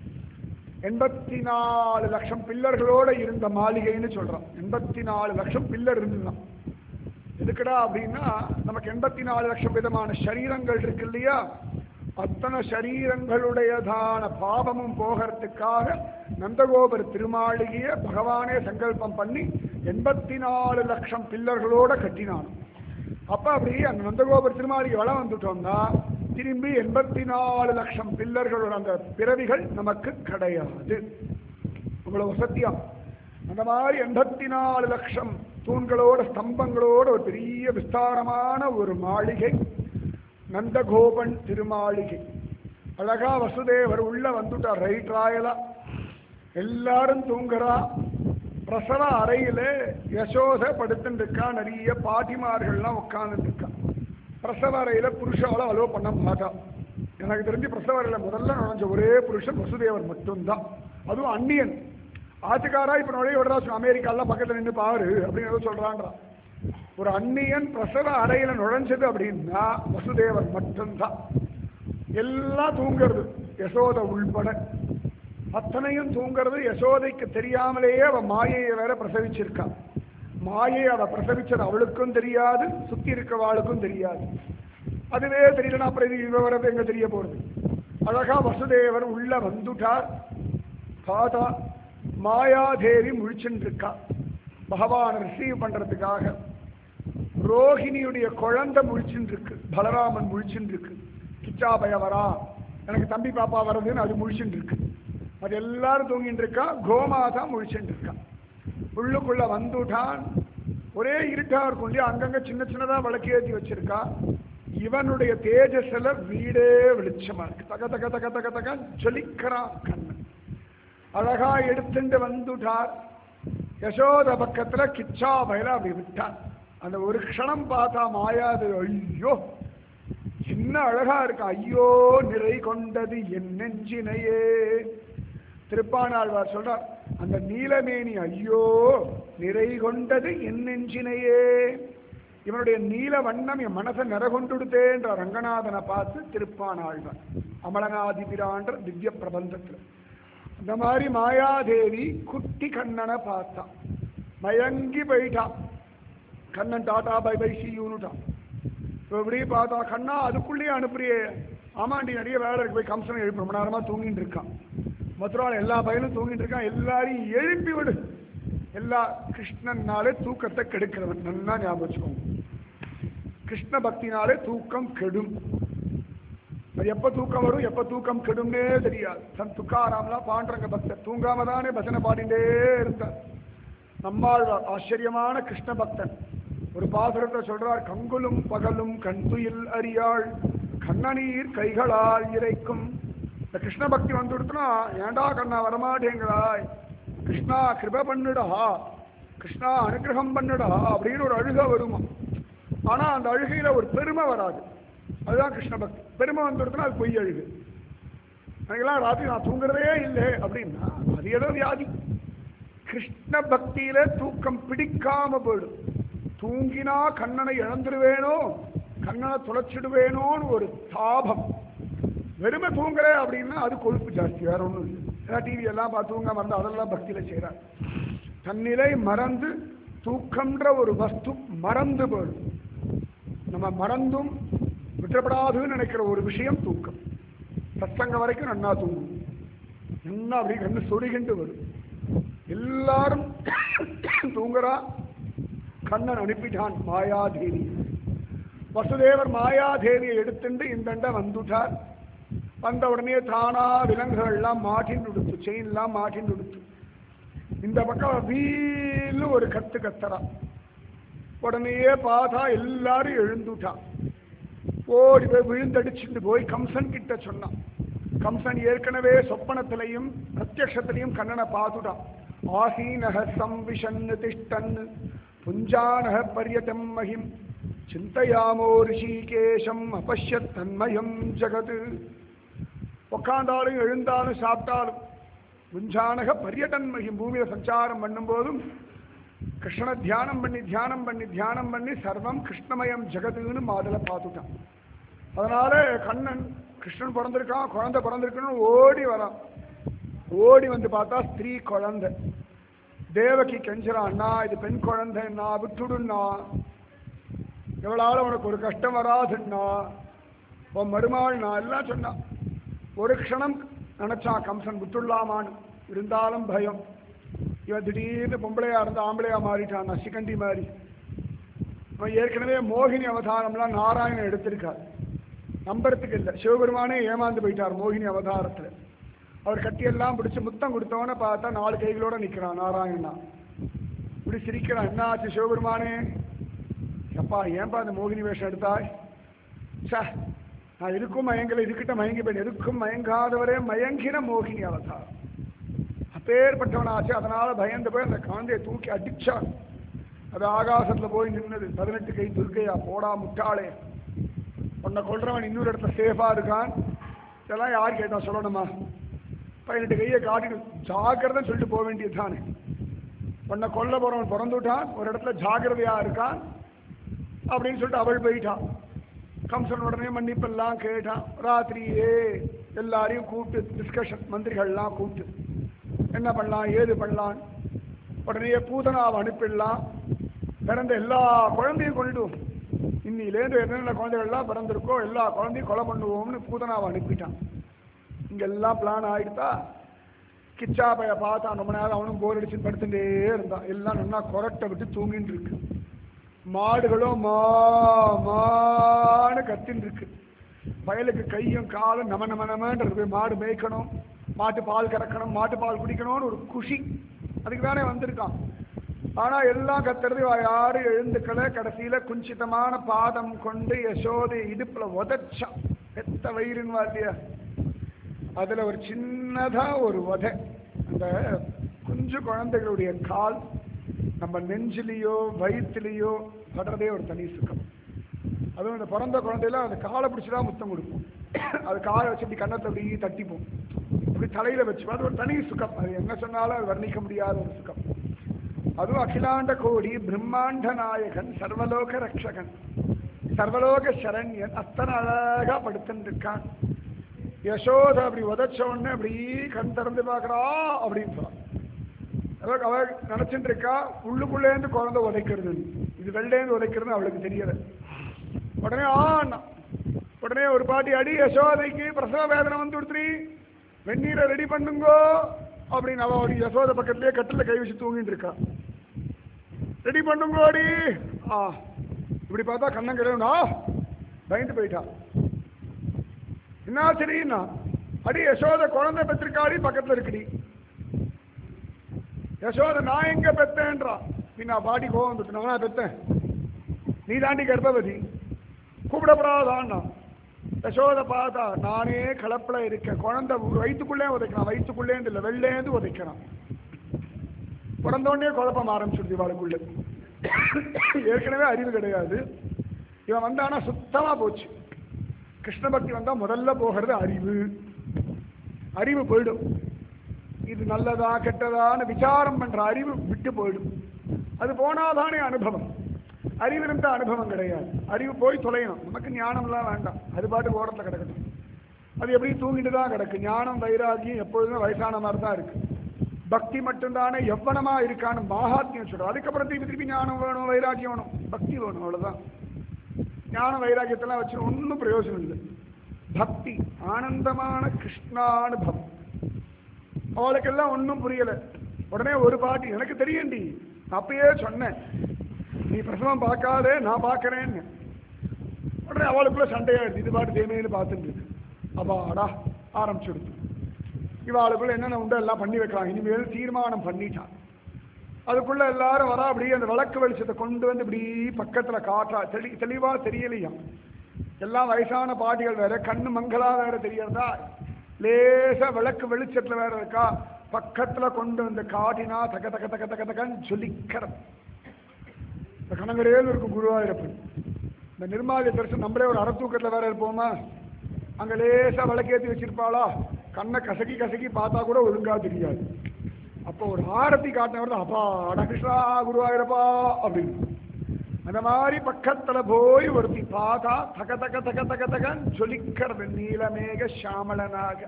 A: எண்பத்தி நாலு லட்சம் பில்லர்களோட இருந்த மாளிகைன்னு சொல்றோம் எண்பத்தி நாலு லட்சம் பில்லர் இருந்துதான் எதுக்குடா அப்படின்னா நமக்கு எண்பத்தி நாலு லட்சம் விதமான சரீரங்கள் இருக்கு இல்லையா அத்தனை சரீரங்களுடையதான பாவமும் போகிறதுக்காக நந்தகோபுர திருமாளிகைய பகவானே சங்கல்பம் பண்ணி எண்பத்தி நாலு லட்சம் பில்லர்களோட கட்டினான் அப்ப அப்படி அந்த நந்தகோபுர திருமாளிகை வளம் வந்துட்டோம்னா திரும்பி எண்பத்தி நாலு லட்சம் பில்லர்களோட அந்த பிறவிகள் நமக்கு கிடையாது இவ்வளவு சத்தியம் அந்த மாதிரி எண்பத்தி நாலு லட்சம் தூண்களோட ஸ்தம்பங்களோட ஒரு பெரிய விஸ்தாரமான ஒரு மாளிகை நந்தகோபன் திருமாளிகை அழகா வசுதேவர் உள்ள வந்துட்டார் ரைட் ராயலா எல்லாரும் தூங்குறா பிரசவ அறையில யசோத படுத்துட்டு இருக்கா நிறைய பாட்டிமார்கள்லாம் உட்கார்ந்துட்டு இருக்கா பிரசவ அறையில புருஷால அலோ பண்ண மாட்டா எனக்கு தெரிஞ்சு பிரசவ அறையில முதல்ல நுழைஞ்ச ஒரே புருஷன் வசுதேவர் மட்டும்தான் அதுவும் அந்நியன் ஆத்துக்காரா இப்ப நுழைய விடுறா அமெரிக்காலாம் பக்கத்துல நின்று பாரு அப்படின்னு ஏதோ சொல்றான்றான் ஒரு அந்நியன் பிரசவ அறையில நுழைஞ்சது அப்படின்னா வசுதேவர் மட்டும்தான் எல்லாம் தூங்குறது யசோத உள்பட அத்தனையும் தூங்குறது யசோதைக்கு தெரியாமலேயே அவ மாயையை வேற பிரசவிச்சிருக்கா மாயை அவ பிரசவிச்சது அவளுக்கும் தெரியாது சுத்தி இருக்கவாளுக்கும் தெரியாது அதுவே தெரியலனா அப்புறம் இது விவரத்தை எங்க தெரிய போறது அழகா வசுதேவர் உள்ள வந்துட்டார் பார்த்தா மாயாதேவி முழிச்சுட்டு இருக்கா பகவான் ரிசீவ் பண்றதுக்காக ரோஹிணியுடைய குழந்தை முழிச்சுட்டு இருக்கு பலராமன் முழிச்சுட்டு இருக்கு கிச்சா பய வரா எனக்கு தம்பி பாப்பா வர்றதுன்னு அது முழிச்சுட்டு இருக்கு அது எல்லாரும் தூங்கிட்டு இருக்கா கோமாதா முழிச்சுட்டு இருக்கா உள்ளுக்குள்ள வந்துட்டான் ஒரே இருட்டா இருக்கும் இல்லையா அங்கங்க சின்ன சின்னதா விளக்கேற்றி வச்சிருக்கா இவனுடைய தேஜஸ்ல வீடே வெளிச்சமா இருக்கு தக தக தக தக தக ஜொலிக்கிறான் கண்ணன் அழகா எடுத்துட்டு வந்துட்டார் யசோத பக்கத்துல கிச்சா பயில அப்படி விட்டான் அந்த ஒரு க்ஷணம் பார்த்தா மாயாது ஐயோ என்ன அழகா இருக்கு ஐயோ நிறை கொண்டது என் நெஞ்சினையே திருப்பானாழ்வார் சொல்றார் அந்த நீலமேனி ஐயோ நிறை கொண்டது என் நெஞ்சினையே இவனுடைய நீல வண்ணம் என் மனசை நிறகொண்டுடுதேன்ற ரங்கநாதனை பார்த்து திருப்பானாழ்வார் அமலநாதிபிரான்ற திவ்ய பிரபந்தத்துல இந்த மாதிரி மாயாதேவி குட்டி கண்ணனை பார்த்தான் மயங்கி போயிட்டான் கண்ணன் டாடா பை பை சி யூனுட்டான் இப்போ இப்படி பார்த்தா கண்ணா அதுக்குள்ளேயே அனுப்புறியே ஆமாண்டி நிறைய வேலை இருக்கு போய் கம்சனை எழுப்பி ரொம்ப நேரமா தூங்கிட்டு இருக்கான் மதுராவில் எல்லா பயிலும் தூங்கிட்டு இருக்கான் எல்லாரையும் எழுப்பி விடு எல்லா கிருஷ்ணன்னாலே தூக்கத்தை கெடுக்கிறவன் நல்லா ஞாபகம் வச்சுக்கோங்க கிருஷ்ண பக்தினாலே தூக்கம் கெடும் அது எப்ப தூக்கம் வரும் எப்ப தூக்கம் கெடும்னே தெரியாது சன் துக்காராம்லாம் பாண்டரங்க பக்தர் தூங்காம தானே பஜனை பாடிண்டே இருந்தார் நம்மாழ்வார் ஆச்சரியமான கிருஷ்ண பக்தன் ஒரு பாசுரத்தை சொல்றார் கங்குலும் பகலும் கண்துயில் அறியாள் கண்ணநீர் கைகளால் இறைக்கும் இந்த கிருஷ்ண பக்தி வந்துடுத்துனா ஏண்டா கண்ணா வரமாட்டேங்கிறாய் கிருஷ்ணா கிருப பண்ணுடா கிருஷ்ணா அனுகிரகம் பண்ணுடா அப்படின்னு ஒரு அழுக வருமா ஆனா அந்த அழுகையில ஒரு பெருமை வராது அதுதான் கிருஷ்ண பக்தி பெருமை வந்துடுத்துனா அது பொய் அழுகு எனக்கெல்லாம் ராத்திரி நான் தூங்குறதே இல்லை அப்படின்னா அது ஏதோ வியாதி கிருஷ்ண பக்தியில தூக்கம் பிடிக்காம போயிடும் தூங்கினா கண்ணனை இழந்துருவேனோ கண்ணனை தொலைச்சிடுவேனோன்னு ஒரு தாபம் வெறுமை தூங்குறேன் அப்படின்னா அது கொழுப்பு ஜாஸ்தி வேற ஒன்றும் இல்லை ஏன்னா டிவி எல்லாம் பார்த்து தூங்க மறந்து அதெல்லாம் பக்தியில செய்கிறார் தன்னிலை மறந்து தூக்கம்ன்ற ஒரு வஸ்து மறந்து போயிடும் நம்ம மறந்தும் விட்டுறப்படாதுன்னு நினைக்கிற ஒரு விஷயம் தூக்கம் சத்சங்கம் வரைக்கும் நன்னா தூங்கும் நன்னா அப்படி கண்ணு சொருகிண்டு வரும் எல்லாரும் தூங்குறா கண்ணன் அனுப்பிட்டான் மாயாதேவி வசுதேவர் மாயாதேவியை எடுத்துட்டு இந்தண்ட வந்துட்டார் வந்த உடனே தானா விலங்குகள் எல்லாம் மாட்டின்னு கொடுத்து செயின் எல்லாம் மாட்டின்னு கொடுத்து இந்த பக்கம் வீல்னு ஒரு கத்து கத்துறா உடனேயே பார்த்தா எல்லாரும் எழுந்துட்டான் ஓடி போய் விழுந்தடிச்சுட்டு போய் கம்சன் கிட்ட சொன்னான் கம்சன் ஏற்கனவே சொப்பனத்திலையும் பிரத்யக்ஷத்திலையும் கண்ணனை பார்த்துட்டான் ஆசீனக சம்விஷன் திஷ்டன் புஞ்சானக பரியதம் மகிம் சிந்தையாமோ ரிஷிகேஷம் அபஷ்யத் தன்மயம் ஜகத் உக்காந்தாலும் எழுந்தாலும் சாப்பிட்டாலும் புஞ்சானக பரியடன் மகிம் பூமியில சஞ்சாரம் பண்ணும்போதும் கிருஷ்ணனை தியானம் பண்ணி தியானம் பண்ணி தியானம் பண்ணி சர்வம் கிருஷ்ணமயம் ஜெகதுன்னு மாதுல பார்த்துட்டான் அதனால கண்ணன் கிருஷ்ணன் பிறந்திருக்கான் குழந்தை பிறந்திருக்குன்னு ஓடி வரான் ஓடி வந்து பார்த்தா ஸ்திரீ குழந்தை தேவகி கெஞ்சுறான் அண்ணா இது பெண் குழந்தைன்னா விட்டுடுன்னா எவ்வளவு உனக்கு ஒரு கஷ்டம் வராதுன்னா உன் மருமாள் நான் எல்லாம் சொன்னான் ஒரு க்ஷணம் நினைச்சான் கம்சன் விட்டுடலாமான்னு இருந்தாலும் பயம் இவன் திடீர்னு பொம்பளையா இருந்து ஆம்பளையா மாறிட்டான் சிகண்டி மாதிரி அவன் ஏற்கனவே மோகினி அவதாரம்லாம் நாராயணன் எடுத்திருக்கார் நம்புறதுக்கு இல்லை சிவபெருமானே ஏமாந்து போயிட்டார் மோகினி அவதாரத்துல அவர் கட்டியெல்லாம் பிடிச்சு முத்தம் கொடுத்தவன பார்த்தா நாலு கைகளோட நிக்கிறான் நாராயணனா இப்படி சிரிக்கிறான் என்ன ஆச்சு சிவபெருமானே அப்பா ஏன்பா அந்த மோகினி வேஷம் எடுத்தாய் சே நான் இருக்கும் மயங்கல இதுக்கிட்ட மயங்கி போய் எதுக்கும் மயங்காதவரே மயங்கின மோகினி அவதாரம் அப்பேற்பட்டவனாச்சு அதனால பயந்து போய் அந்த குழந்தையை தூக்கி அடிச்சான் அது ஆகாசத்துல போய் நின்னது பதினெட்டு கை துர்க்கையா போடா முட்டாளே உன்னை கொல்றவன் இன்னொரு இடத்துல சேஃபா இருக்கான் இதெல்லாம் யார் கேட்டா சொல்லணுமா பதினெட்டு கையை காட்டிட்டு ஜாக்கிரதை சொல்லிட்டு போக வேண்டியது தானே உன்னை கொல்ல போறவன் பிறந்துட்டான் ஒரு இடத்துல ஜாக்கிரதையா இருக்கான் அப்படின்னு சொல்லிட்டு அவள் போயிட்டான் கம்சன் உடனே மன்னிப்பெல்லாம் கேட்டான் ராத்திரியே எல்லாரையும் கூப்பிட்டு டிஸ்கஷன் மந்திரிகள்லாம் கூப்பிட்டு என்ன பண்ணலாம் ஏது பண்ணலாம் உடனே பூதனாவை அனுப்பிடலாம் பிறந்த எல்லா குழந்தையும் கொண்டுடுவோம் இன்னிலேருந்து என்னென்ன குழந்தைகள்லாம் பிறந்திருக்கோ எல்லா குழந்தையும் கொலை பண்ணுவோம்னு பூதனாவை அனுப்பிட்டான் இங்கெல்லாம் பிளான் ஆயிடுதா கிச்சா பைய பார்த்தான் ரொம்ப நேரம் அவனும் போர் அடிச்சு படுத்துட்டே இருந்தான் எல்லாம் நல்லா கொரட்டை விட்டு தூங்கிட்டு இருக்கு மாடுகளும் மா மான்னு கத்தின்னு இருக்கு வயலுக்கு கையும் காலும் நம நம நமன்றது போய் மாடு மேய்க்கணும் மாட்டு பால் கறக்கணும் மாட்டு பால் குடிக்கணும்னு ஒரு குஷி அதுக்கு தானே வந்திருக்கான் ஆனா எல்லாம் கத்துறது இவ யாரும் எழுந்துக்கல கடைசியில குஞ்சிதமான பாதம் கொண்டு யசோதை இடுப்புல உதச்சான் பெத்த வயிறுன்னு இல்லையா அதுல ஒரு சின்னதா ஒரு உதை அந்த குஞ்சு குழந்தைகளுடைய கால் நம்ம நெஞ்சிலேயோ வயிற்றுலேயோ படுறதே ஒரு தனி சுகம் அதுவும் இந்த பிறந்த குழந்தையில அந்த காலை பிடிச்சிதான் முத்தம் கொடுப்போம் அது காலை வச்சு இப்படி கன்னத்தை அப்படி தட்டிப்போம் இப்படி தலையில வச்சு அது ஒரு தனி சுகம் அது என்ன சொன்னாலும் அது வர்ணிக்க முடியாத ஒரு சுகம் அதுவும் அகிலாண்ட கோடி பிரம்மாண்ட நாயகன் சர்வலோக ரக்ஷகன் சர்வலோக சரண்யன் அத்தனை அழகா படுத்துட்டு இருக்கான் யசோத அப்படி உதச்ச உடனே அப்படி கண் திறந்து பார்க்கறா அப்படின்னு சொல்றான் அதாவது அவ நினைச்சிட்டு இருக்கா உள்ளுக்குள்ளேருந்து குழந்தை உதைக்கிறது இது வெள்ளையேந்து உதைக்கிறது அவளுக்கு தெரியல உடனே ஆ உடனே ஒரு பாட்டி அடி யசோதைக்கு பிரசவ வேதனை வந்து கொடுத்துரி வெந்நீரை ரெடி பண்ணுங்கோ அப்படின்னு அவ ஒரு யசோத பக்கத்துலயே கட்டில கை வச்சு தூங்கிட்டு இருக்கா ரெடி பண்ணுங்கோ அடி ஆ இப்படி பார்த்தா கண்ணன் கிடையாதுனா பயந்து போயிட்டா என்ன சரின்னா அடி யசோத குழந்தை பெற்றிருக்காடி பக்கத்துல இருக்குடி யசோத நான் எங்க பெத்தேன்றா பின்ன பாட்டி கோவம் வந்துட்டு நான் பெத்தேன் நீ தாண்டி கர்ப்பவதி கூப்பிடப்படாதான்னா யசோத பார்த்தா நானே கலப்புல இருக்கேன் குழந்தை வயிற்றுக்குள்ளே உதைக்கிறான் வயிற்றுக்குள்ளேந்து இல்லை வெள்ளேந்து உதைக்கிறான் பிறந்த உடனே குழப்பம் ஆரம்பிச்சுடுது இவாளுக்குள்ள ஏற்கனவே அறிவு கிடையாது இவன் வந்தானா சுத்தமா போச்சு கிருஷ்ண பக்தி வந்தா முதல்ல போகிறது அறிவு அறிவு போயிடும் இது நல்லதா கெட்டதான்னு விசாரம் பண்ற அறிவு விட்டு போயிடும் அது போனாதானே அனுபவம் அறிவு இருந்த அனுபவம் கிடையாது அறிவு போய் தொலையணும் நமக்கு ஞானம்லாம் வேண்டாம் அது பாட்டு ஓரத்தில் கிடக்கட்டும் அது எப்படி தூங்கிட்டு தான் கிடக்கு ஞானம் வைராகியம் எப்பொழுதுமே வயசான மாதிரி தான் இருக்கு பக்தி மட்டும்தானே எவ்வளமா இருக்கான்னு மகாத்மியம் சொல்றோம் அதுக்கப்புறம் திருப்பி திருப்பி ஞானம் வேணும் வைராகியம் வேணும் பக்தி வேணும் அவ்வளவுதான் ஞான வைராகியத்தெல்லாம் வச்சு ஒன்றும் பிரயோஜனம் இல்லை பக்தி ஆனந்தமான கிருஷ்ணானுபவம் அவளுக்கெல்லாம் ஒன்றும் புரியல உடனே ஒரு பாட்டி எனக்கு தெரியும்டி நான் அப்பயே சொன்னேன் நீ பிரசவம் பார்க்காதே நான் பார்க்கறேன்னு உடனே அவளுக்குள்ள சண்டையாயிடுது இது பாட்டு தேமையின்னு பார்த்துட்டு இருக்கு அப்பாடா ஆரம்பிச்சுடுது இவாளுக்குள்ள என்னென்ன உண்டோ எல்லாம் பண்ணி வைக்கலாம் இனிமேல் தீர்மானம் பண்ணிட்டான் அதுக்குள்ள எல்லாரும் வரா அப்படியே அந்த விளக்கு வெளிச்சத்தை கொண்டு வந்து இப்படி பக்கத்துல காற்றா தெளி தெளிவா தெரியலையாம் எல்லாம் வயசான பாட்டிகள் வேற கண்ணு மங்களா வேற தெரியறதா லேசா விளக்கு வெளிச்சத்துல வேற இருக்கா பக்கத்துல கொண்டு வந்து காட்டினா தக தக தக தக தகன்னு ஜொலிக்கிறது இந்த கணங்கரேல் இருக்கும் குருவாயூரப்பன் இந்த நிர்மாலய தரிசனம் நம்மளே ஒரு அறத்தூக்கத்துல வேற இருப்போமா அங்க லேசா விளக்கேத்தி வச்சிருப்பாளா கண்ணை கசக்கி கசக்கி பார்த்தா கூட ஒழுங்கா தெரியாது அப்போ ஒரு ஆரத்தி காட்டினவர் அப்பா அட கிருஷ்ணா குருவாயூரப்பா அப்படின்னு அந்த மாதிரி பக்கத்துல போய் ஒருத்தி பார்த்தா தக தக தக தக தகன்னு ஜொலிக்கிறது நீலமேக சாமளனாக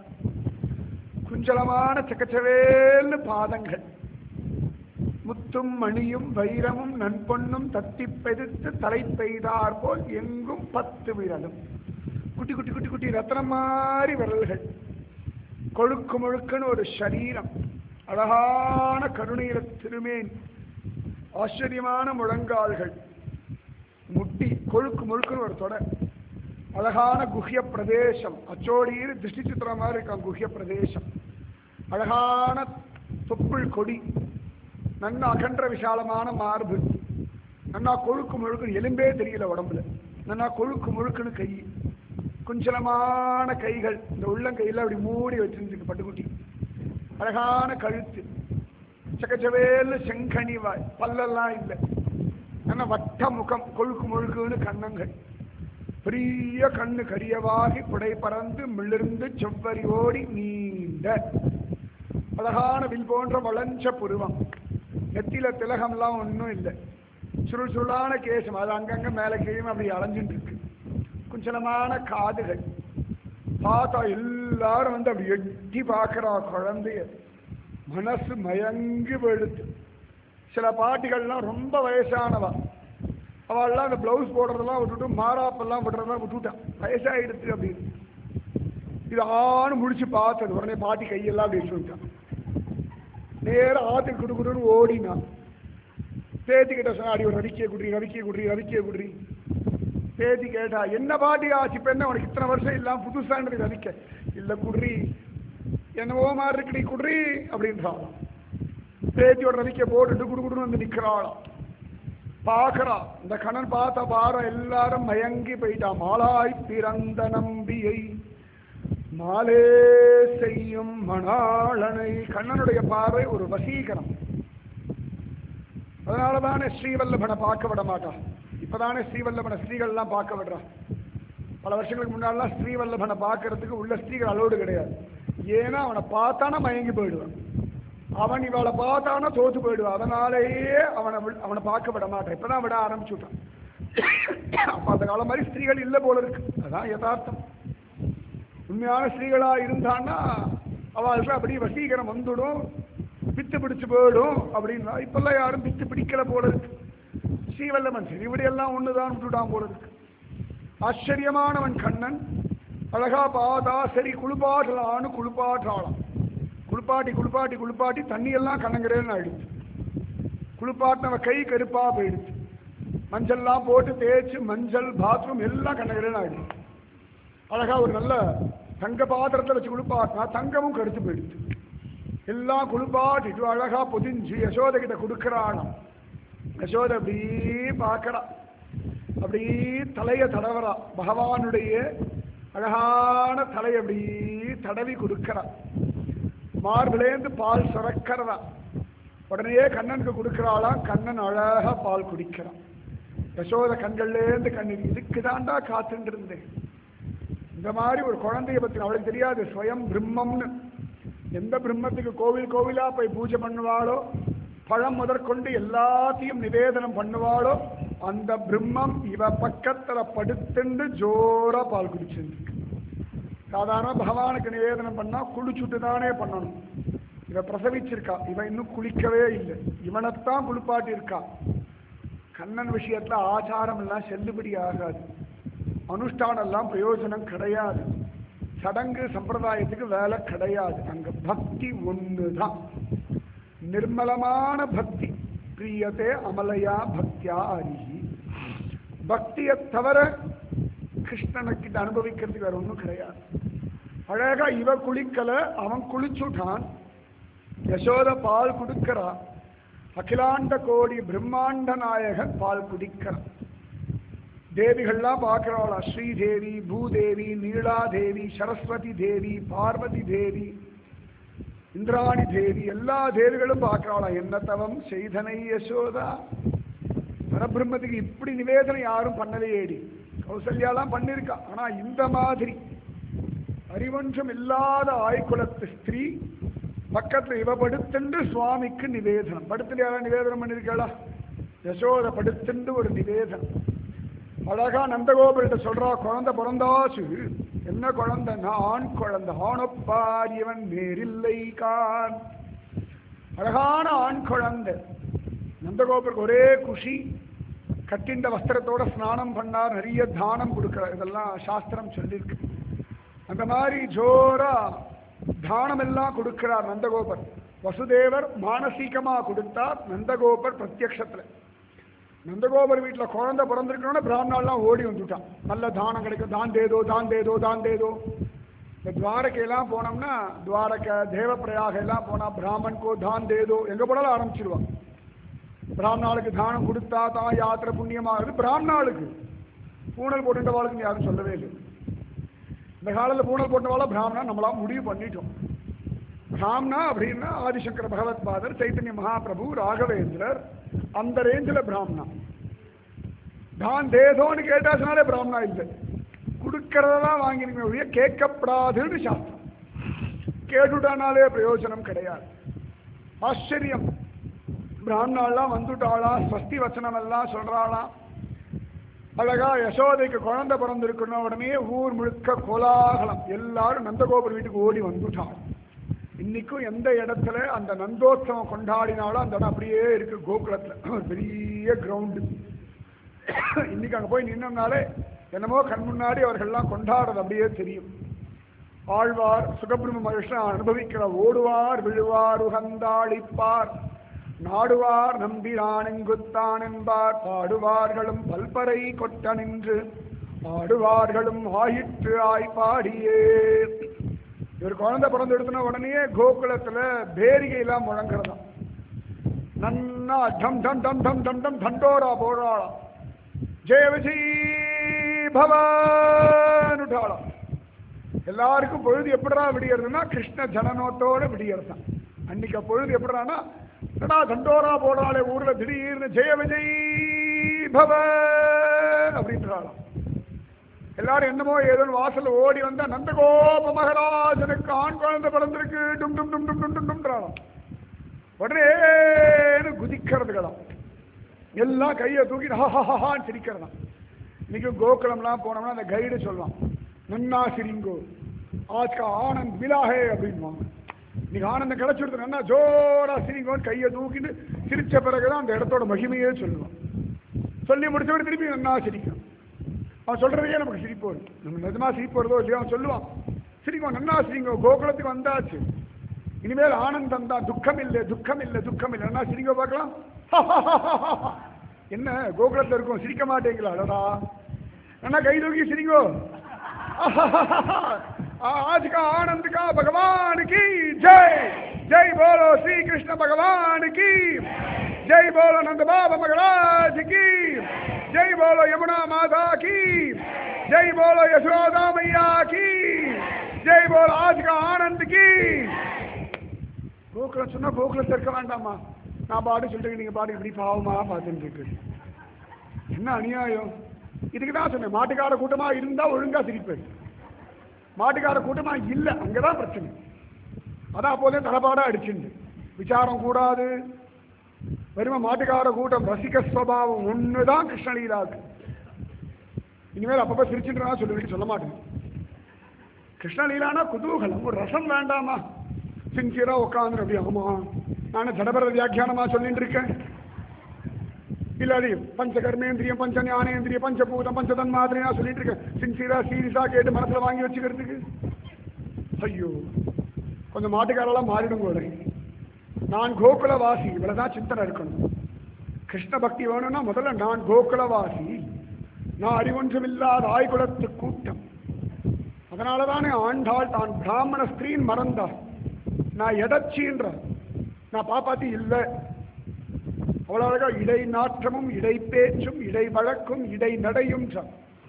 A: குஞ்சலமான சக்கச்சவேல்னு பாதங்கள் முத்தும் மணியும் வைரமும் நன்பொன்னும் தத்தி பெருத்து தலை பெய்தார் போல் எங்கும் பத்து விரலும் குட்டி குட்டி குட்டி குட்டி ரத்னம் மாதிரி விரல்கள் கொழுக்கு முழுக்குன்னு ஒரு சரீரம் அழகான கருணீர திருமேன் ஆச்சரியமான முழங்கால்கள் முட்டி கொழுக்கு முழுக்குன்னு ஒரு தொடை அழகான குஹ்ய பிரதேசம் அச்சோடியில் திருஷ்டி சித்திரம் மாதிரி இருக்கான் குஹ்ய பிரதேசம் அழகான தொப்புள் கொடி நல்ல அகன்ற விசாலமான மார்பு நன்னா கொழுக்கு முழுக்குன்னு எலும்பே தெரியல உடம்புல நன்னா கொழுக்கு முழுக்குன்னு கை குஞ்சலமான கைகள் இந்த உள்ளங்கையில் அப்படி மூடி வச்சிருந்துருக்கு பட்டுக்குட்டி அழகான கழுத்து சக்கச்சவேல்னு செங்கனி வாய் பல்லெல்லாம் இல்லை நல்ல வட்ட முகம் கொழுக்கு முழுக்குன்னு கண்ணங்கள் பெரிய கண்ணு கரியவாகி புடை பறந்து மிளிர்ந்து செவ்வரி ஓடி நீண்ட அழகான வில் போன்ற வளைஞ்ச புருவம் நெத்தியில திலகம்லாம் ஒன்றும் இல்லை சுருள் சுருளான கேசம் அது அங்கங்க மேலே கீழும் அப்படி அலைஞ்சுட்டு இருக்கு குஞ்சலமான காதுகள் பார்த்தா எல்லாரும் வந்து அப்படி எட்டி பார்க்கறா குழந்தைய மனசு மயங்கி போயிடுது சில பாட்டிகள்லாம் ரொம்ப வயசானவா அவள்லாம் அந்த பிளவுஸ் போடுறதெல்லாம் விட்டுட்டு மாறாப்பெல்லாம் விடுறதெல்லாம் விட்டுட்டான் வயசாயிடுச்சு அப்படின்னு இது ஆணு முடிச்சு பார்த்தது உடனே பாட்டி கையெல்லாம் அப்படி வச்சுட்டான் நேரம் ஆத்துக்கு குடுக்குடுன்னு ஓடினான் பேத்திக்கிட்ட சொன்னா அடி ஒரு ரவிக்கிய குடி ரவிக்கிய குடி ரவிக்கிய குடி பேத்தி கேட்டா என்ன பாட்டி ஆச்சு இப்ப என்ன உனக்கு இத்தனை வருஷம் இல்லாம புதுசான்றது ரவிக்க இல்ல குட்ரி என்னவோ மாதிரி இருக்குடி குட்ரி அப்படின்றான் பேத்தியோட ரவிக்க போட்டுட்டு குடுக்குடுன்னு வந்து நிக்கிறாளாம் பார்க்கறா இந்த கண்ணன் பார்த்த பார எல்லாரும் மயங்கி போயிட்டா மாலாய் பிறந்த நம்பியை மாலே செய்யும் மணாளனை கண்ணனுடைய பார்வை ஒரு வசீகரம் அதனாலதானே ஸ்ரீவல்லபனை பார்க்க விட மாட்டான் இப்பதானே ஸ்ரீவல்லபனை ஸ்ரீகள்லாம் பார்க்க விடுறா பல வருஷங்களுக்கு முன்னாடிலாம் ஸ்ரீவல்லபனை பார்க்கறதுக்கு உள்ள ஸ்ரீகள் அலோடு கிடையாது ஏன்னா அவனை பார்த்தானா மயங்கி போயிடுவான் அவன் இவளை பார்த்தானா தோத்து போயிடுவான் அதனாலேயே அவனை வி- அவனை பார்க்க விட மாட்டான் இப்பதான் விட ஆரம்பிச்சு விட்டான் அப்ப அந்த காலம் மாதிரி ஸ்திரீகள் இல்லை போல இருக்கு அதான் யதார்த்தம் உண்மையான ஸ்திரீகளா இருந்தான்னா அவளுக்கு அப்படி வசீகரம் வந்துடும் பித்து பிடிச்சு போயிடும் அப்படின்னா இப்பெல்லாம் யாரும் பித்து பிடிக்கல போல இருக்கு ஸ்ரீவல்லமன் சரி இப்படி எல்லாம் ஒண்ணுதான் விட்டுட்டான் போல இருக்கு ஆச்சரியமானவன் கண்ணன் அழகா பார்த்தா சரி குளிப்பாட்டலான்னு குளிப்பாட்டாளாம் குளிப்பாட்டி குளிப்பாட்டி குளிப்பாட்டி தண்ணி எல்லாம் கண்ணங்கிறேன்னு ஆயிடுச்சு குளிப்பாட்டினவ கை கருப்பா போயிடுச்சு மஞ்சள்லாம் போட்டு தேய்ச்சி மஞ்சள் பாத்ரூம் எல்லாம் கண்ணங்கிறேன்னு ஆயிடுச்சு அழகா ஒரு நல்ல தங்க பாத்திரத்தை வச்சு குளிப்பாட்டினா தங்கமும் கருத்து போயிடுச்சு எல்லாம் குளிப்பாட்டிட்டு அழகா பொதிஞ்சு யசோதை கிட்ட கொடுக்கறானாம் யசோதை அப்படி பார்க்கறா அப்படி தலைய தடவரா பகவானுடைய அழகான தலையை அப்படி தடவி கொடுக்கறா மார்பிலேந்து பால் சுரக்கிறதா உடனே கண்ணனுக்கு கொடுக்கறாளாம் கண்ணன் அழகா பால் குடிக்கிறான் யசோத கண்கள்லேருந்து கண்ணீர் இதுக்கு தாண்டா காத்துட்டு இருந்தேன் இந்த மாதிரி ஒரு குழந்தைய பத்தி அவளுக்கு தெரியாது ஸ்வயம் பிரம்மம்னு எந்த பிரம்மத்துக்கு கோவில் கோவிலா போய் பூஜை பண்ணுவாளோ பழம் முதற்கொண்டு எல்லாத்தையும் நிவேதனம் பண்ணுவாளோ அந்த பிரம்மம் இவ பக்கத்துல படுத்துண்டு ஜோரா பால் குடிச்சிருக்கு சாதாரண பகவானுக்கு நிவேதனம் பண்ணா குளிச்சுட்டு தானே பண்ணணும் இவ பிரசவிச்சிருக்கா இவன் இன்னும் குளிக்கவே இல்லை இவனைத்தான் குளிப்பாட்டி இருக்கா கண்ணன் விஷயத்துல ஆச்சாரம் எல்லாம் செல்லுபடி ஆகாது அனுஷ்டானம் எல்லாம் பிரயோஜனம் கிடையாது சடங்கு சம்பிரதாயத்துக்கு வேலை கிடையாது அங்க பக்தி ஒண்ணுதான் நிர்மலமான பக்தி பிரியத்தே அமலையா பக்தியா அரிஹி பக்தியை தவிர கிருஷ்ணனுக்கிட்ட அனுபவிக்கிறதுக்கு வேற ஒன்றும் கிடையாது அழகா இவ குளிக்கல அவன் குளிச்சுட்டான் யசோத பால் கொடுக்கிறா அகிலாண்ட கோடி பிரம்மாண்ட நாயகன் பால் குடிக்கிறான் தேவிகள்லாம் பார்க்கிறவளா ஸ்ரீதேவி பூதேவி நீலாதேவி சரஸ்வதி தேவி பார்வதி தேவி இந்திராணி தேவி எல்லா தேவிகளும் பார்க்கிறவளா என்ன தவம் செய்தனை யசோதா பரபிரம்மத்துக்கு இப்படி நிவேதனம் யாரும் பண்ணலையேடி கௌசல்யாலாம் பண்ணிருக்கா ஆனா இந்த மாதிரி அறிவொன்றும் இல்லாத ஆய்குலத்து ஸ்திரீ பக்கத்துல இவ படுத்துண்டு சுவாமிக்கு நிவேதனம் படுத்துட்டு யாரும் நிவேதனம் பண்ணிருக்காளா யசோத படுத்துண்டு ஒரு நிவேதனம் அழகா நந்தகோபுரிட்ட சொல்றா குழந்தை பிறந்தாச்சு என்ன குழந்தைன்னா ஆண் குழந்தை ஆணப்பார் இவன் வேறில்லை கான் அழகான ஆண் குழந்தை நந்தகோபுருக்கு ஒரே குஷி கட்டிண்ட வஸ்திரத்தோட ஸ்நானம் பண்ணார் நிறைய தானம் கொடுக்கிறார் இதெல்லாம் சாஸ்திரம் சொல்லியிருக்கு அந்த மாதிரி ஜோரா தானம் எல்லாம் கொடுக்கிறார் நந்தகோபர் வசுதேவர் மானசீகமா கொடுத்தார் நந்தகோபர் பிரத்யக்ஷத்துல நந்தகோபர் வீட்டில் குழந்தை பிறந்திருக்கணும்னா பிராமணாலாம் ஓடி வந்துட்டான் நல்ல தானம் கிடைக்கும் தான் தேதோ தான் தேதோ தான் தேதோ இந்த துவாரகையெல்லாம் போனோம்னா துவாரகை தேவப்பிரயாக எல்லாம் போனா பிராமன் கோ தான் தேதோ எங்க போனாலும் ஆரம்பிச்சிருவான் பிராமணாளுக்கு தானம் கொடுத்தா தான் யாத்திரை புண்ணியமாகுது பிராமணாளுக்கு பூனல் போட்டுட்டவாளுக்கு யாரும் சொல்லவே இல்லை இந்த காலத்தில் பூனல் போட்டவாள பிராமணா நம்மளா முடிவு பண்ணிட்டோம் பிராமணா அப்படின்னா ஆதிசங்கர பகவத் பாதர் சைத்தன்ய மகாபிரபு ராகவேந்திரர் அந்த ரேஞ்சில் பிராமணா தான் தேதோன்னு கேட்டாச்சுனாலே பிராமணா இல்லை கொடுக்கறதெல்லாம் வாங்கினீங்க ஒழிய கேட்கப்படாதுன்னு சாஸ்திரம் கேட்டுட்டானாலே பிரயோஜனம் கிடையாது ஆச்சரியம் பிராமணாலாம் வந்துட்டாளா ஸ்வஸ்தி வச்சனம் எல்லாம் சொல்றாளாம் அழகா யசோதைக்கு குழந்தை பிறந்திருக்கணும் உடனே ஊர் முழுக்க கோலாகலம் எல்லாரும் நந்தகோபுர வீட்டுக்கு ஓடி வந்துட்டாள் இன்னைக்கும் எந்த இடத்துல அந்த நந்தோத்சவம் கொண்டாடினாலும் அந்த இடம் அப்படியே இருக்கு கோகுலத்துல ஒரு பெரிய கிரவுண்டு இன்னைக்கு அங்க போய் நின்னோம்னாலே என்னமோ கண் முன்னாடி அவர்கள்லாம் கொண்டாடுறது அப்படியே தெரியும் ஆழ்வார் சுகபிரம்ம மகிழ்ச்சி அனுபவிக்கிற ஓடுவார் விழுவார் உகந்தாளிப்பார் நாடுவார் நம்பிரானெங்குத்தான் என்பார் பாடுவார்களும் பல்பறை கொட்ட நின்று ஆடுவார்களும் ஆயிற்று ஆய்ப்பாடியே இவர் குழந்தை பிறந்து எடுத்துன உடனே கோகுலத்துல பேரிகை எல்லாம் முழங்குறதாம் நன்னா டம் டம் டம் டம் டம் டம் தண்டோரா போடுறாளாம் ஜெய விஜய் பவானுட்டாளாம் எல்லாருக்கும் பொழுது எப்படிடா விடியறதுன்னா கிருஷ்ண ஜனனோத்தோட விடியறதான் அன்னைக்கு பொழுது எப்படிடான்னா என்னடா தண்டோரா போடாளே ஊர்ல திடீர்னு ஜெய விஜய் பவ அப்படின்றாளாம் எல்லாரும் என்னமோ ஏதோ வாசல்ல ஓடி வந்தா நந்தகோப மகராஜனுக்கு ஆண் குழந்தை பிறந்திருக்கு டும் டும் டும் டும் டும் டும் டும்ன்றாளாம் உடனே குதிக்கிறதுகளாம் எல்லாம் கையை தூக்கிட்டு ஹஹான்னு சிரிக்கிறதாம் இன்னைக்கு கோகுலம்லாம் போனோம்னா அந்த கைடு சொல்லுவான் நன்னா சிரிங்கோ ஆஜ்கா ஆனந்த் மிலாஹே அப்படின்வாங்க இன்னைக்கு ஆனந்தம் கிடைச்சிருது நன்னா ஜோரா சிரிங்கோன்னு கையை தூக்கிட்டு சிரிச்ச பிறகுதான் அந்த இடத்தோட மகிமையே சொல்லுவான் சொல்லி முடிச்சவரை திருப்பி நன்னா சிரிக்கும் அவன் சொல்றதையே நமக்கு சிரிப்பு வரும் நம்ம நிஜமா சிரிப்பு வருதோ இல்லையோ அவன் சொல்லுவான் சிரிக்கும் நன்னா சிரிங்க கோகுலத்துக்கு வந்தாச்சு இனிமேல் ஆனந்தம் தான் துக்கம் இல்லை துக்கம் இல்லை துக்கம் இல்லை நன்னா சிரிங்க பார்க்கலாம் என்ன கோகுலத்துல இருக்கும் சிரிக்க மாட்டேங்களா அடடா நன்னா கை தூக்கி சிரிங்கோ आज का आनंद का भगवान की जय जय बोलो श्री कृष्ण भगवान की जय बोलो नंद बाबा महाराज की जय बोलो यमुना माता की जय बोलो यशोदा मैया की जय बोलो आज का आनंद की கோகுலம் சொன்னா கோகுலத்தில் இருக்க வேண்டாமா நான் பாடு சொல்லிட்டு நீங்க பாடு இப்படி பாவமா பார்த்துட்டு இருக்கு என்ன அநியாயம் இதுக்கு தான் சொன்னேன் மாட்டுக்கார கூட்டமா இருந்தா ஒழுங்கா சிரிப்பேன் மாட்டுக்கார கூட்டமா இல்ல அங்கதான் பிரச்சனை அதான் அப்போதே தலைப்பாடா அடிச்சுண்டு விசாரம் கூடாது வெறும மாட்டுக்கார கூட்டம் ரசிக ஸ்வபாவம் ஒண்ணுதான் கிருஷ்ணலீலாவுக்கு இனிமேல் அப்பப்ப சிரிச்சுட்டு சொல்லுவேன் சொல்ல மாட்டேன் கிருஷ்ணலீலானா குதூகலம் ஒரு ரசம் வேண்டாமா சின்சியரா உட்காந்து அப்படி ஆமா நான் ஜடபர வியாக்கியானமா சொல்லிட்டு இருக்கேன் இல்லாடி பஞ்ச கர்மேந்திரியம் பஞ்ச ஞானேந்திரியம் பஞ்சபூதம் பஞ்சதன் மாதிரியா சொல்லிட்டு இருக்கேன் சின்சியரா சீரியஸா கேட்டு மனசுல வாங்கி வச்சுக்கிறதுக்கு ஐயோ கொஞ்சம் மாட்டுக்காரெல்லாம் மாறிடும் கூட நான் கோகுலவாசி இவ்வளவுதான் சிந்தனை இருக்கணும் கிருஷ்ண பக்தி வேணும்னா முதல்ல நான் கோகுலவாசி நான் அறிவொன்றுமில்லாத ஆய்குலத்து கூட்டம் அதனாலதானே ஆண்டாள் தான் பிராமண ஸ்திரீன் மறந்தாள் நான் எதச்சின்ற நான் பாப்பாத்தி இல்லை அவ்வளவு அழகா இடை நாற்றமும் இடை பேச்சும் இடை வழக்கும் இடை நடையும் சொல்.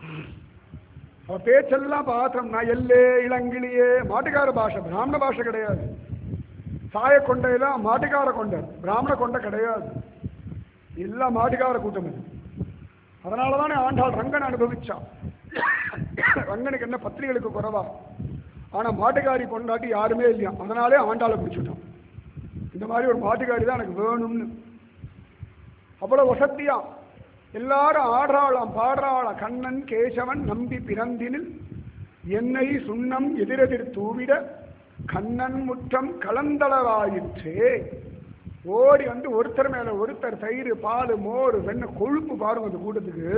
A: அவ பேச்செல்லாம் பாத்திரம் நான் எல்லே இளங்கிளியே மாட்டுக்கார பாஷை பிராமண பாஷை கிடையாது சாய கொண்டையெல்லாம் மாட்டுக்கார கொண்டை பிராமண கொண்டை கிடையாது எல்லாம் மாட்டுக்கார கூட்டம் இது அதனாலதானே ஆண்டாள் ரங்கன் அனுபவிச்சான் ரங்கனுக்கு என்ன பத்திரிகளுக்கு குறைவா ஆனா மாட்டுக்காரி பொண்டாட்டி யாருமே இல்லையா அதனாலே ஆண்டாளை பிடிச்சுட்டான் இந்த மாதிரி ஒரு மாட்டுக்காரி தான் எனக்கு வேணும்னு அவ்வளவு வசத்தியா எல்லாரும் ஆடுறாளாம் பாடுறாளாம் கண்ணன் கேசவன் நம்பி பிறந்தினில் என்னை சுண்ணம் எதிரெதிர் தூவிட கண்ணன் முற்றம் கலந்தளவாயிற்றே ஓடி வந்து ஒருத்தர் மேல ஒருத்தர் தயிர் பால் மோர் வெண்ணெய் கொழுப்பு பாருங்க அந்த கூட்டத்துக்கு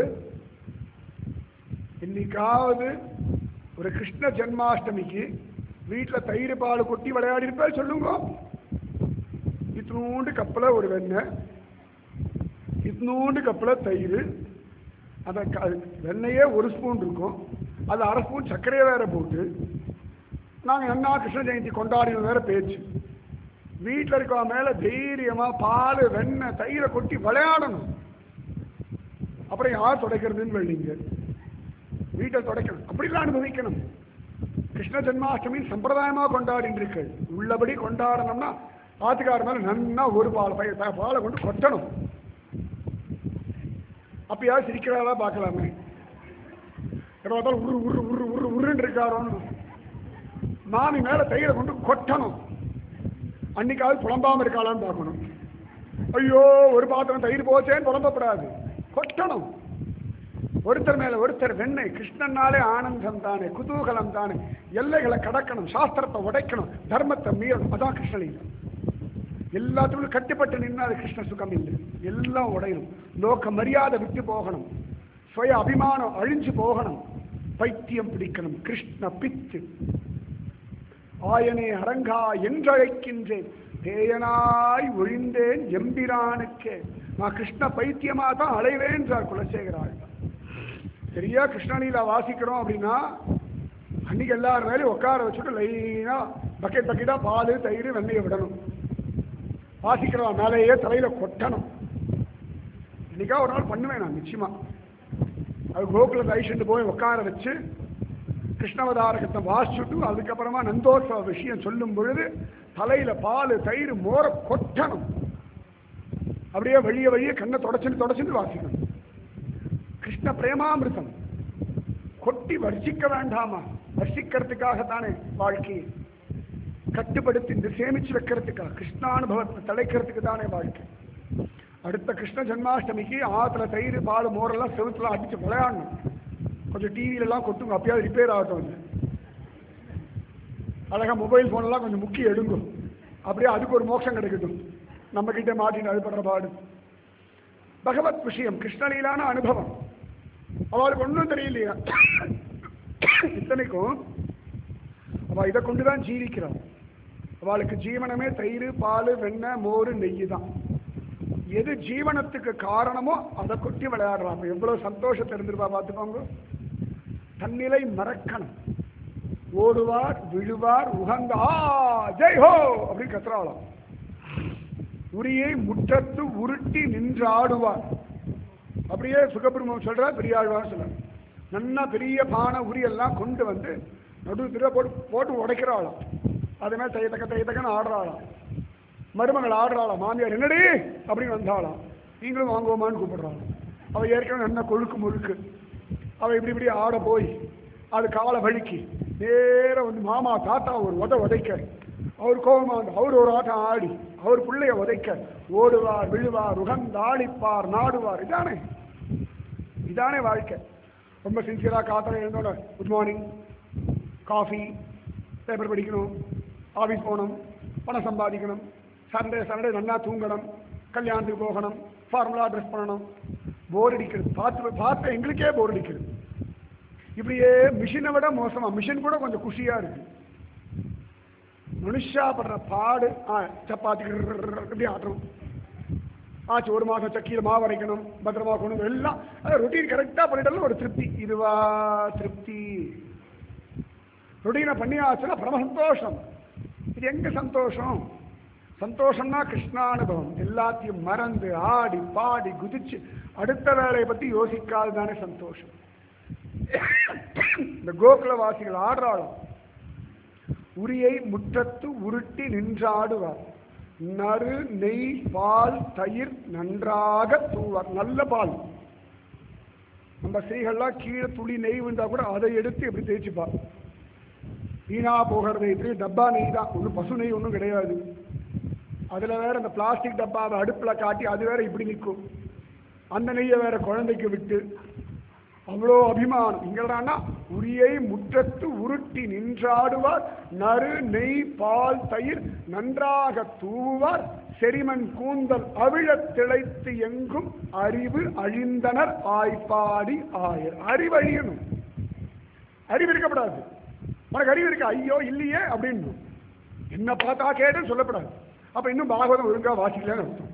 A: இன்னைக்காவது ஒரு கிருஷ்ண ஜென்மாஷ்டமிக்கு வீட்டுல தயிர் பால் கொட்டி விளையாடி இருப்பா சொல்லுங்க இத்தினூண்டு கப்பல ஒரு வெண்ணெய் இத்தினூண்டு கப்பல தயிர் அந்த க- வெண்ணெயே ஒரு ஸ்பூன் இருக்கும் அது அரை ஸ்பூன் சர்க்கரையை வேற போட்டு நாங்கள் என்ன கிருஷ்ண ஜெயந்தி கொண்டாடினோம் வேற பேச்சு வீட்டில் இருக்கவ மேல தைரியமா பால் வெண்ணெய் தயிரை கொட்டி விளையாடணும் அப்புறம் யார் துடைக்கிறதுன்னு வெள்ளிங்க வீட்டை துடைக்கணும் அப்படிலாம் அனுபவிக்கணும் கிருஷ்ண ஜென்மாஷ்டமி சம்பிரதாயமா கொண்டாடின்றீர்கள் உள்ளபடி கொண்டாடணும்னா ஆத்துக்கார மேல நன்னா ஒரு பால் பை- ப- பாலை கொண்டு கொட்டணும் அப்பயாவது சிரிக்கிறாளா பார்க்கலாமே எப்ப பார்த்தாலும் உரு உரு உரு உரு உருன்னு இருக்காரோன்னு மாமி மேல தயிரை கொண்டு கொட்டணும் அன்னைக்காவது புலம்பாம இருக்காளான்னு பார்க்கணும் ஐயோ ஒரு பாத்திரம் தயிர் போச்சேன்னு புலம்பப்படாது கொட்டணும் ஒருத்தர் மேல ஒருத்தர் வெண்ணெய் கிருஷ்ணனாலே ஆனந்தம் தானே குதூகலம் தானே எல்லைகளை கடக்கணும் சாஸ்திரத்தை உடைக்கணும் தர்மத்தை மீறணும் அதான் கிருஷ்ணலீலம் எல்லாத்துக்கும் கட்டுப்பட்டு நின்னா அது கிருஷ்ண சுகம் இல்லை எல்லாம் உடையணும் லோக மரியாதை விட்டு போகணும் சுய அபிமானம் அழிஞ்சு போகணும் பைத்தியம் பிடிக்கணும் கிருஷ்ண பித்து ஆயனே அரங்கா என்றழைக்கின்றேன் பேயனாய் ஒழிந்தேன் எம்பிரானுக்கே நான் கிருஷ்ண பைத்தியமா தான் அலைவேன்றார் குலசேகராள் சரியா கிருஷ்ணலீலா வாசிக்கிறோம் அப்படின்னா அன்னைக்கு எல்லாரும் மேலேயும் உட்கார வச்சுட்டு லைனா பக்கெட் பக்கெட்டா பால் தயிர் வெண்ணெயை விடணும் வாசிக்கிறவன் மேலேயே தலையில கொட்டணும் இன்னைக்கா ஒரு நாள் பண்ணுவேன் நான் நிச்சயமா அது கோகுலத்தை ஐஷண்டு போய் உட்கார வச்சு கிருஷ்ணவதாரகத்தை வாசிச்சுட்டு அதுக்கப்புறமா நந்தோத்சவ விஷயம் சொல்லும் பொழுது தலையில பால் தயிர் மோர கொட்டணும் அப்படியே வழிய வழிய கண்ணை தொடச்சுட்டு தொடச்சுட்டு வாசிக்கணும் கிருஷ்ண பிரேமாமிருதம் கொட்டி வர்ஷிக்க வேண்டாமா வர்ஷிக்கிறதுக்காகத்தானே வாழ்க்கையை கட்டுப்படுத்தி இந்த சேமிச்சு வைக்கிறதுக்காக கிருஷ்ணானுபவத்தை தலைக்கிறதுக்கு தானே வாழ்க்கை அடுத்த கிருஷ்ண ஜென்மாஷ்டமிக்கு ஆத்துல தயிர் பால் மோரெல்லாம் செவுத்துல அடிச்சு விளையாடணும் கொஞ்சம் டிவியில எல்லாம் கொட்டுங்க அப்பயாவது ரிப்பேர் ஆகட்டும் அது அழகா மொபைல் போன் எல்லாம் கொஞ்சம் முக்கி எடுங்கும் அப்படியே அதுக்கு ஒரு மோட்சம் கிடைக்கட்டும் நம்ம கிட்ட மாட்டின்னு அது படுற பாடு பகவத் விஷயம் கிருஷ்ணலீலான அனுபவம் அவளுக்கு ஒன்றும் தெரியலையா இத்தனைக்கும் அவ இதை கொண்டுதான் ஜீவிக்கிறாள் அவளுக்கு ஜீவனமே தயிர் பால் வெண்ணெய் மோர் நெய் தான் எது ஜீவனத்துக்கு காரணமோ அதை கொட்டி விளையாடுறான் அப்ப எவ்வளவு சந்தோஷத்தை இருந்திருப்பா பார்த்துக்கோங்க தன்னிலை மறக்கணும் ஓடுவார் விழுவார் உகந்த ஆ ஜெய் ஹோ அப்படின்னு கத்துறாளாம் உரியை முற்றத்து உருட்டி நின்று ஆடுவார் அப்படியே சுகபிரமம் சொல்ற பெரியாழ்வார் சொல்ற நல்லா பெரிய பானை உரியெல்லாம் கொண்டு வந்து நடு திரை போட்டு போட்டு உடைக்கிறாளாம் அது மாதிரி தைய தக்க தைய தக்கன்னு ஆடுறாளாம் மருமகள் ஆடுறாளாம் மாமியார் என்னடி அப்படின்னு வந்தாளாம் நீங்களும் வாங்குவோமான்னு கூப்பிடுறாளாம் அவ ஏற்கனவே நல்ல கொழுக்கு முழுக்கு அவ இப்படி இப்படி ஆட போய் அது காலை வலிக்கு நேரா வந்து மாமா தாத்தா ஒரு உத உதைக்க அவர் கோபமா வந்து அவர் ஒரு ஆட்டம் ஆடி அவர் பிள்ளைய உதைக்க ஓடுவார் விழுவார் உகந்தாளிப்பார் நாடுவார் இதானே இதானே வாழ்க்கை ரொம்ப சின்சியரா காத்தல எழுந்தோட குட் மார்னிங் காஃபி பேப்பர் படிக்கணும் ஆஃபீஸ் போகணும் பணம் சம்பாதிக்கணும் சண்டே சண்டே நல்லா தூங்கணும் கல்யாணத்துக்கு போகணும் ஃபார்முலா ட்ரெஸ் பண்ணணும் போர் அடிக்கிறது பார்த்து பார்த்து எங்களுக்கே போர் அடிக்கிறது இப்படியே மிஷினை விட மோசமா மிஷின் கூட கொஞ்சம் குஷியா இருக்கு மனுஷா படுற பாடு ஆ சப்பாத்தி இப்படி ஆட்டணும் ஆச்சு ஒரு மாதம் சக்கியில் மாவு அரைக்கணும் பத்திரமா கொண்டு எல்லாம் ரொட்டீன் கரெக்டாக பண்ணிட்டாலும் ஒரு திருப்தி இதுவா திருப்தி ரொட்டீனை பண்ணி ஆச்சுன்னா பரம சந்தோஷம் இது எங்க சந்தோஷம் சந்தோஷம்னா கிருஷ்ணானுபவம் எல்லாத்தையும் மறந்து ஆடி பாடி குதிச்சு அடுத்த வேலையை பத்தி யோசிக்காது தானே சந்தோஷம் இந்த கோகுல வாசிகள் ஆடுறாளும் உரியை முற்றத்து உருட்டி நின்றாடுவார் நறு நெய் பால் தயிர் நன்றாக தூவார் நல்ல பால் நம்ம ஸ்ரீகள்லாம் கீழே துளி நெய் விழுந்தா கூட அதை எடுத்து எப்படி தேய்ச்சிப்பா வீணா போகிறது இப்படி டப்பா நெய் தான் ஒன்றும் பசு நெய் ஒன்றும் கிடையாது அதில் வேற இந்த பிளாஸ்டிக் டப்பாவை அடுப்பில் காட்டி அது வேற இப்படி நிற்கும் அந்த நெய்யை வேற குழந்தைக்கு விட்டு அவ்வளோ அபிமானம் இங்கடான்னா உரியை முற்றத்து உருட்டி நின்றாடுவார் நறு நெய் பால் தயிர் நன்றாக தூவார் செரிமன் கூந்தல் அவிழத் திளைத்து எங்கும் அறிவு அழிந்தனர் ஆய்ப்பாடி ஆயர் அறிவு அழியணும் அறிவு இருக்கப்படாது உனக்கு அறிவு இருக்கு ஐயோ இல்லையே அப்படின்னு என்ன பார்த்தா கேட்டேன்னு சொல்லப்படாது அப்ப இன்னும் பாகவதம் ஒழுங்கா வாசிக்கலன்னு அர்த்தம்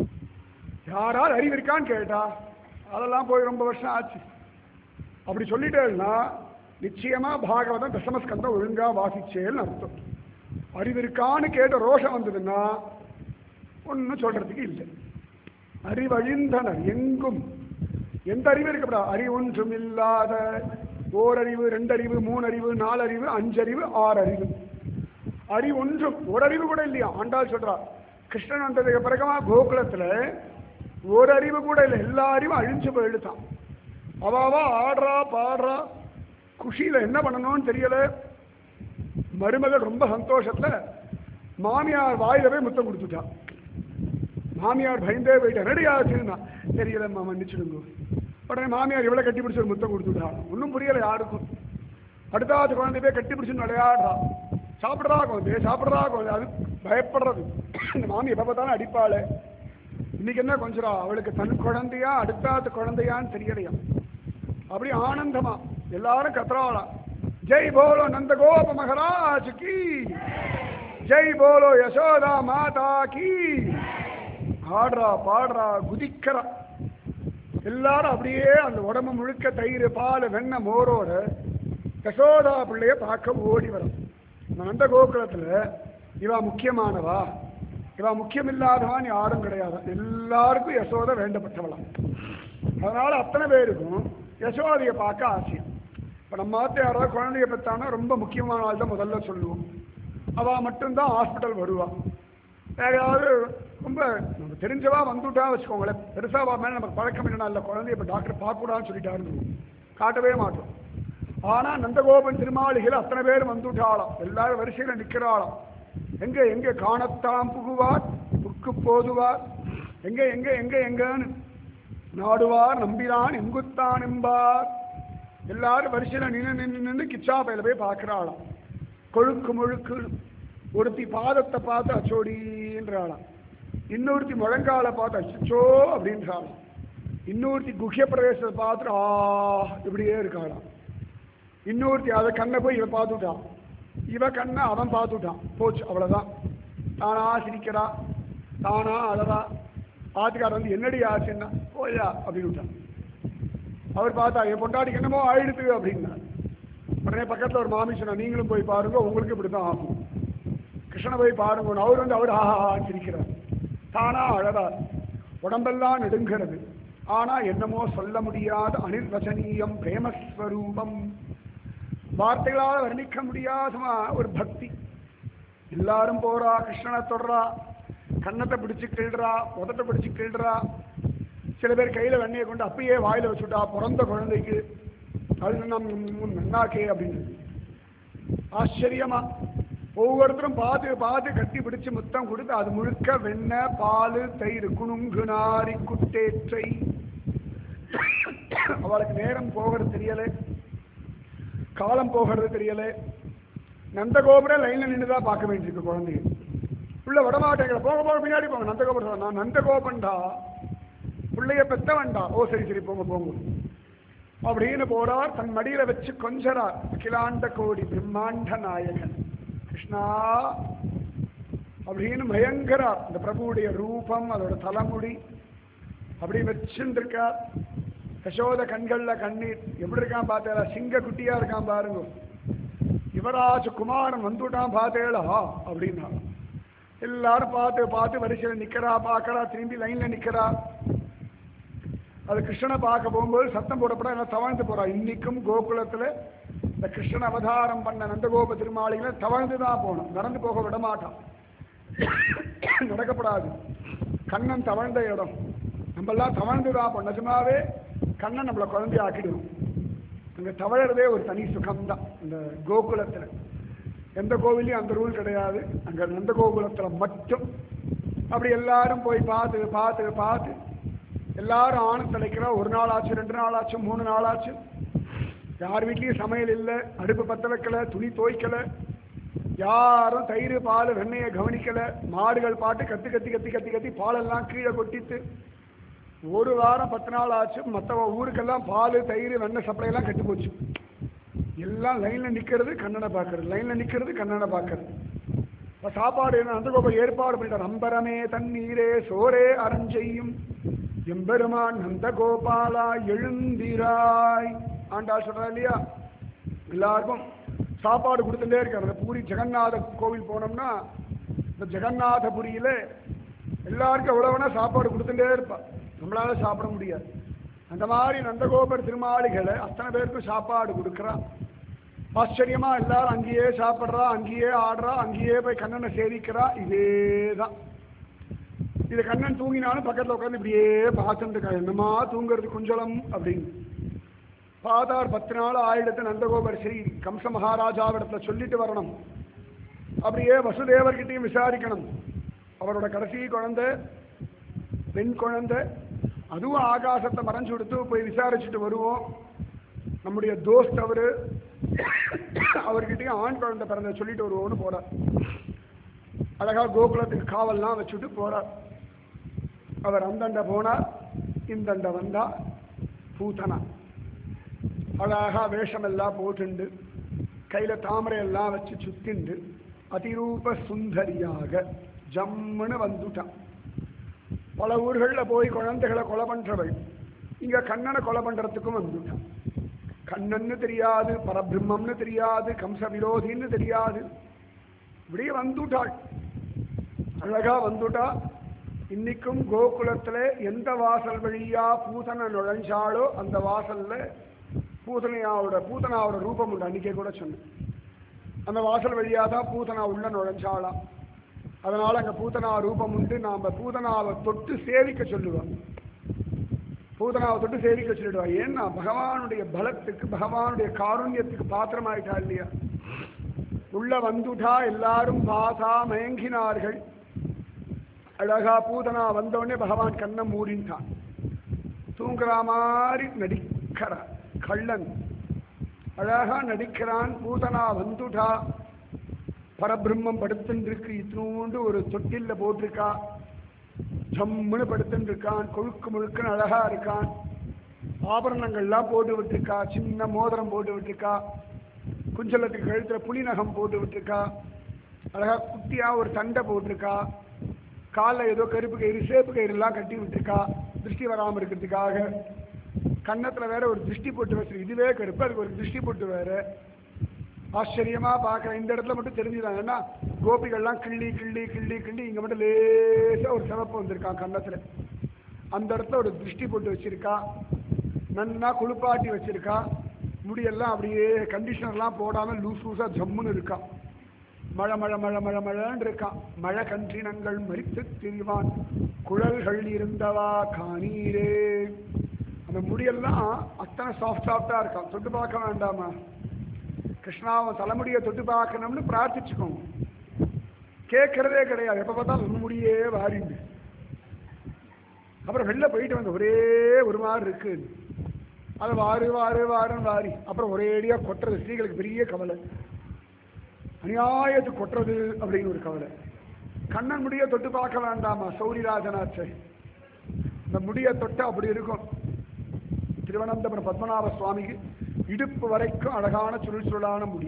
A: யாரால் அறிவு இருக்கான்னு கேட்டா அதெல்லாம் போய் ரொம்ப வருஷம் ஆச்சு அப்படி சொல்லிட்டேன்னா நிச்சயமா பாகவதம் தசமஸ்கந்தம் ஒழுங்கா வாசிச்சேன்னு அர்த்தம் அறிவு இருக்கான்னு கேட்ட ரோஷம் வந்ததுன்னா ஒன்றும் சொல்றதுக்கு இல்லை அறிவழிந்தனர் எங்கும் எந்த அறிவு இருக்கப்படா அறிவு ஒன்றும் இல்லாத ஓரறிவு ரெண்டறிவு மூணறிவு நாலறிவு அஞ்சறிவு ஆறறிவு அறிவு ஒன்றும் ஒரு அறிவு கூட இல்லையா ஆண்டாள் சொல்றா கிருஷ்ணன் வந்ததுக்கு பிறகுமா கோகுலத்துல ஒரு அறிவு கூட இல்லை எல்லா அறிவும் அழிஞ்சு போயிடுதான் அவாவா ஆடுறா பாடுறா குஷியில என்ன பண்ணணும்னு தெரியல மருமகள் ரொம்ப சந்தோஷத்துல மாமியார் வாயில போய் முத்தம் கொடுத்துட்டா மாமியார் பயந்தே போயிட்டா ரெடி ஆச்சுன்னா தெரியலம்மா மன்னிச்சிடுங்க உடனே மாமியார் இவ்வளவு கட்டி பிடிச்சி ஒரு முத்தம் கொடுத்துட்டா ஒன்றும் புரியல யாருக்கும் அடுத்தாவது குழந்தை போய் கட்டி பிடிச்சுன்னு விளையாடுறா சாப்பிட்றா குழந்தை சாப்பிட்றா குழந்தை அது பயப்படுறது இந்த மாமி எப்போ பார்த்தாலும் அடிப்பாளே இன்னைக்கு என்ன கொஞ்சம் அவளுக்கு தன் குழந்தையா அடுத்தாத்து குழந்தையான்னு தெரியலையா அப்படி ஆனந்தமா எல்லாரும் கத்துறாளா ஜெய் போலோ நந்த கோப மகராஜ் கி ஜெய் போலோ யசோதா மாதா கி ஆடுறா பாடுறா குதிக்கிறா எல்லாரும் அப்படியே அந்த உடம்பு முழுக்க தயிர் பால் வெண்ணெய் மோரோட யசோதா பிள்ளைய பார்க்க ஓடி வரும் இந்த நந்த கோகுலத்துல இவா முக்கியமானவா இவா முக்கியமில்லாதவான் யாரும் கிடையாது எல்லாருக்கும் யசோதை வேண்டப்பட்டவளாம் அதனால அத்தனை பேருக்கும் யசோதையை பார்க்க ஆசையம் இப்போ நம்ம ஆத்த யாராவது குழந்தைய பெற்றானா ரொம்ப முக்கியமான ஆள் தான் முதல்ல சொல்லுவோம் அவள் மட்டும்தான் ஹாஸ்பிட்டல் வருவா வேற யாராவது ரொம்ப நம்ம தெரிஞ்சவா வந்துட்டா வச்சுக்கோங்களேன் பெருசாக வா மேலே நமக்கு பழக்கம் இல்லைனா இல்லை குழந்தைய இப்போ டாக்டர் பார்க்கக்கூடாதுன்னு சொல்லிட்டாருன்னு காட்டவே மாட்டோம் ஆனால் நந்தகோபன் திருமாளிகள் அத்தனை பேர் வந்துட்டாளாம் எல்லாரும் வரிசையில் நிற்கிறாளாம் எங்க எங்க காணத்தாம் புகுவார் புக்கு போதுவார் எங்க எங்க எங்க எங்கன்னு நாடுவார் நம்பினான் எங்குத்தான் என்பார் எல்லாரும் வரிசையில நின்று நின்று நின்று கிச்சா பையில போய் பார்க்கிறாளாம் கொழுக்கு முழுக்கு ஒருத்தி பாதத்தை பார்த்து அச்சோடின்றாளாம் இன்னொருத்தி முழங்கால பார்த்து அச்சோ அப்படின்றாளாம் இன்னொருத்தி குஹ்ய பிரவேசத்தை பார்த்துட்டு ஆ இப்படியே இருக்காளாம் இன்னொருத்தி அதை கண்ணை போய் இவ பார்த்துட்டான் இவ கண்ணை அவன் பார்த்துட்டான் போச்சு அவ்வளவுதான் தானா சிரிக்கிறா தானா அழறா ஆத்துக்காரர் வந்து என்னடி ஆச்சுன்னா போயா அப்படின்னு விட்டான் அவர் பார்த்தா என் பொண்டாட்டிக்கு என்னமோ ஆயிடுது அப்படின்னா உடனே பக்கத்துல ஒரு மாமி சொன்னா நீங்களும் போய் பாருங்க உங்களுக்கு இப்படித்தான் ஆகும் கிருஷ்ணனை போய் பாருங்க அவர் வந்து அவர் ஆஹா சிரிக்கிறார் தானா அழறார் உடம்பெல்லாம் நெடுங்கிறது ஆனா என்னமோ சொல்ல முடியாத அனிர்வசனீயம் பிரேமஸ்வரூபம் வார்த்தைகளால் வர்ணிக்க முடியாதமா ஒரு பக்தி எல்லாரும் போறா கிருஷ்ணனை தொடரா கன்னத்தை பிடிச்சு கிள்றா உதட்ட பிடிச்சு கிள்றா சில பேர் கையில வெண்ணையை கொண்டு அப்பயே வாயில வச்சுட்டா பிறந்த குழந்தைக்கு அது நம் நன்னாக்கே அப்படின்னு ஆச்சரியமா ஒவ்வொருத்தரும் பார்த்து பார்த்து கட்டி பிடிச்சு முத்தம் கொடுத்து அது முழுக்க வெண்ணெய் பால் தயிர் குணுங்கு நாரி குட்டேற்றை அவளுக்கு நேரம் போகிறது தெரியல காலம் போகிறது தெரியல நந்தகோபுரம் லைன்ல நின்று தான் பார்க்க வேண்டியிருக்கு குழந்தைங்க உள்ள விடமாட்டேங்கிற போக போக பின்னாடி போங்க நந்தகோபுரம் நான் நந்தகோபன்டா பிள்ளைய பெத்தவன்டா ஓ சரி சரி போங்க போங்க அப்படின்னு போறார் தன் மடியில வச்சு கொஞ்சறார் அகிலாண்ட கோடி பிரம்மாண்ட நாயகன் கிருஷ்ணா அப்படின்னு பயங்கரார் இந்த பிரபுவுடைய ரூபம் அதோட தலைமுடி அப்படி வச்சுருக்கார் யசோத கண்கள்ல கண்ணீர் எப்படி இருக்கான் பார்த்தேளா சிங்க குட்டியா இருக்கான் பாருங்க யுவராஜ் குமாரன் வந்துட்டான் பார்த்தேளா அப்படின்னா எல்லாரும் பார்த்து பார்த்து வரிசையில் நிக்கிறா பார்க்கறா திரும்பி லைன்ல நிக்கிறா அது கிருஷ்ணனை பார்க்க போகும்போது சத்தம் போடப்பட எல்லாம் தவழ்ந்து போறா இன்னைக்கும் கோகுலத்துல இந்த கிருஷ்ணன் அவதாரம் பண்ண நந்தகோப திருமாளிகளை தவழ்ந்து தான் போகணும் நடந்து போக விட மாட்டான் நடக்கப்படாது கண்ணன் தவழ்ந்த இடம் நம்மெல்லாம் தவழ்ந்து தான் போகணும் நிஜமாவே கண்ணன் நம்மளை குழந்தைய ஆக்கிடுவோம் அங்க தவழறதே ஒரு தனி சுகம்தான் இந்த கோகுலத்துல எந்த கோவிலையும் அந்த ரூல் கிடையாது அங்க நந்த கோகுலத்துல மட்டும் அப்படி எல்லாரும் போய் பார்த்து பார்த்து பார்த்து எல்லாரும் ஆண் தலைக்கிறா ஒரு நாள் ஆச்சு ரெண்டு நாள் ஆச்சு மூணு நாள் ஆச்சு யார் வீட்லயும் சமையல் இல்லை அடுப்பு பத்த வைக்கல துணி துவைக்கல யாரும் தயிர் பால் வெண்ணெயை கவனிக்கல மாடுகள் பாட்டு கத்தி கத்தி கத்தி கத்தி கத்தி பாலெல்லாம் கீழே கொட்டித்து ஒரு வாரம் பத்து நாள் ஆச்சு மற்ற ஊருக்கெல்லாம் பால் தயிர் வெண்ணெய் சப்ளை எல்லாம் கெட்டு போச்சு எல்லாம் லைன்ல நிக்கிறது கண்ணனை பார்க்கறது லைன்ல நிக்கிறது கண்ணனை பார்க்கறது இப்ப சாப்பாடு என்ன நந்தகோபர் ஏற்பாடு பண்ணிட்டார் அம்பரமே தண்ணீரே சோரே அரஞ்செய்யும் எம்பெருமான் நந்தகோபாலா எழுந்திராய் ஆண்டாள் சொல்றா இல்லையா எல்லாருக்கும் சாப்பாடு கொடுத்துட்டே இருக்காரு அந்த பூரி ஜெகநாத கோவில் போனோம்னா இந்த ஜெகநாதபுரியில எல்லாருக்கும் எவ்வளவுனா சாப்பாடு கொடுத்துட்டே இருப்பா நம்மளால சாப்பிட முடியாது அந்த மாதிரி நந்தகோபர் திருமாளிகளை அத்தனை பேருக்கும் சாப்பாடு கொடுக்குறா ஆச்சரியமா எல்லாரும் அங்கேயே சாப்பிட்றா அங்கேயே ஆடுறா அங்கேயே போய் கண்ணனை சேவிக்கிறா இதேதான் இது கண்ணன் தூங்கினாலும் பக்கத்துல உட்காந்து இப்படியே பார்த்துட்டு இருக்கா என்னமா தூங்குறது குஞ்சலம் அப்படின்னு பாதார் பத்து நாள் ஆயிடத்து நந்தகோபர் ஸ்ரீ கம்ச மகாராஜாவிடத்துல சொல்லிட்டு வரணும் அப்படியே வசுதேவர்கிட்டையும் விசாரிக்கணும் அவரோட கடைசி குழந்தை பெண் குழந்தை அதுவும் ஆகாசத்தை மறைஞ்சு கொடுத்து போய் விசாரிச்சுட்டு வருவோம் நம்முடைய தோஸ்த் அவரு அவர்கிட்டயும் ஆண் குழந்தை பிறந்த சொல்லிட்டு வருவோம்னு போறார் அழகா கோகுலத்துக்கு காவல்லாம் வச்சுட்டு போறார் அவர் அந்தண்ட போனார் இந்தண்ட வந்தா பூத்தனா அழகா வேஷமெல்லாம் போட்டுண்டு கையில தாமரை எல்லாம் வச்சு சுத்திண்டு அதிரூப சுந்தரியாக ஜம்முன்னு வந்துட்டான் பல ஊர்களில் போய் குழந்தைகளை கொலை பண்றவள் இங்க கண்ணனை கொலை பண்றதுக்கும் வந்துட்டான் கண்ணன்னு தெரியாது பரபிரம்மம்னு தெரியாது கம்ச விரோதின்னு தெரியாது இப்படியே வந்துட்டாள் அழகா வந்துட்டா இன்னைக்கும் கோகுலத்துல எந்த வாசல் வழியா பூதனை நுழைஞ்சாலோ அந்த வாசல்ல பூதனையாவோட பூதனாவோட ரூபம் உண்டு அன்னைக்கே கூட சொன்னேன் அந்த வாசல் வழியா தான் பூதனா உள்ள நுழைஞ்சாளாம் அதனால அங்க பூதனா ரூபம் உண்டு நாம பூதனாவை தொட்டு சேவிக்க சொல்லுவோம் பூதனாவை தொட்டு சேவிக்க சொல்லிடுவா ஏன்னா பகவானுடைய பலத்துக்கு பகவானுடைய காருண்யத்துக்கு பாத்திரமாயிட்டா இல்லையா உள்ள வந்துட்டா எல்லாரும் பார்த்தா மயங்கினார்கள் அழகா பூதனா வந்தோடனே பகவான் கண்ணை மூடின்ட்டான் தூங்குற மாதிரி நடிக்கிறான் கள்ளன் அழகா நடிக்கிறான் பூதனா வந்துட்டா பரபிரம்மம் படுத்துருக்கு இத்தினூண்டு ஒரு தொட்டில்ல போட்டிருக்கா ஜம்முன்னு படுத்துன்னு இருக்கான் கொழுக்கு முழுக்குன்னு அழகா இருக்கான் ஆபரணங்கள்லாம் போட்டு விட்டுருக்கா சின்ன மோதிரம் போட்டு விட்டுருக்கா குஞ்சலத்துக்கு கழுத்துல புலி நகம் போட்டு விட்டுருக்கா அழகா குட்டியா ஒரு தண்டை போட்டிருக்கா காலில் ஏதோ கருப்பு கயிறு சேப்பு கயிறு எல்லாம் கட்டி விட்டுருக்கா திருஷ்டி வராமல் இருக்கிறதுக்காக கன்னத்துல வேற ஒரு திருஷ்டி போட்டு வச்சிருக்கு இதுவே கருப்பு அதுக்கு ஒரு திருஷ்டி போட்டு வேற ஆச்சரியமா பார்க்குறேன் இந்த இடத்துல மட்டும் தெரிஞ்சுதான் ஏன்னா கோபிகள்லாம் கிள்ளி கிள்ளி கிள்ளி கிள்ளி இங்க மட்டும் லேசா ஒரு சிவப்பு வந்திருக்கான் கன்னத்துல அந்த இடத்துல ஒரு திருஷ்டி போட்டு வச்சிருக்கா நன்னா குளிப்பாட்டி வச்சிருக்கா முடியெல்லாம் அப்படியே கண்டிஷனர்லாம் போடாம லூஸ் லூஸா ஜம்முன்னு இருக்கா மழை மழை மழை மழை மழைன்னு இருக்கான் மழை கன்றினங்கள் மறித்து திரிவான் குழல்கள் இருந்தவா காணீரே அந்த முடியெல்லாம் அத்தனை சாஃப்ட் சாஃப்டா இருக்கான் தொட்டு பார்க்க வேண்டாமா கிருஷ்ணாவன் தலைமுடியை தொட்டு பார்க்கணும்னு பிரார்த்திச்சுக்கோங்க கேட்கறதே கிடையாது எப்ப பார்த்தாலும் நம்ம முடியே வாரிண்டு அப்புறம் வெளில போயிட்டு வந்த ஒரே ஒரு மாதிரி இருக்கு அதை வாரு வாரு வாருன்னு வாரி அப்புறம் ஒரேடியா கொட்டுறது ஸ்திரீகளுக்கு பெரிய கவலை அநியாயத்துக்கு கொட்டுறது அப்படின்னு ஒரு கவலை கண்ணன் முடிய தொட்டு பார்க்க வேண்டாமா சௌரிராஜனாச்சை இந்த முடிய தொட்டு அப்படி இருக்கும் திருவனந்தபுரம் பத்மநாப சுவாமிக்கு இடுப்பு வரைக்கும் அழகான சுருள் சுருளான முடி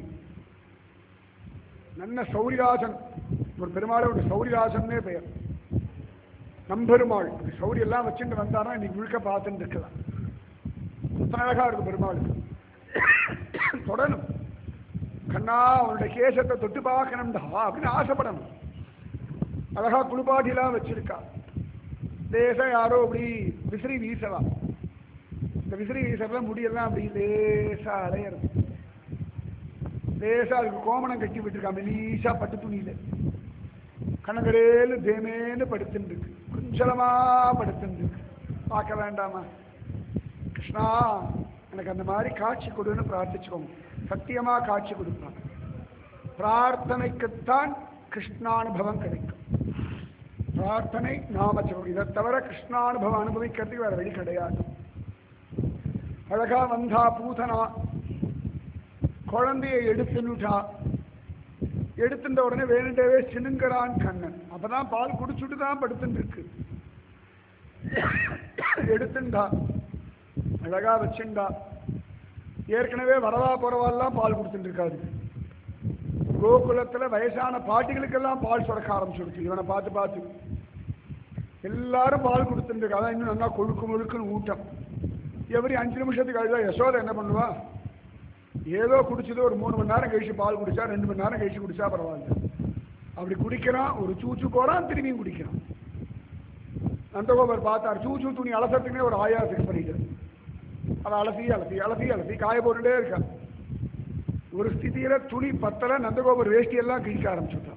A: நல்ல சௌரிராஜன் ஒரு பெருமாளை ஒரு சௌரிராஜன்னே பெயர் நம்பெருமாள் சௌரி எல்லாம் வச்சுட்டு வந்தானா இன்னைக்கு முழுக்க பார்த்துட்டு இருக்கலாம் அத்தனை அழகா இருக்கும் பெருமாளுக்கு தொடரும் கண்ணா அவனுடைய கேசத்தை தொட்டு பார்க்கணும்டா அப்படின்னு ஆசைப்படணும் அழகா குளிப்பாட்டிலாம் வச்சிருக்கா லேசா யாரோ அப்படி விசிறி வீசலாம் இந்த விசிறி வீசறதுல முடியெல்லாம் அப்படி லேசா அலையிறது லேசா அதுக்கு கோமணம் கட்டி விட்டுருக்கா மெலீசா பட்டு துணியில கணக்கரேலு தேமேன்னு படுத்துட்டு இருக்கு குஞ்சலமா படுத்துட்டு இருக்கு பார்க்க வேண்டாமா கிருஷ்ணா எனக்கு அந்த மாதிரி காட்சி கொடுன்னு பிரார்த்திச்சுக்கோங்க சத்தியமா காட்சி கொடுப்பான் பிரார்த்தனைக்குத்தான் கிருஷ்ணானுபவம் கிடைக்கும் பிரார்த்தனை நாமஜபம் இதை தவிர கிருஷ்ணானுபவம் அனுபவிக்கிறதுக்கு வேற வழி கிடையாது அழகா வந்தா பூதனா குழந்தைய எடுத்துனுட்டா எடுத்துட்ட உடனே வேணுண்டவே சினுங்கிறான் கண்ணன் அப்பதான் பால் குடிச்சுட்டு தான் படுத்துட்டு இருக்கு எடுத்துண்டா அழகா வச்சுண்டா ஏற்கனவே வரவா போறவாள்லாம் பால் கொடுத்துட்டு இருக்காது கோகுலத்துல வயசான பாட்டிகளுக்கெல்லாம் பால் சுரக்க ஆரம்பிச்சுடுச்சு இவனை பார்த்து பார்த்து எல்லாரும் பால் கொடுத்துட்டு இருக்கா அதான் இன்னும் நல்லா கொழுக்கு முழுக்குன்னு ஊட்டம் எவரி அஞ்சு நிமிஷத்துக்கு அழுதா யசோதை என்ன பண்ணுவா ஏதோ குடிச்சது ஒரு மூணு மணி நேரம் கழிச்சு பால் குடிச்சா ரெண்டு மணி நேரம் கழிச்சு குடிச்சா பரவாயில்ல அப்படி குடிக்கிறான் ஒரு சூச்சு போறான் திரும்பியும் குடிக்கிறான் நந்தகோபர் பார்த்தார் சூச்சு துணி அலசத்துக்குனே ஒரு ஆயா ஃபிக்ஸ் பண்ணிட்டார் அதை அலசி அலசி அலசி அலசி காய போட்டுட்டே இருக்கா ஒரு ஸ்திதியில துணி பத்தல நந்தகோபர் வேஷ்டி எல்லாம் கிழிக்க ஆரம்பிச்சுட்டான்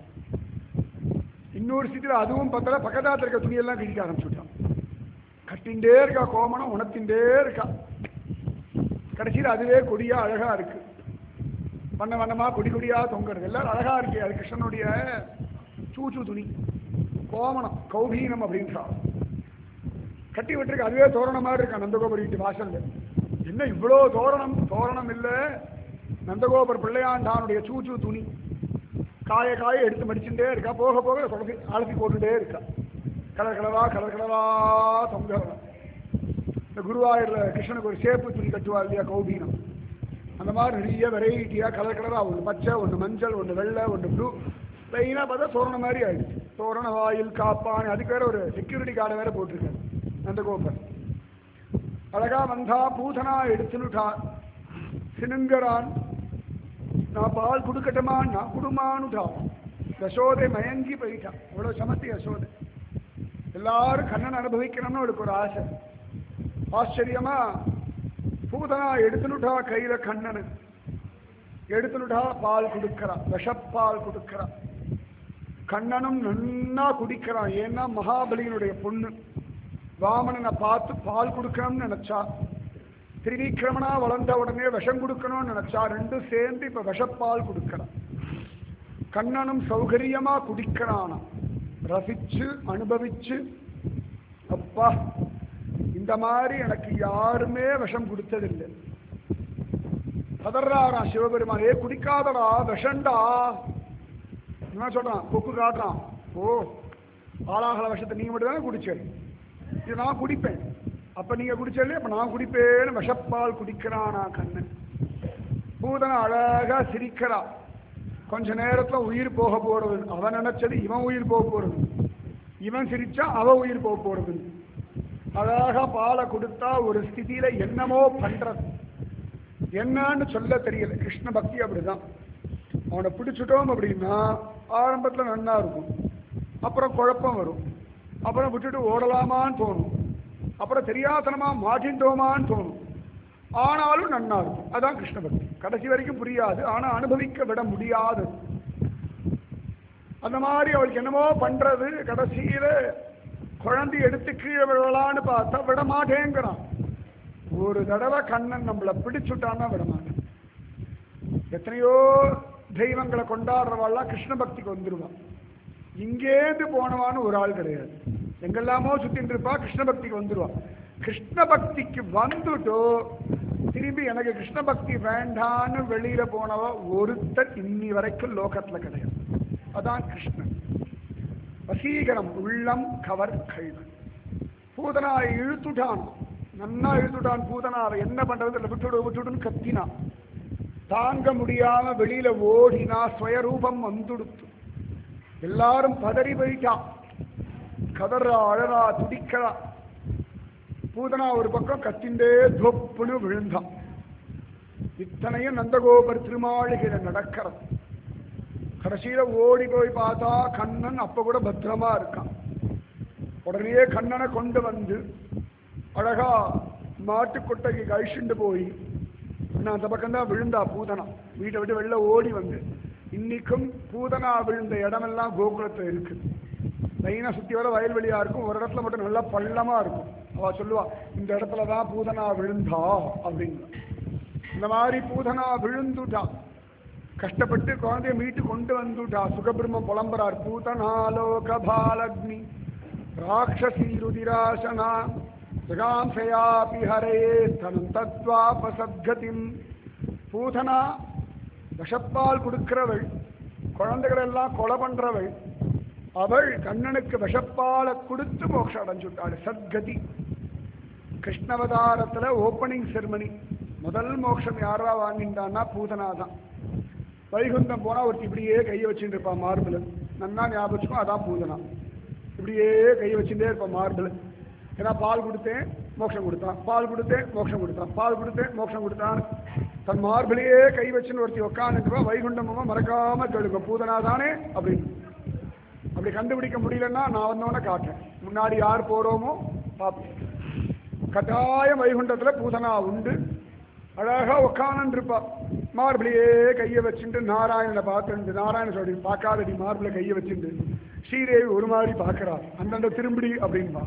A: இன்னொரு ஸ்திதியில அதுவும் பத்தல பக்கத்தாத்துல இருக்க துணி எல்லாம் கிழிக்க ஆரம்பிச்சுட்டான் கட்டிண்டே இருக்கா கோமணம் உணர்த்திண்டே இருக்கா கடைசியில் அதுவே கொடியா அழகா இருக்கு வண்ண வண்ணமா கொடி கொடியா தொங்குறது எல்லாரும் அழகா இருக்கு அது கிருஷ்ணனுடைய சூச்சு துணி கோமணம் கௌபீனம் அப்படின்றான் கட்டி விட்டுருக்கு அதுவே தோரணம் மாதிரி இருக்கா நந்தகோபுர வீட்டு வாசல்ல என்ன இவ்வளோ தோரணம் தோரணம் இல்ல நந்தகோபுர பிள்ளையாண்டானுடைய சூச்சு துணி காய காய எடுத்து மடிச்சுட்டே இருக்கா போக போக தொடர்ந்து அலசி போட்டுட்டே இருக்கா கலர் கலரா கலர் கலரா தொங்குறவன் இந்த குருவாயூர்ல கிருஷ்ணனுக்கு ஒரு சேப்பு துணி கட்டுவா இல்லையா கௌபீனம் அந்த மாதிரி நிறைய வெரைட்டியா கலர் கலரா ஒன்று பச்சை ஒன்று மஞ்சள் ஒன்று வெள்ளை ஒன்று ப்ளூ லைனா பார்த்தா தோரணம் மாதிரி ஆயிடுச்சு தோரண வாயில் காப்பான் அதுக்கு வேற ஒரு செக்யூரிட்டி கார்டை வேற போட்டிருக்காரு நந்தகோபர் அழகா வந்தா பூதனா எடுத்துனுட்டா சினுங்கரான் நான் பால் குடுக்கட்டுமா நான் குடுமானுட்டா யசோதை மயங்கி போயிட்டான் அவ்வளவு சமத்தி யசோதை எல்லாரும் கண்ணன் அனுபவிக்கணும்னு அவளுக்கு ஒரு ஆசை ஆச்சரியமா பூதனா எடுத்துனுட்டா கையில கண்ணனு எடுத்துனுட்டா பால் கொடுக்கறான் விஷப்பால் கொடுக்கறான் கண்ணனும் நன்னா குடிக்கிறான் ஏன்னா மகாபலியினுடைய பொண்ணு வாமனனை பார்த்து பால் கொடுக்கணும்னு நினைச்சா திரிவிக்கிரமனா வளர்ந்த உடனே விஷம் கொடுக்கணும்னு நினைச்சா ரெண்டும் சேர்ந்து இப்ப விஷப்பால் கொடுக்கறான் கண்ணனும் சௌகரியமா குடிக்கிறானாம் ரசிச்சு அனுபவிச்சு அப்பா இந்த மாதிரி எனக்கு யாருமே விஷம் கொடுத்ததில்லை பதறாரா சிவபெருமான் ஏ குடிக்காதடா விஷண்டா என்ன சொல்றான் கொக்கு காட்டுறான் ஓ ஆளாகல விஷத்தை நீங்க மட்டும் தானே குடிச்சேன் இது நான் குடிப்பேன் அப்ப நீங்க குடிச்சல அப்ப நான் குடிப்பேன்னு விஷப்பால் குடிக்கிறானா கண்ணன் பூதனை அழகா சிரிக்கிறா கொஞ்ச நேரத்துல உயிர் போக போறது அவன் நினைச்சது இவன் உயிர் போக போறது இவன் சிரிச்சா அவ உயிர் போக போறது அழகா பாலை கொடுத்தா ஒரு ஸ்திதியில என்னமோ பண்றது என்னன்னு சொல்ல தெரியல கிருஷ்ண பக்தி அப்படிதான் அவனை பிடிச்சிட்டோம் அப்படின்னா ஆரம்பத்துல நன்னா இருக்கும் அப்புறம் குழப்பம் வரும் அப்புறம் விட்டுட்டு ஓடலாமான்னு தோணும் அப்புறம் தெரியாதனமா மாட்டின்றோமான்னு தோணும் ஆனாலும் நன்னா இருக்கும் அதான் கிருஷ்ண பக்தி கடைசி வரைக்கும் புரியாது ஆனா அனுபவிக்க விட முடியாது அந்த மாதிரி அவளுக்கு என்னமோ பண்றது கடைசியில குழந்தை எடுத்து கீழே விழலான்னு பார்த்தா விட மாட்டேங்கிறான் ஒரு தடவை கண்ணன் நம்மளை பிடிச்சுட்டான்னா விட மாட்டேன் எத்தனையோ தெய்வங்களை கொண்டாடுறவாள்லாம் கிருஷ்ண பக்திக்கு வந்துருவான் இங்கேருந்து போனவான்னு ஒரு ஆள் கிடையாது எங்கெல்லாமோ சுத்தின்னு இருப்பா கிருஷ்ண பக்திக்கு வந்துருவான் கிருஷ்ண பக்திக்கு வந்துட்டோ திரும்பி எனக்கு கிருஷ்ண பக்தி வேண்டான்னு வெளியில போனவ ஒருத்தர் இன்னி வரைக்கும் லோகத்துல கிடையாது அதான் கிருஷ்ணன் வசீகரம் உள்ளம் கவர் கல்வன் பூதனாய் இழுத்துட்டான் நன்னா இழுத்துட்டான் பூதனாவை என்ன பண்றது இல்லை விட்டுடு விட்டுடுன்னு கத்தினான் தாங்க முடியாம வெளியில ஓடினா ஸ்வயரூபம் வந்துடுத்து எல்லாரும் பதறி போயிட்டான் கதறா அழறா துடிக்கிறா பூதனா ஒரு பக்கம் கத்திண்டே தொப்புன்னு விழுந்தான் இத்தனையும் நந்தகோபர் திருமாளிகையில நடக்கிறது கடைசியில ஓடி போய் பார்த்தா கண்ணன் அப்ப கூட பத்திரமா இருக்கான் உடனே கண்ணனை கொண்டு வந்து அழகா மாட்டுக்கொட்டைக்கு கழிச்சுண்டு போய் நான் அந்த பக்கம் தான் விழுந்தா பூதனா வீட்டை விட்டு வெளில ஓடி வந்து இன்னைக்கும் பூதனா விழுந்த இடமெல்லாம் கோகுலத்துல இருக்கு லைனா சுத்தி வர வயல்வெளியா இருக்கும் ஒரு இடத்துல மட்டும் நல்லா பள்ளமா இருக்கும் அவ சொல்லுவா இந்த இடத்துல தான் பூதனா விழுந்தா அப்படிங்க இந்த மாதிரி பூதனா விழுந்துட்டா கஷ்டப்பட்டு குழந்தைய மீட்டு கொண்டு வந்துட்டா சுகபிரம்ம புலம்புறார் பூதனாலோக பாலக்னி ராட்சசி ருதிராசனா ஜகாம்சயாபி ஹரே தனம் தத்வாபசத்கதிம் பூதனா விஷப்பால் கொடுக்கிறவள் குழந்தைகள் எல்லாம் கொலை பண்றவள் அவள் கண்ணனுக்கு விஷப்பாலை கொடுத்து மோட்சம் அடைஞ்சுட்டாள் சத்கதி கிருஷ்ணவதாரத்துல ஓப்பனிங் செர்மனி முதல் மோட்சம் யாரா வாங்கிட்டான்னா பூதனா தான் வைகுந்தம் போனா ஒருத்தி இப்படியே கையை வச்சுட்டு இருப்பா மார்பிள் நன்னா ஞாபகம் அதான் பூதனா இப்படியே கையை வச்சுட்டே இருப்பா மார்பிள் ஏன்னா பால் கொடுத்தேன் மோட்சம் கொடுத்தான் பால் கொடுத்தேன் மோட்சம் கொடுத்தான் பால் கொடுத்தேன் மோட்சம் கொடுத்தான் தன் மார்பிளையே கை வச்சுன்னு ஒருத்தி உட்காந்துருப்பா வைகுண்டமா மறக்காம கேளுங்க பூதனா தானே அப்படின்னு அப்படி கண்டுபிடிக்க முடியலன்னா நான் வந்தவொடனே காட்டுறேன் முன்னாடி யார் போறோமோ பார்ப்போம் கட்டாயம் வைகுண்டத்துல பூதனா உண்டு அழகா உட்காந்து இருப்பா மார்பிளையே கையை வச்சுட்டு நாராயணனை பார்த்துட்டு நாராயண சொல்லி பார்க்காதடி மார்பிள கையை வச்சுட்டு ஸ்ரீதேவி ஒரு மாதிரி பார்க்கறா அந்தண்ட திரும்பிடி அப்படின்பா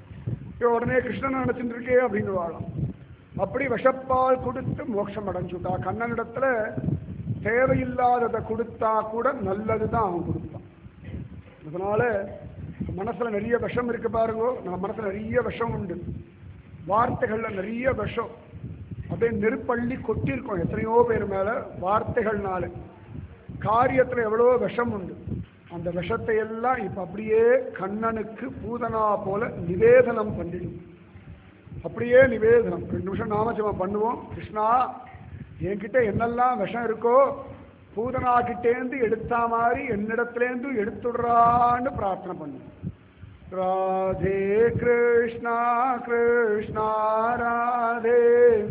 A: இவ உடனே கிருஷ்ணன் நினைச்சுட்டு இருக்கே அப்படின்னு வாழலாம் அப்படி விஷப்பால் கொடுத்து மோட்சம் அடைஞ்சுட்டா கண்ணனிடத்துல தேவையில்லாததை கொடுத்தா கூட நல்லதுதான் அவன் கொடுத்தான் அதனால மனசுல நிறைய விஷம் இருக்கு பாருங்க நம்ம மனசுல நிறைய விஷம் உண்டு வார்த்தைகள்ல நிறைய விஷம் அப்படியே நெருப்பள்ளி கொட்டியிருக்கோம் எத்தனையோ பேர் மேல வார்த்தைகள்னால காரியத்துல எவ்வளவோ விஷம் உண்டு அந்த விஷத்தை எல்லாம் இப்ப அப்படியே கண்ணனுக்கு பூதனா போல நிவேதனம் பண்ணிடும் அப்படியே நிவேதனம் ரெண்டு நிமிஷம் நாமஜபம் பண்ணுவோம் கிருஷ்ணா என்கிட்ட என்னெல்லாம் விஷம் இருக்கோ பூதனா கிட்டேந்து எடுத்தா மாதிரி என்னிடத்துலேருந்து எடுத்துடுறான்னு பிரார்த்தனை பண்ணும் ராதே கிருஷ்ணா கிருஷ்ணா ராதே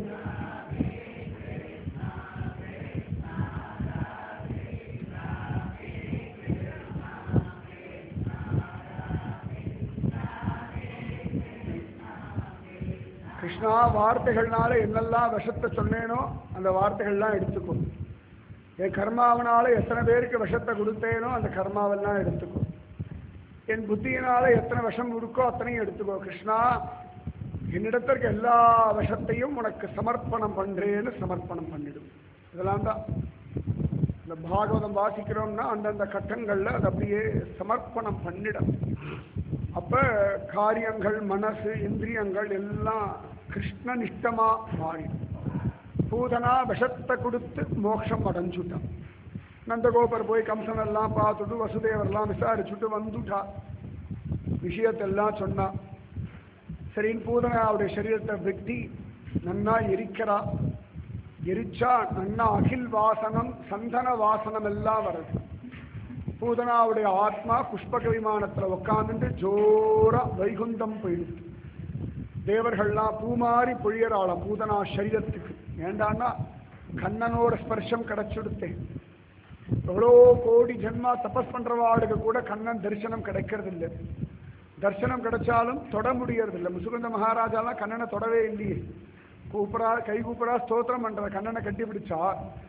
A: கிருஷ்ணா வார்த்தைகள்னால என்னெல்லாம் விஷத்தை சொன்னேனோ அந்த வார்த்தைகள்லாம் எடுத்துக்கோ என் கர்மாவனால எத்தனை பேருக்கு விஷத்தை கொடுத்தேனோ அந்த கர்மாவெல்லாம் எடுத்துக்கோ என் புத்தியினால எத்தனை விஷம் இருக்கோ அத்தனையும் எடுத்துக்கோ கிருஷ்ணா என்னிடத்துல இருக்க எல்லா விஷத்தையும் உனக்கு சமர்ப்பணம் பண்றேன்னு சமர்ப்பணம் பண்ணிடும் இதெல்லாம் தான் இந்த பாகவதம் வாசிக்கிறோம்னா அந்தந்த கட்டங்கள்ல அது அப்படியே சமர்ப்பணம் பண்ணிடும் அப்ப காரியங்கள் மனசு இந்திரியங்கள் எல்லாம் கிருஷ்ணனிஷ்டமா மாறிடும் பூதனா விஷத்தை கொடுத்து மோட்சம் அடைஞ்சுட்டான் நந்தகோபர் போய் கம்சன் எல்லாம் பார்த்துட்டு வசுதேவர்லாம் விசாரிச்சுட்டு வந்துட்டா விஷயத்தெல்லாம் சொன்னா சரின்னு பூதனாவுடைய சரீரத்தை வெட்டி நன்னா எரிக்கிறா எரிச்சா நன்னா அகில் வாசனம் சந்தன வாசனம் எல்லாம் வருது பூதனாவுடைய ஆத்மா புஷ்பக விமானத்துல உட்காந்துட்டு ஜோரா வைகுந்தம் போயிடுது தேவர்கள்லாம் பூமாரி பொழியறாளாம் பூதனா சரீரத்துக்கு ஏண்டான்னா கண்ணனோட ஸ்பர்ஷம் கிடைச்சுடுத்தேன் எவ்வளோ கோடி ஜென்மா தபஸ் பண்றவாளுக்கு கூட கண்ணன் தரிசனம் கிடைக்கிறது இல்லை தரிசனம் கிடைச்சாலும் தொட முடியறது இல்லை முசுகுந்த மகாராஜாலாம் கண்ணனை தொடவே இல்லையே கூப்புறா கை கூப்புறா ஸ்தோத்திரம் பண்ற கண்ணனை கட்டி பிடிச்சா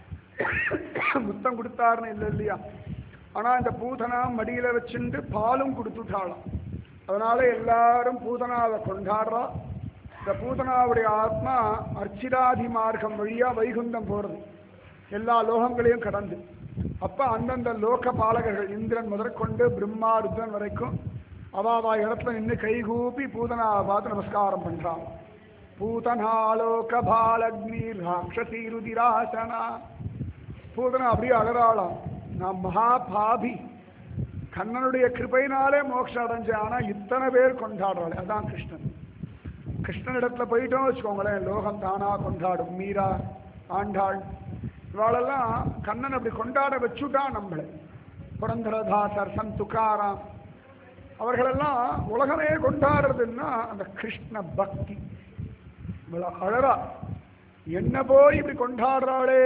A: முத்தம் கொடுத்தாருன்னு இல்லை இல்லையா ஆனா இந்த பூதனா மடியில வச்சுட்டு பாலும் கொடுத்துட்டாளாம் அதனால எல்லாரும் பூதனாவை கொண்டாடுறா இந்த பூதனாவுடைய ஆத்மா அர்ச்சிராதி மார்க்கம் வழியா வைகுந்தம் போறது எல்லா லோகங்களையும் கடந்து அப்ப அந்தந்த லோக பாலகர்கள் இந்திரன் முதற்கொண்டு பிரம்மா ருத்ரன் வரைக்கும் அவாவா இடத்துல நின்று கைகூப்பி பூதனாவை பார்த்து நமஸ்காரம் பண்றான் பூதனாலோக பாலக்னி ராட்சசி ருதிராசனா பூதனா அப்படியே அழறாளாம் நான் மகா பாபி கண்ணனுடைய கிருபையினாலே மோட்சம் அடைஞ்சேன் ஆனா இத்தனை பேர் கொண்டாடுறாள் அதான் கிருஷ்ணன் கிருஷ்ணனிடத்துல போயிட்டோம் வச்சுக்கோங்களேன் லோகம் தானா கொண்டாடும் மீரா ஆண்டாள் இவாளெல்லாம் கண்ணன் அப்படி கொண்டாட வச்சுட்டான் நம்மளை புரந்தரதாசர் சன் துக்காராம் அவர்களெல்லாம் உலகமே கொண்டாடுறதுன்னா அந்த கிருஷ்ண பக்தி இவ்வளவு அழறா என்ன போய் இப்படி கொண்டாடுறாளே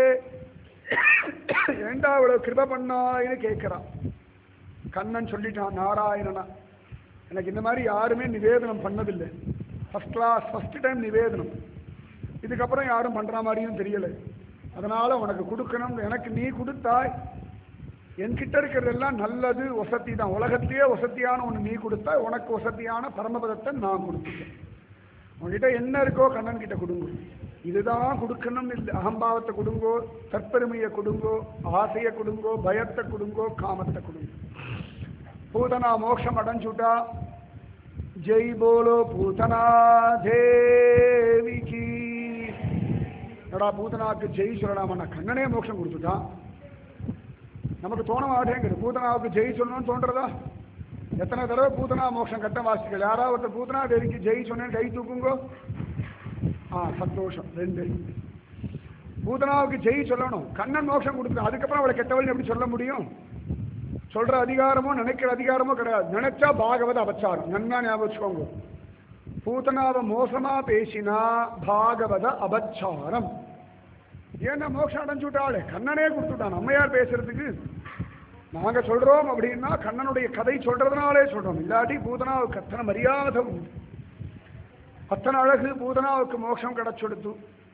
A: ஏண்டா இவ்வளவு கிருப பண்ணாயின்னு கேட்கிறான் கண்ணன் சொல்லிட்டான் நாராயணனா எனக்கு இந்த மாதிரி யாருமே நிவேதனம் பண்ணதில்லை ஃபர்ஸ்ட் கிளாஸ் ஃபர்ஸ்ட் டைம் நிவேதனம் இதுக்கப்புறம் யாரும் பண்ற மாதிரியும் தெரியல அதனால உனக்கு கொடுக்கணும் எனக்கு நீ கொடுத்தாய் என்கிட்ட இருக்கிறதெல்லாம் நல்லது வசதி தான் உலகத்திலேயே வசதியான ஒன்று நீ கொடுத்தா உனக்கு வசதியான பரமபதத்தை நான் கொடுத்துட்டேன் உன்கிட்ட என்ன இருக்கோ கண்ணன் கிட்ட கொடுங்க இதுதான் கொடுக்கணும்னு இல்லை அகம்பாவத்தை கொடுங்கோ தற்பெருமையை கொடுங்கோ ஆசையை கொடுங்கோ பயத்தை கொடுங்கோ காமத்தை கொடுங்கோ பூதனா மோட்சம் அடைஞ்சுட்டா ஜெய் போலோ பூதனா தேவிக்கு என்னடா பூதனாவுக்கு ஜெய் சொல்லலாமா கண்ணனே மோட்சம் கொடுத்துட்டான் நமக்கு தோண மாட்டேங்குது பூதனாவுக்கு ஜெய் சொல்லணும்னு தோன்றதா எத்தனை தடவை பூதனா மோட்சம் கட்ட வாசிகள் யாராவது ஒருத்தர் பூதனா தேவிக்கு ஜெய் சொன்னேன்னு கை தூக்குங்கோ ஆ சந்தோஷம் ரெண்டு பூதனாவுக்கு ஜெய் சொல்லணும் கண்ணன் மோட்சம் கொடுத்து அதுக்கப்புறம் அவளை கெட்டவள்னு எப்படி சொல்ல முடியும் சொல்ற அதிகாரமோ நினைக்கிற அதிகாரமோ கிடையாது நினைச்சா பாகவத அபச்சாரம் நன்னா ஞாபகம் வச்சுக்கோங்க பூதனாவை மோசமா பேசினா பாகவத அபச்சாரம் ஏன்னா மோட்சம் அடைஞ்சு விட்டாளே கண்ணனே கொடுத்துட்டான் அம்மையார் பேசுறதுக்கு நாங்க சொல்றோம் அப்படின்னா கண்ணனுடைய கதை சொல்றதுனாலே சொல்றோம் இல்லாட்டி பூதனாவுக்கு அத்தனை மரியாதை உண்டு அத்தனை அழகு பூதனாவுக்கு மோட்சம் கிடைச்செடுத்து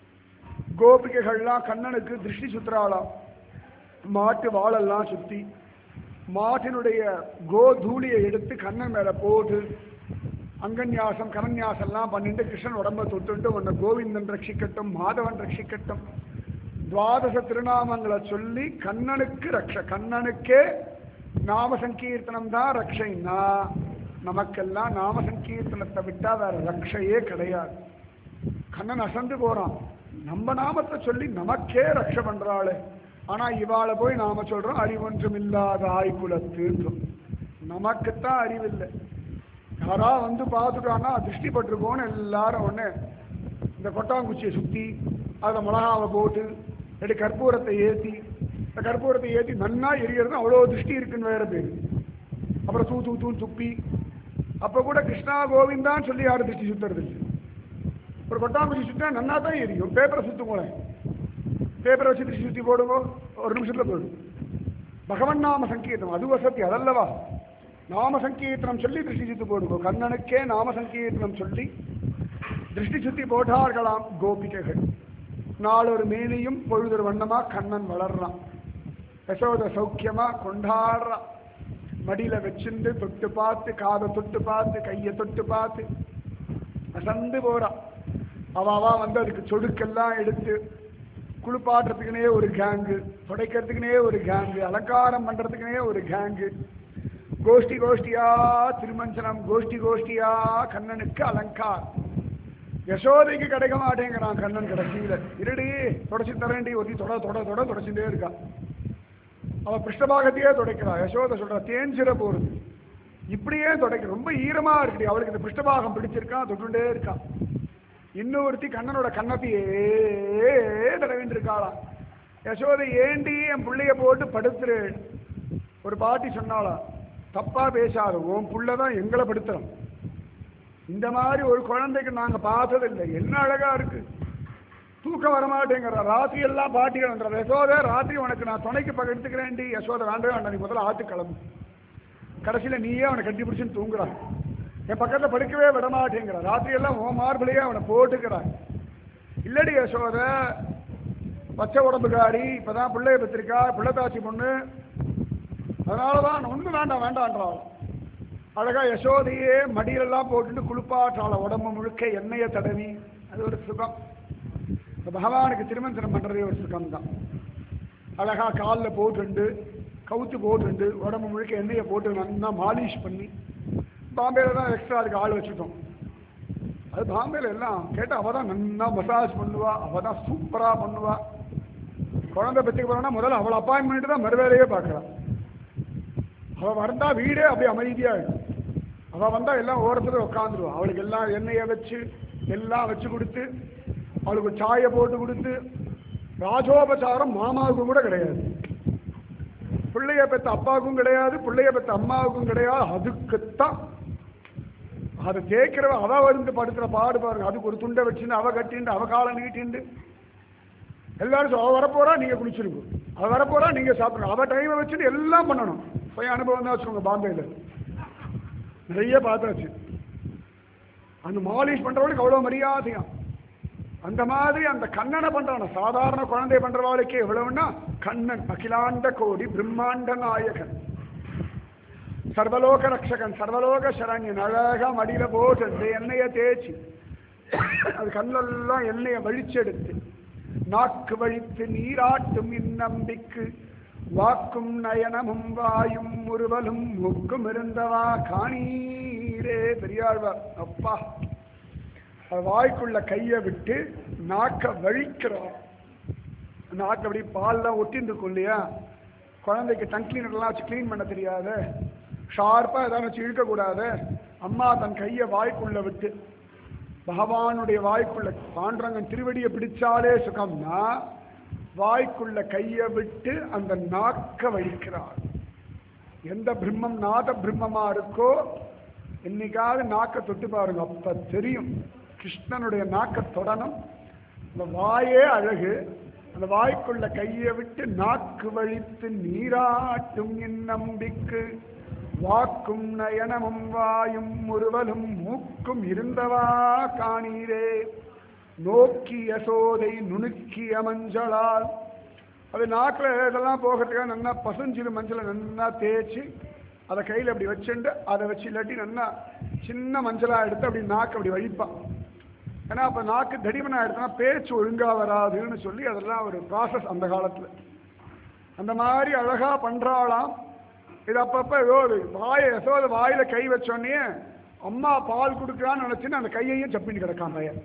A: கோபிகைகள்லாம் கண்ணனுக்கு திருஷ்டி சுத்துறாளாம் மாட்டு வாழெல்லாம் சுத்தி மாட்டினுடைய கோதூளியை எடுத்து கண்ணன் மேல போட்டு அங்கன்யாசம் கரன்யாசம்லாம் பண்ணிட்டு கிருஷ்ணன் உடம்ப தொட்டுட்டு உன்னை கோவிந்தன் ரட்சிக்கட்டும் மாதவன் ரட்சிக்கட்டும் துவாதச திருநாமங்களை சொல்லி கண்ணனுக்கு ரக்ஷ கண்ணனுக்கே நாம சங்கீர்த்தனம் தான் ரக்ஷைன்னா நமக்கெல்லாம் நாம சங்கீர்த்தனத்தை விட்டா வேற ரக்ஷையே கிடையாது கண்ணன் அசந்து போறான் நம்ம நாமத்தை சொல்லி நமக்கே ரக்ஷ பண்றாளே ஆனா இவாளை போய் நாம சொல்றோம் அறிவொன்றும் இல்லாத ஆய்குலத்துன்றோம் நமக்குத்தான் அறிவில்லை யாரா வந்து பார்த்துட்டான்னா திருஷ்டி பட்டிருக்கோன்னு எல்லாரும் ஒண்ணு இந்த கொட்டாங்குச்சியை சுத்தி அதை மிளகாவை போட்டு ரெண்டு கற்பூரத்தை ஏத்தி இந்த கற்பூரத்தை ஏத்தி நன்னா எரியறது அவ்வளோ திருஷ்டி இருக்குன்னு வேற பேரு அப்புறம் தூ தூ தூன்னு துப்பி அப்ப கூட கிருஷ்ணா கோவிந்தான்னு சொல்லி யாரும் திருஷ்டி சுத்துறது இல்லை ஒரு கொட்டாங்குச்சி சுத்தினா நன்னா தான் எரியும் பேப்பரை சுத்துங்களேன் பேப்பரை வச்சு திருஷ்டி சுத்தி போடுங்க ஒரு நிமிஷத்துல போயிடும் பகவன் நாம சங்கீர்த்தனம் அது வசதி அதல்லவா நாம சங்கீர்த்தனம் சொல்லி திருஷ்டி சுத்தி போடுங்க கண்ணனுக்கே நாம சங்கீர்த்தனம் சொல்லி திருஷ்டி சுத்தி போட்டார்களாம் கோபிகைகள் நாளொரு மேனியும் பொழுதொரு வண்ணமா கண்ணன் வளர்றான் யசோத சௌக்கியமா கொண்டாடுறான் மடியில வச்சிருந்து தொட்டு பார்த்து காதை தொட்டு பார்த்து கையை தொட்டு பார்த்து அசந்து போறா அவ அவ வந்து அதுக்கு சொடுக்கெல்லாம் எடுத்து குளிப்பாட்டுறதுக்குனே ஒரு கேங்கு துடைக்கிறதுக்குனே ஒரு கேங்கு அலங்காரம் பண்றதுக்குனே ஒரு கேங்கு கோஷ்டி கோஷ்டியா திருமஞ்சனம் கோஷ்டி கோஷ்டியா கண்ணனுக்கு அலங்கார் யசோதைக்கு கிடைக்க மாட்டேங்கிறான் கண்ணன் கடைசியில இருடி தொடச்சி தரேன்டி ஒருத்தி தொட தொட தொட தொடச்சுட்டே இருக்கா அவ பிருஷ்டபாகத்தையே துடைக்கிறா யசோதை சொல்றா தேஞ்சிர போறது இப்படியே தொடக்க ரொம்ப ஈரமா இருக்குடி அவளுக்கு இந்த பிருஷ்டபாகம் பிடிச்சிருக்கான் தொட்டுண்டே இருக்கான் இன்னொருத்தி கண்ணனோட கண்ணத்தையே தடவிட்டு இருக்காளாம் யசோதை ஏண்டி என் பிள்ளைய போட்டு படுத்துரு ஒரு பாட்டி சொன்னாலாம் தப்பா பேசாத உன் புள்ளதான் எங்களை படுத்துறோம் இந்த மாதிரி ஒரு குழந்தைக்கு நாங்க பார்த்ததில்லை என்ன அழகா இருக்கு தூக்கம் வரமாட்டேங்கிற ராத்திரி எல்லாம் பாட்டிகள் வந்துடுற யசோதை ராத்திரி உனக்கு நான் துணைக்கு பக்கம் எடுத்துக்கிறேன்டி யசோதை வேண்டவே வேண்டாம் நீ முதல்ல ஆத்து கிளம்பு கடைசியில நீயே அவனை கட்டி பிடிச்சுன்னு தூங்குறான் என் பக்கத்துல படுக்கவே விட மாட்டேங்கிற ராத்திரி எல்லாம் உன் மார்பிளையே அவனை போட்டுக்கிறான் இல்லடி யசோத பச்சை உடம்புக்காரி இப்பதான் பிள்ளைய பெற்றிருக்கா பிள்ளைத்தாச்சி பொண்ணு அதனாலதான் ஒண்ணு வேண்டாம் வேண்டான்றாள் அழகா யசோதையே மடியிலெல்லாம் போட்டுட்டு குளிப்பாற்றாள உடம்பு முழுக்க எண்ணெயை தடவி அது ஒரு சுகம் இந்த பகவானுக்கு திருமஞ்சனம் பண்றதே ஒரு சுகம் தான் அழகா காலில் போட்டுண்டு கவுத்து போட்டுண்டு உடம்பு முழுக்க எண்ணெயை போட்டு நல்லா மாலிஷ் பண்ணி பாம்பேல தான் எக்ஸ்ட்ரா அதுக்கு ஆள் வச்சுட்டோம் அது பாம்பேல எல்லாம் கேட்டா அவ தான் நல்லா மசாஜ் பண்ணுவா அவ தான் சூப்பரா பண்ணுவா குழந்தை பெற்றுக்க போறோம்னா முதல்ல அவளை அப்பாயின்மெண்ட் தான் மறுவேலையே பார்க்கறா அவ வந்தா வீடே அப்படியே அமைதியா இருக்கும் அவ வந்தா எல்லாம் ஓரத்துல உட்காந்துருவா அவளுக்கு எல்லாம் எண்ணெயை வச்சு எல்லாம் வச்சு கொடுத்து அவளுக்கு சாயை போட்டு கொடுத்து ராஜோபசாரம் மாமாவுக்கும் கூட கிடையாது பிள்ளைய பெத்த அப்பாவுக்கும் கிடையாது பிள்ளைய பெத்த அம்மாவுக்கும் கிடையாது அதுக்குத்தான் அதை தேய்க்கிறவ அவ வந்து படுத்துற பாடு பாருங்க அதுக்கு ஒரு துண்டை வச்சுன்னு அவ கட்டிண்டு அவ காலை நீட்டிண்டு எல்லாரும் சொ- அவ வரப்போறா நீங்க குளிச்சிருங்க அவ வரப்போறா நீங்க சாப்பிடணும் அவ டைமை வச்சுட்டு எல்லாம் பண்ணணும் போய் அனுபவம் தான் வச்சுக்கோங்க பாம்பேல நிறைய பார்த்தாச்சு அந்த மாலிஷ் பண்றவளுக்கு அவ்வளவு மரியாதையா அந்த மாதிரி அந்த கண்ணனை பண்றான சாதாரண குழந்தை பண்றவாளுக்கு எவ்வளவுன்னா கண்ணன் அகிலாண்ட கோடி பிரம்மாண்ட நாயகன் சர்வலோக ரக்ஷகன் சர்வலோக சரண்யன் அழகா மடியில போட்டு அந்த எண்ணெயை தேய்ச்சி அது கண்ணெல்லாம் எண்ணெயை வழிச்செடுத்து நாக்கு வழித்து நீராட்டும் இந்நம்பிக்கு வாக்கும் நயனமும் வாயும் முறுவலும் முக்கும் இருந்தவா காணீரே பெரியாழ்வார் அப்பா அது வாய்க்குள்ள கையை விட்டு நாக்க வழிக்கிறோம் நாக்கு அப்படி பால்லாம் ஒட்டின்னு இருக்கும் இல்லையா குழந்தைக்கு டங் கிளீனர்லாம் வச்சு க்ளீன் பண்ண தெரியாது ஷார்ப்பாக எதாவது வச்சு இழுக்கக்கூடாது அம்மா தன் கையை வாய்க்குள்ள விட்டு பகவானுடைய வாய்க்குள்ள பாண்டரங்கன் திருவடியை பிடிச்சாலே சுகம்னா வாய்க்குள்ள கையை விட்டு அந்த நாக்க வழிக்கிறார் எந்த பிரம்மம் நாத பிரம்மமா இருக்கோ என்னைக்காவது நாக்க தொட்டு பாருங்க அப்ப தெரியும் கிருஷ்ணனுடைய நாக்க தொடணும் அந்த வாயே அழகு அந்த வாய்க்குள்ள கையை விட்டு நாக்கு வழித்து நீராட்டும் என் நம்பிக்கு வாக்கும் நயனமும் வாயும் முறுவலும் மூக்கும் இருந்தவா காணீரே நோக்கி யசோதை நுணுக்கிய மஞ்சளால் அது நாக்கில் இதெல்லாம் போகிறதுக்காக நல்லா பசுஞ்சிறு மஞ்சளை நல்லா தேய்ச்சி அதை கையில் அப்படி வச்சுண்டு அதை வச்சு இல்லாட்டி நல்லா சின்ன மஞ்சளாக எடுத்து அப்படி நாக்கு அப்படி வழிப்பான் ஏன்னா அப்போ நாக்கு தடிமனாக எடுத்தனா பேச்சு ஒழுங்கா வராதுன்னு சொல்லி அதெல்லாம் ஒரு ப்ராசஸ் அந்த காலத்தில் அந்த மாதிரி அழகா பண்றாளாம் இது அப்பப்ப ஏதோ ஒரு வாயை யசோத வாயில கை வச்சோடனே அம்மா பால் கொடுக்குறான்னு நினைச்சுன்னு அந்த கையையும் சப்பின்னு கிடக்கான் பையன்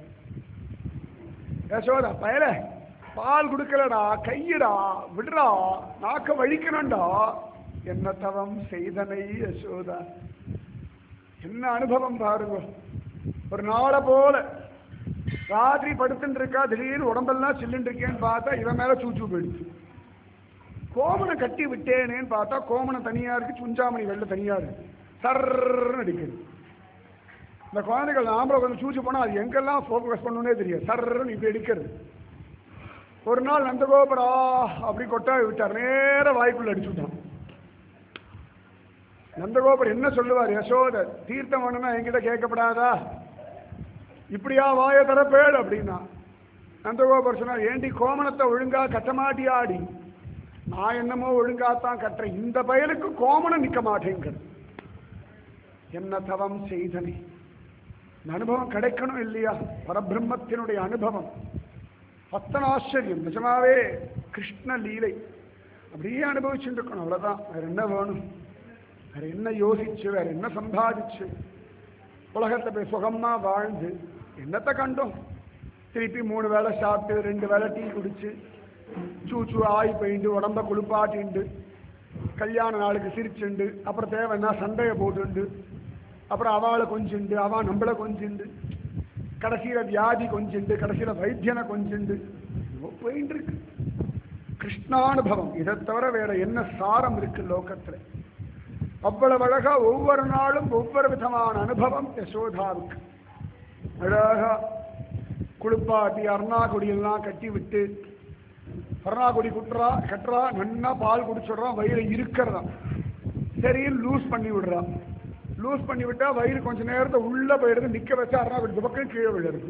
A: யசோதா பயல பால் கொடுக்கலடா கையடா விடுறா நாக்க வழிக்கணும்டா என்ன தவம் செய்தனை யசோதா என்ன அனுபவம் பாருங்க ஒரு நாளை போல ராத்திரி படுத்துட்டு இருக்கா திடீர்னு உடம்பெல்லாம் சில்லுன்னு இருக்கேன்னு பார்த்தா இவன் மேல சூச்சு போயிடுச்சு கோமனை கட்டி விட்டேனேன்னு பார்த்தா கோமனம் தனியா இருக்கு சுஞ்சாமணி வெள்ள தனியா இருக்கு சர்ன்னு அடிக்குது இந்த குழந்தைகள் ஆம்பளை கொஞ்சம் சூச்சு போனா அது எங்கெல்லாம் ஃபோக்கஸ் பண்ணணும்னே தெரியாது சர்ன்னு இப்படி அடிக்கிறது ஒரு நாள் நந்தகோபரா அப்படி கொட்டாவி விட்டார் நேர வாய்க்குள்ள அடிச்சு விட்டான் நந்தகோபர் என்ன சொல்லுவார் யசோத தீர்த்தம் வேணும்னா என்கிட்ட கேட்கப்படாதா இப்படியா வாய தரப்பேள் அப்படின்னா நந்தகோபர் சொன்னார் ஏண்டி கோமணத்தை ஒழுங்கா கட்ட மாட்டியாடி நான் என்னமோ ஒழுங்காத்தான் கட்டுறேன் இந்த பயலுக்கு கோமணம் நிக்க மாட்டேங்கிறது என்ன தவம் செய்தனே இந்த அனுபவம் கிடைக்கணும் இல்லையா பரபிரம்மத்தினுடைய அனுபவம் அத்தனை ஆச்சரியம் நிஜமாவே கிருஷ்ண லீலை அப்படியே அனுபவிச்சுட்டு இருக்கணும் அவ்வளவுதான் வேற என்ன வேணும் வேற என்ன யோசிச்சு வேற என்ன சம்பாதிச்சு உலகத்தை போய் சுகமா வாழ்ந்து என்னத்தை கண்டோம் திருப்பி மூணு வேளை சாப்பிட்டு ரெண்டு வேளை டீ குடிச்சு சூச்சு ஆய் போயிட்டு உடம்ப குளிப்பாட்டிண்டு கல்யாண நாளுக்கு சிரிச்சுண்டு அப்புறம் தேவைன்னா சண்டையை போட்டுண்டு அப்புறம் அவளை கொஞ்சுண்டு அவன் நம்மளை கொஞ்சுண்டு கடைசியில வியாதி கொஞ்சுண்டு கடைசியில வைத்தியனை கொஞ்சுண்டு இவ்வளோ போயிட்டு இருக்கு கிருஷ்ணானுபவம் இதை தவிர வேற என்ன சாரம் இருக்கு லோகத்துல அவ்வளவு அழகா ஒவ்வொரு நாளும் ஒவ்வொரு விதமான அனுபவம் யசோதாவுக்கு அழகா குளிப்பாட்டி அருணாக்குடி எல்லாம் கட்டி விட்டு அருணாக்குடி குட்டுறா கட்டுறா நன்னா பால் குடிச்சிடுறான் வயிறு இருக்கிறதா சரி லூஸ் பண்ணி விடுறா லூஸ் பண்ணி விட்டா வயிறு கொஞ்ச நேரத்தை உள்ள போயிடுது நிக்க வச்சா அருணாக்குடி துபக்கம் கீழே விழுறது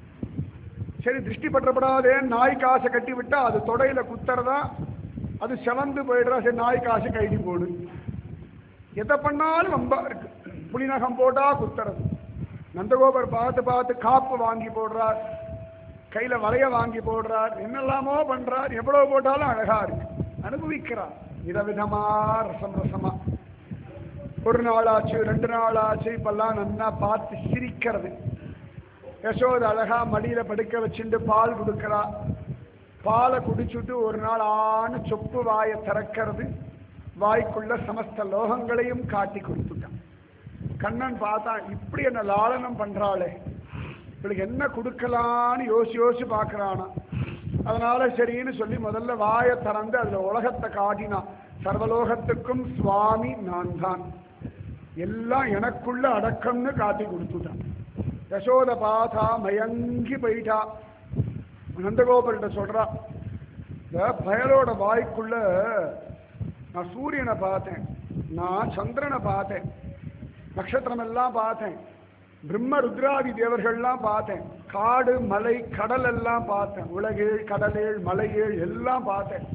A: சரி திருஷ்டி பற்றப்படாதே நாய் காசை கட்டி விட்டா அது தொடையில குத்துறதா அது செவந்து போயிடுறா சரி நாய் காசை கைடி போடு எதை பண்ணாலும் வம்பா இருக்கு புலிநகம் போட்டா குத்துறது நந்தகோபர் பார்த்து பார்த்து காப்பு வாங்கி போடுறார் கையில வளைய வாங்கி போடுறார் என்னெல்லாமோ பண்றார் எவ்வளவு போட்டாலும் அழகா இருக்கு அனுபவிக்கிறார் விதவிதமா ரசம் ரசமா ஒரு நாள் ஆச்சு ரெண்டு நாள் ஆச்சு இப்பெல்லாம் நன்னா பார்த்து சிரிக்கிறது யசோத அழகா மடியில படுக்க வச்சுட்டு பால் கொடுக்கறா பாலை குடிச்சுட்டு ஒரு நாள் ஆணு சொப்பு வாயை திறக்கிறது வாய்க்குள்ள சமஸ்த லோகங்களையும் காட்டி கொடுத்துட்டான் கண்ணன் பார்த்தான் இப்படி என்ன லாலனம் பண்றாளே இவளுக்கு என்ன கொடுக்கலான்னு யோசி யோசிச்சு பார்க்கறானா அதனால சரின்னு சொல்லி முதல்ல வாயை திறந்து அதுல உலகத்தை காட்டினான் சர்வலோகத்துக்கும் சுவாமி நான் தான் எல்லாம் எனக்குள்ள அடக்கம்னு காட்டி கொடுத்துட்டான் யசோத பார்த்தா மயங்கி போயிட்டா நந்தகோபர்கிட்ட சொல்றா இந்த பயலோட வாய்க்குள்ள நான் சூரியனை பார்த்தேன் நான் சந்திரனை பார்த்தேன் நட்சத்திரம் எல்லாம் பார்த்தேன் பிரம்ம ருத்ராதி தேவர்கள்லாம் பார்த்தேன் காடு மலை கடல் எல்லாம் பார்த்தேன் உலகேழ் கடலேழ் மலையேழ் எல்லாம் பார்த்தேன்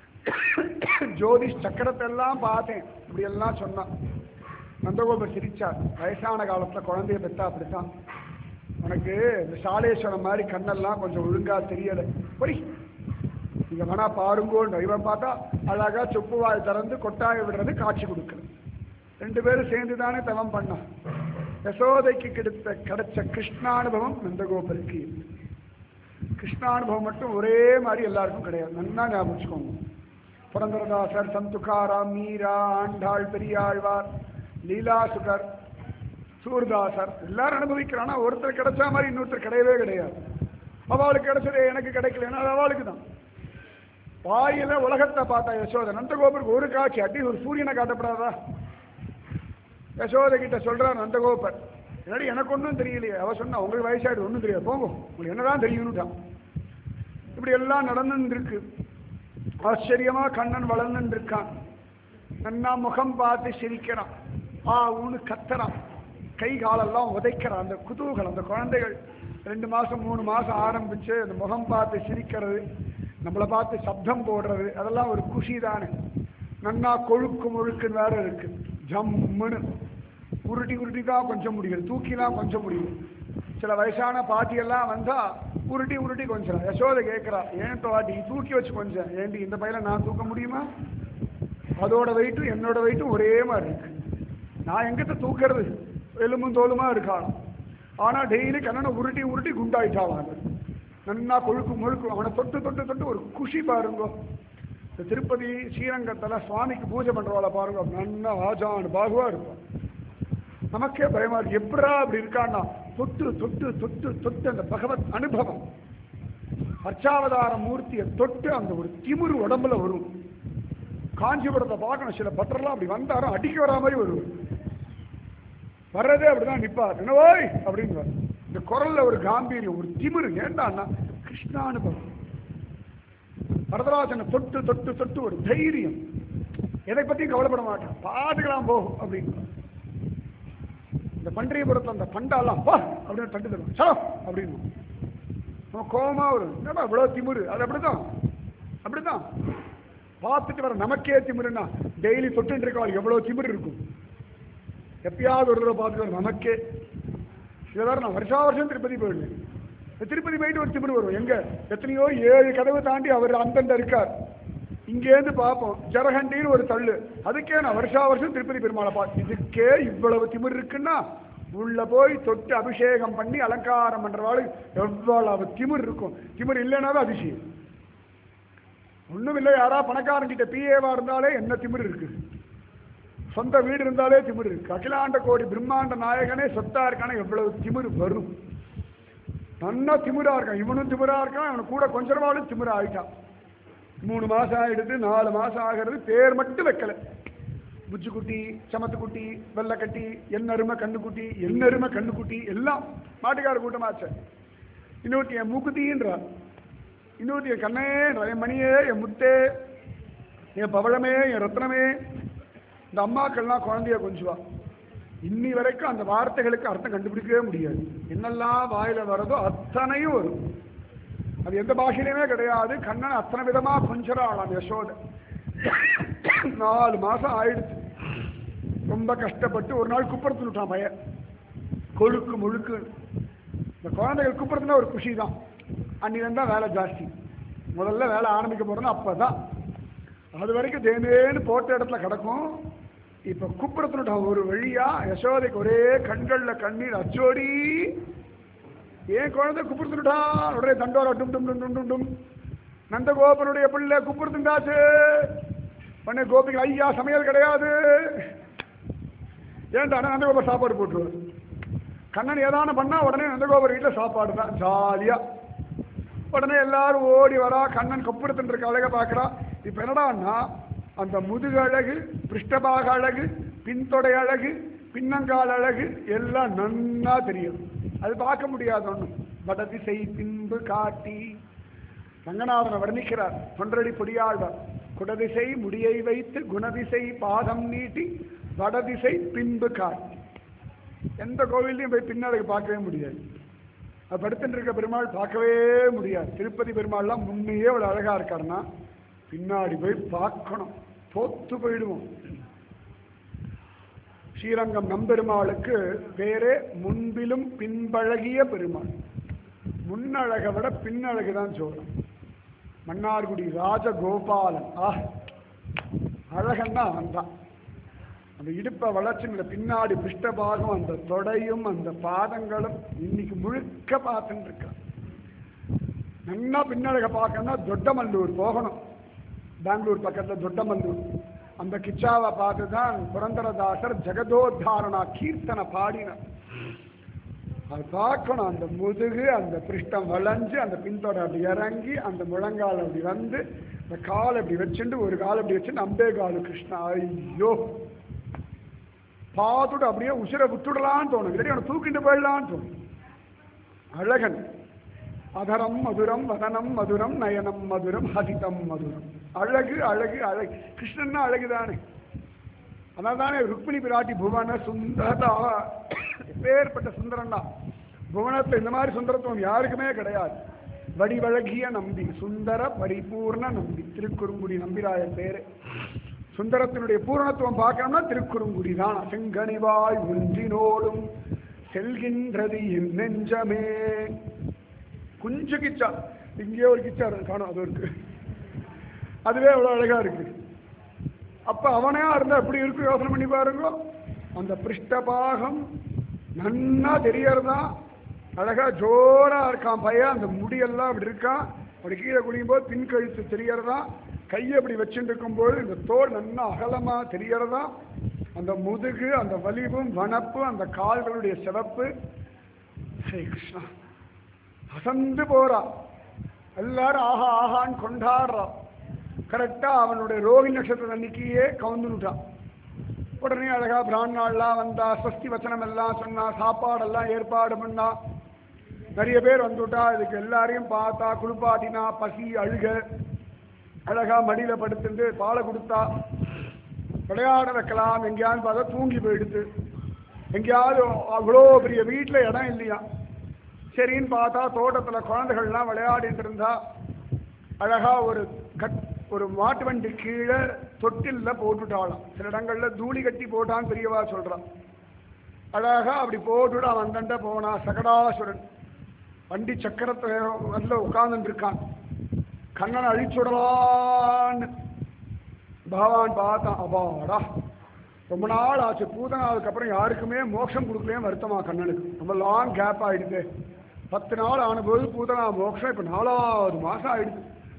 A: ஜோதிஷ் சக்கரத்தை எல்லாம் பார்த்தேன் இப்படி எல்லாம் சொன்னான் நந்தகோபர் சிரிச்சார் வயசான காலத்துல குழந்தைய பெத்தா அப்படித்தான் உனக்கு இந்த சாலேஸ்வரம் மாதிரி கண்ணெல்லாம் கொஞ்சம் ஒழுங்கா தெரியல பொறி நீங்க வேணா பாருங்கோன்னு இவன் பார்த்தா அழகா சொப்பு வாய் திறந்து கொட்டாய விடுறது காட்சி கொடுக்குறது ரெண்டு பேரும் சேர்ந்து தானே தவம் பண்ணான் யசோதைக்கு கிடைத்த கிடைச்ச கிருஷ்ணானுபவம் நந்தகோபருக்கு இல்லை. கிருஷ்ணானுபவம் மட்டும் ஒரே மாதிரி எல்லாருக்கும் கிடையாது நன்னா ஞாபகம் வச்சுக்கோங்க புரந்தரதாசர் சந்துகாராம் மீரா ஆண்டாள் பெரியாழ்வார் லீலாசுகர் சூர்தாசர் எல்லாரும் அனுபவிக்கிறானா ஒருத்தர் கிடைச்சா மாதிரி இன்னொருத்தர் கிடையவே கிடையாது அவளுக்கு கிடைச்சது எனக்கு கிடைக்கலன்னா அது அவளுக்கு தான் வாயில உலகத்தை பார்த்தா யசோதை நந்தகோபருக்கு ஒரு காட்சி அடி ஒரு சூரியனை காட்டப்படாதா யசோதை கிட்ட சொல்றார் நந்தகோபர் என்னடி எனக்கு ஒன்றும் தெரியலையே அவ சொன்னா உங்களுக்கு வயசாயிடு ஒன்றும் தெரியாது போங்க உங்களுக்கு என்னதான் தெரியும்னுட்டான் இப்படி எல்லாம் நடந்துன்னு இருக்கு ஆச்சரியமா கண்ணன் வளர்ந்துன்னு இருக்கான் நன்னா முகம் பார்த்து சிரிக்கிறான் ஆ ஊன்னு கத்துறான் கை காலெல்லாம் உதைக்கிறான் அந்த குதூகலம் அந்த குழந்தைகள் ரெண்டு மாசம் மூணு மாசம் ஆரம்பிச்சு அந்த முகம் பார்த்து சிரிக்கிறது நம்மளை பார்த்து சப்தம் போடுறது அதெல்லாம் ஒரு குஷி தானே நன்னா கொழுக்கு முழுக்குன்னு வேற இருக்கு ஜம்முன்னு உருட்டி உருட்டி தான் கொஞ்சம் முடியும் தூக்கிலாம் கொஞ்சம் முடியும் சில வயசான பாட்டியெல்லாம் வந்தா உருட்டி உருட்டி கொஞ்சம் யசோதை கேட்கிறா ஏன் பாட்டி தூக்கி வச்சு கொஞ்சம் ஏண்டி இந்த பையில நான் தூக்க முடியுமா அதோட வெயிட்டும் என்னோட வெயிட்டும் ஒரே மாதிரி இருக்கு நான் எங்கிட்ட தூக்கிறது எலும்பும் தோலுமா இருக்காள் ஆனா டெய்லி கண்ணனை உருட்டி உருட்டி குண்டாயிட்டாளாங்க நன்னா கொழுக்கு முழுக்கு அவனை தொட்டு தொட்டு தொட்டு ஒரு குஷி பாருங்க இந்த திருப்பதி ஸ்ரீரங்கத்துல சுவாமிக்கு பூஜை பண்றவாள பாருங்க நன்னா ஆஜான் பாகுவா இருப்பான் நமக்கே பயமா இருக்கு எப்படா அப்படி இருக்கான்னா தொட்டு தொட்டு தொட்டு தொட்டு அந்த பகவத் அனுபவம் அர்ச்சாவதார மூர்த்தியை தொட்டு அந்த ஒரு திமிரு உடம்புல வரும் காஞ்சிபுரத்தை பார்க்கணும் சில பட்டர்லாம் அப்படி வந்தாரும் அடிக்க வரா மாதிரி வருவார் வர்றதே அப்படிதான் நிப்பார் என்னவோய் அப்படின்னு இந்த குரல்ல ஒரு காம்பீரியம் ஒரு திமிரு ஏண்டான்னா கிருஷ்ணானுபவம் வரதராஜனை தொட்டு தொட்டு தொட்டு ஒரு தைரியம் எதை பத்தியும் கவலைப்பட மாட்டான் பாத்துக்கலாம் போ அப்படின்னு இந்த பண்டரிபுரத்துல அந்த பண்டாலாம் பா அப்படின்னு தட்டு தருவான் சலோ அப்படின்னு நம்ம கோபமா வரும் என்னடா இவ்வளவு திமிரு அது அப்படிதான் அப்படிதான் பார்த்துட்டு வர நமக்கே திமிருன்னா டெய்லி தொட்டு இருக்கவள் எவ்வளவு திமிரு இருக்கும் எப்பயாவது ஒரு தடவை பார்த்துட்டு வர நமக்கே இதை வேற நான் வருஷா வருஷம் திருப்பதி போயிடுவேன் திருப்பதி போயிட்டு ஒரு திமிரு வரும் எங்க எத்தனையோ ஏழு கதவு தாண்டி அவர் அந்தண்ட இருக்கார் இங்கேருந்து பார்ப்போம் ஜரகண்டின்னு ஒரு தள்ளு அதுக்கே நான் வருஷா வருஷம் திருப்பதி பெருமாளை பார்த்து இதுக்கே இவ்வளவு திமிர் இருக்குன்னா உள்ள போய் தொட்டு அபிஷேகம் பண்ணி அலங்காரம் பண்றவாள் எவ்வளவு திமிர் இருக்கும் திமிர் இல்லைனாவே அதிசயம் ஒண்ணும் இல்லை யாரா பணக்காரங்கிட்ட பிஏவா இருந்தாலே என்ன திமிரு இருக்கு சொந்த வீடு இருந்தாலே திமிரு இருக்கு அகிலாண்ட கோடி பிரம்மாண்ட நாயகனே சொத்தா இருக்கானே எவ்வளவு திமிரு வரும் நல்லா திமிரா இருக்கான் இவனும் திமிரா இருக்கான் இவனு கூட கொஞ்ச நாளும் திமிரா ஆயிட்டான் மூணு மாசம் ஆயிடுது நாலு மாசம் ஆகிறது பேர் மட்டும் வைக்கல புச்சுக்குட்டி சமத்துக்குட்டி வெள்ளக்கட்டி எண்ணருமை கண்ணுக்குட்டி எண்ணருமை கண்ணுக்குட்டி எல்லாம் மாட்டுக்கார கூட்டமாச்சு இன்னொருத்தி என் மூக்குத்தின்றா இன்னொருத்தி என் கண்ணே என் மணியே என் முத்தே என் பவளமே என் ரத்னமே இந்த அம்மாக்கள்லாம் குழந்தைய கொஞ்சுவா இன்னி வரைக்கும் அந்த வார்த்தைகளுக்கு அர்த்தம் கண்டுபிடிக்கவே முடியாது என்னெல்லாம் வாயில வரதோ அத்தனையும் வரும் அது எந்த பாஷையிலுமே கிடையாது கண்ணன் அத்தனை விதமா கொஞ்சறாளாம் யசோத நாலு மாசம் ஆயிடுச்சு ரொம்ப கஷ்டப்பட்டு ஒரு நாள் குப்புறத்து விட்டான் பையன் கொழுக்கு முழுக்கு இந்த குழந்தைகள் குப்புறத்துனா ஒரு குஷி தான் அன்னிலேருந்து தான் வேலை ஜாஸ்தி முதல்ல வேலை ஆரம்பிக்க போறதுன்னா அப்பதான் அது வரைக்கும் தேனேன்னு போட்ட இடத்துல கிடக்கும் இப்ப குப்புறத்துனுட்டா ஒரு வழியா யசோதைக்கு ஒரே கண்கள்ல கண்ணீர் அச்சோடி ஏன் குழந்தை குப்புறத்துனுட்டா உடனே தண்டோரா டும் டும் டும் டும் டும் டும் நந்தகோபனுடைய பிள்ளை குப்புறத்துண்டாச்சு உடனே கோபிக்கு ஐயா சமையல் கிடையாது ஏன்டா நந்தகோபர் சாப்பாடு போட்டுருவார் கண்ணன் ஏதான பண்ணா உடனே நந்தகோபர் வீட்டில் சாப்பாடு தான் ஜாலியா உடனே எல்லாரும் ஓடி வரா கண்ணன் கொப்புறத்துன்னு இருக்க அழகை பார்க்கறா இப்ப என்னடான்னா அந்த முதுகு அழகு பிருஷ்டபாக அழகு பின்தொடை அழகு பின்னங்கால் அழகு எல்லாம் நன்னா தெரியும் அது பார்க்க முடியாது ஒண்ணும் வடதிசை பின்பு காட்டி ரங்கநாதனை வர்ணிக்கிறார் தொன்றடி பொடியாழ்வார் குடதிசை முடியை வைத்து குணதிசை பாதம் நீட்டி வடதிசை பின்பு காட்டி எந்த கோவில்லையும் போய் பின்னழகு பார்க்கவே முடியாது அது படுத்துட்டு இருக்க பெருமாள் பார்க்கவே முடியாது திருப்பதி பெருமாள்லாம் முன்னையே அவ்வளவு அழகா இருக்காருன்னா பின்னாடி போய் பார்க்கணும் தோத்து போயிடுவோம் ஸ்ரீரங்கம் நம்பெருமாளுக்கு வேறே முன்பிலும் பின்பழகிய பெருமாள் முன்னழகை விட பின்னழகு தான் சொல்றோம் மன்னார்குடி ராஜகோபாலன் ஆ அழகன்னா அவன் தான் அந்த இடுப்பை வளர்ச்சிங்கிற பின்னாடி பிருஷ்டபாகம் அந்த தொடையும் அந்த பாதங்களும் இன்னைக்கு முழுக்க பார்த்துட்டு இருக்கான் நல்லா பின்னழக பார்க்கணும்னா தொட்டமல்லூர் போகணும் பெங்களூர் பக்கத்துல தொட்டமல்லூர் அந்த கிச்சாவை பார்த்து தான் புரந்தரதாசர் ஜெகதோத்தாரணா கீர்த்தனை பாடினார் அது பார்க்கணும் அந்த முதுகு அந்த பிருஷ்டம் வளைஞ்சு அந்த பின்தொடை அப்படி இறங்கி அந்த முழங்கால் அப்படி வந்து அந்த கால் அப்படி வச்சுட்டு ஒரு கால் அப்படி வச்சுட்டு அம்பே காலு கிருஷ்ணா ஐயோ பார்த்துட்டு அப்படியே உசிரை விட்டுடலான்னு தோணும் இல்லாட்டி அவனை தூக்கிட்டு போயிடலான்னு தோணும் அழகன் அதரம் மதுரம் வதனம் மதுரம் நயனம் மதுரம் ஹசிதம் மதுரம் அழகு அழகு அழகு கிருஷ்ணன்னா அழகுதானே அதனால தானே ருக்மிணி பிராட்டி புவன சுந்தரதா எப்பேற்பட்ட சுந்தரன்டா புவனத்துல இந்த மாதிரி சுந்தரத்துவம் யாருக்குமே கிடையாது வடிவழகிய நம்பி சுந்தர பரிபூர்ண நம்பி திருக்குறுங்குடி நம்பிராயன் பேரு சுந்தரத்தினுடைய பூரணத்துவம் பார்க்கணும்னா திருக்குறுங்குடி தான் செங்கனிவாய் ஒன்றினோடும் செல்கின்றது என் நெஞ்சமே குஞ்சு கிச்சா இங்கே ஒரு கிச்சா இருக்கு, காணும் அது இருக்கு அதுவே அவ்வளவு அழகா இருக்கு அப்ப அவனையா இருந்தா எப்படி இருக்கு யோசனை பண்ணி பாருங்க அந்த பிருஷ்டபாகம் நன்னா தெரியறதா அழகா ஜோரா இருக்கான் பையன் அந்த முடியெல்லாம் அப்படி இருக்கான் அப்படி கீழே குடியும் போது பின் கழுத்து தெரியறதா கையை அப்படி வச்சுட்டு இருக்கும்போது இந்த தோல் நன்னா அகலமா தெரியறதா அந்த முதுகு அந்த வலிவும் வனப்பு அந்த கால்களுடைய சிவப்பு ஹரே கிருஷ்ணா அசந்து போறா எல்லாரும் ஆஹா ஆஹான்னு கொண்டாடுறா கரெக்டா அவனுடைய ரோஹி நட்சத்திரம் அன்னைக்கியே கவுந்துட்டான் உடனே அழகா பிராமணாலாம் வந்தா ஸ்வஸ்தி வச்சனம் எல்லாம் சொன்னா சாப்பாடெல்லாம் ஏற்பாடு பண்ணா நிறைய பேர் வந்துட்டா இதுக்கு எல்லாரையும் பார்த்தா குளிப்பாட்டினா பசி அழுக அழகா மடியில படுத்துட்டு பாலை கொடுத்தா விளையாட வைக்கலாம் எங்கேயாவது பார்த்தா தூங்கி போயிடுது எங்கேயாவது அவ்வளோ பெரிய வீட்டில் இடம் இல்லையா சரின்னு பார்த்தா தோட்டத்துல குழந்தைகள்லாம் விளையாடிட்டு இருந்தா அழகா ஒரு கட் ஒரு மாட்டு வண்டி கீழே தொட்டில்ல போட்டுட்டாளாம் சில இடங்கள்ல தூளி கட்டி போட்டான்னு பெரியவா சொல்றான் அழகா அப்படி போட்டுட்டு அவன் அந்தண்ட போனா சகடாசுரன் வண்டி சக்கரத்தை வந்து உட்கார்ந்துட்டு இருக்கான் கண்ணனை அழிச்சுடலான்னு பகவான் பார்த்தான் அப்பாடா ரொம்ப நாள் ஆச்சு பூதனாவுக்கு அப்புறம் யாருக்குமே மோட்சம் கொடுக்கலையே வருத்தமா கண்ணனுக்கு ரொம்ப லாங் கேப் ஆயிடுது பத்து நாள் ஆன போது பூதனா மோட்சம் இப்ப நாலாவது மாசம் ஆயிடுது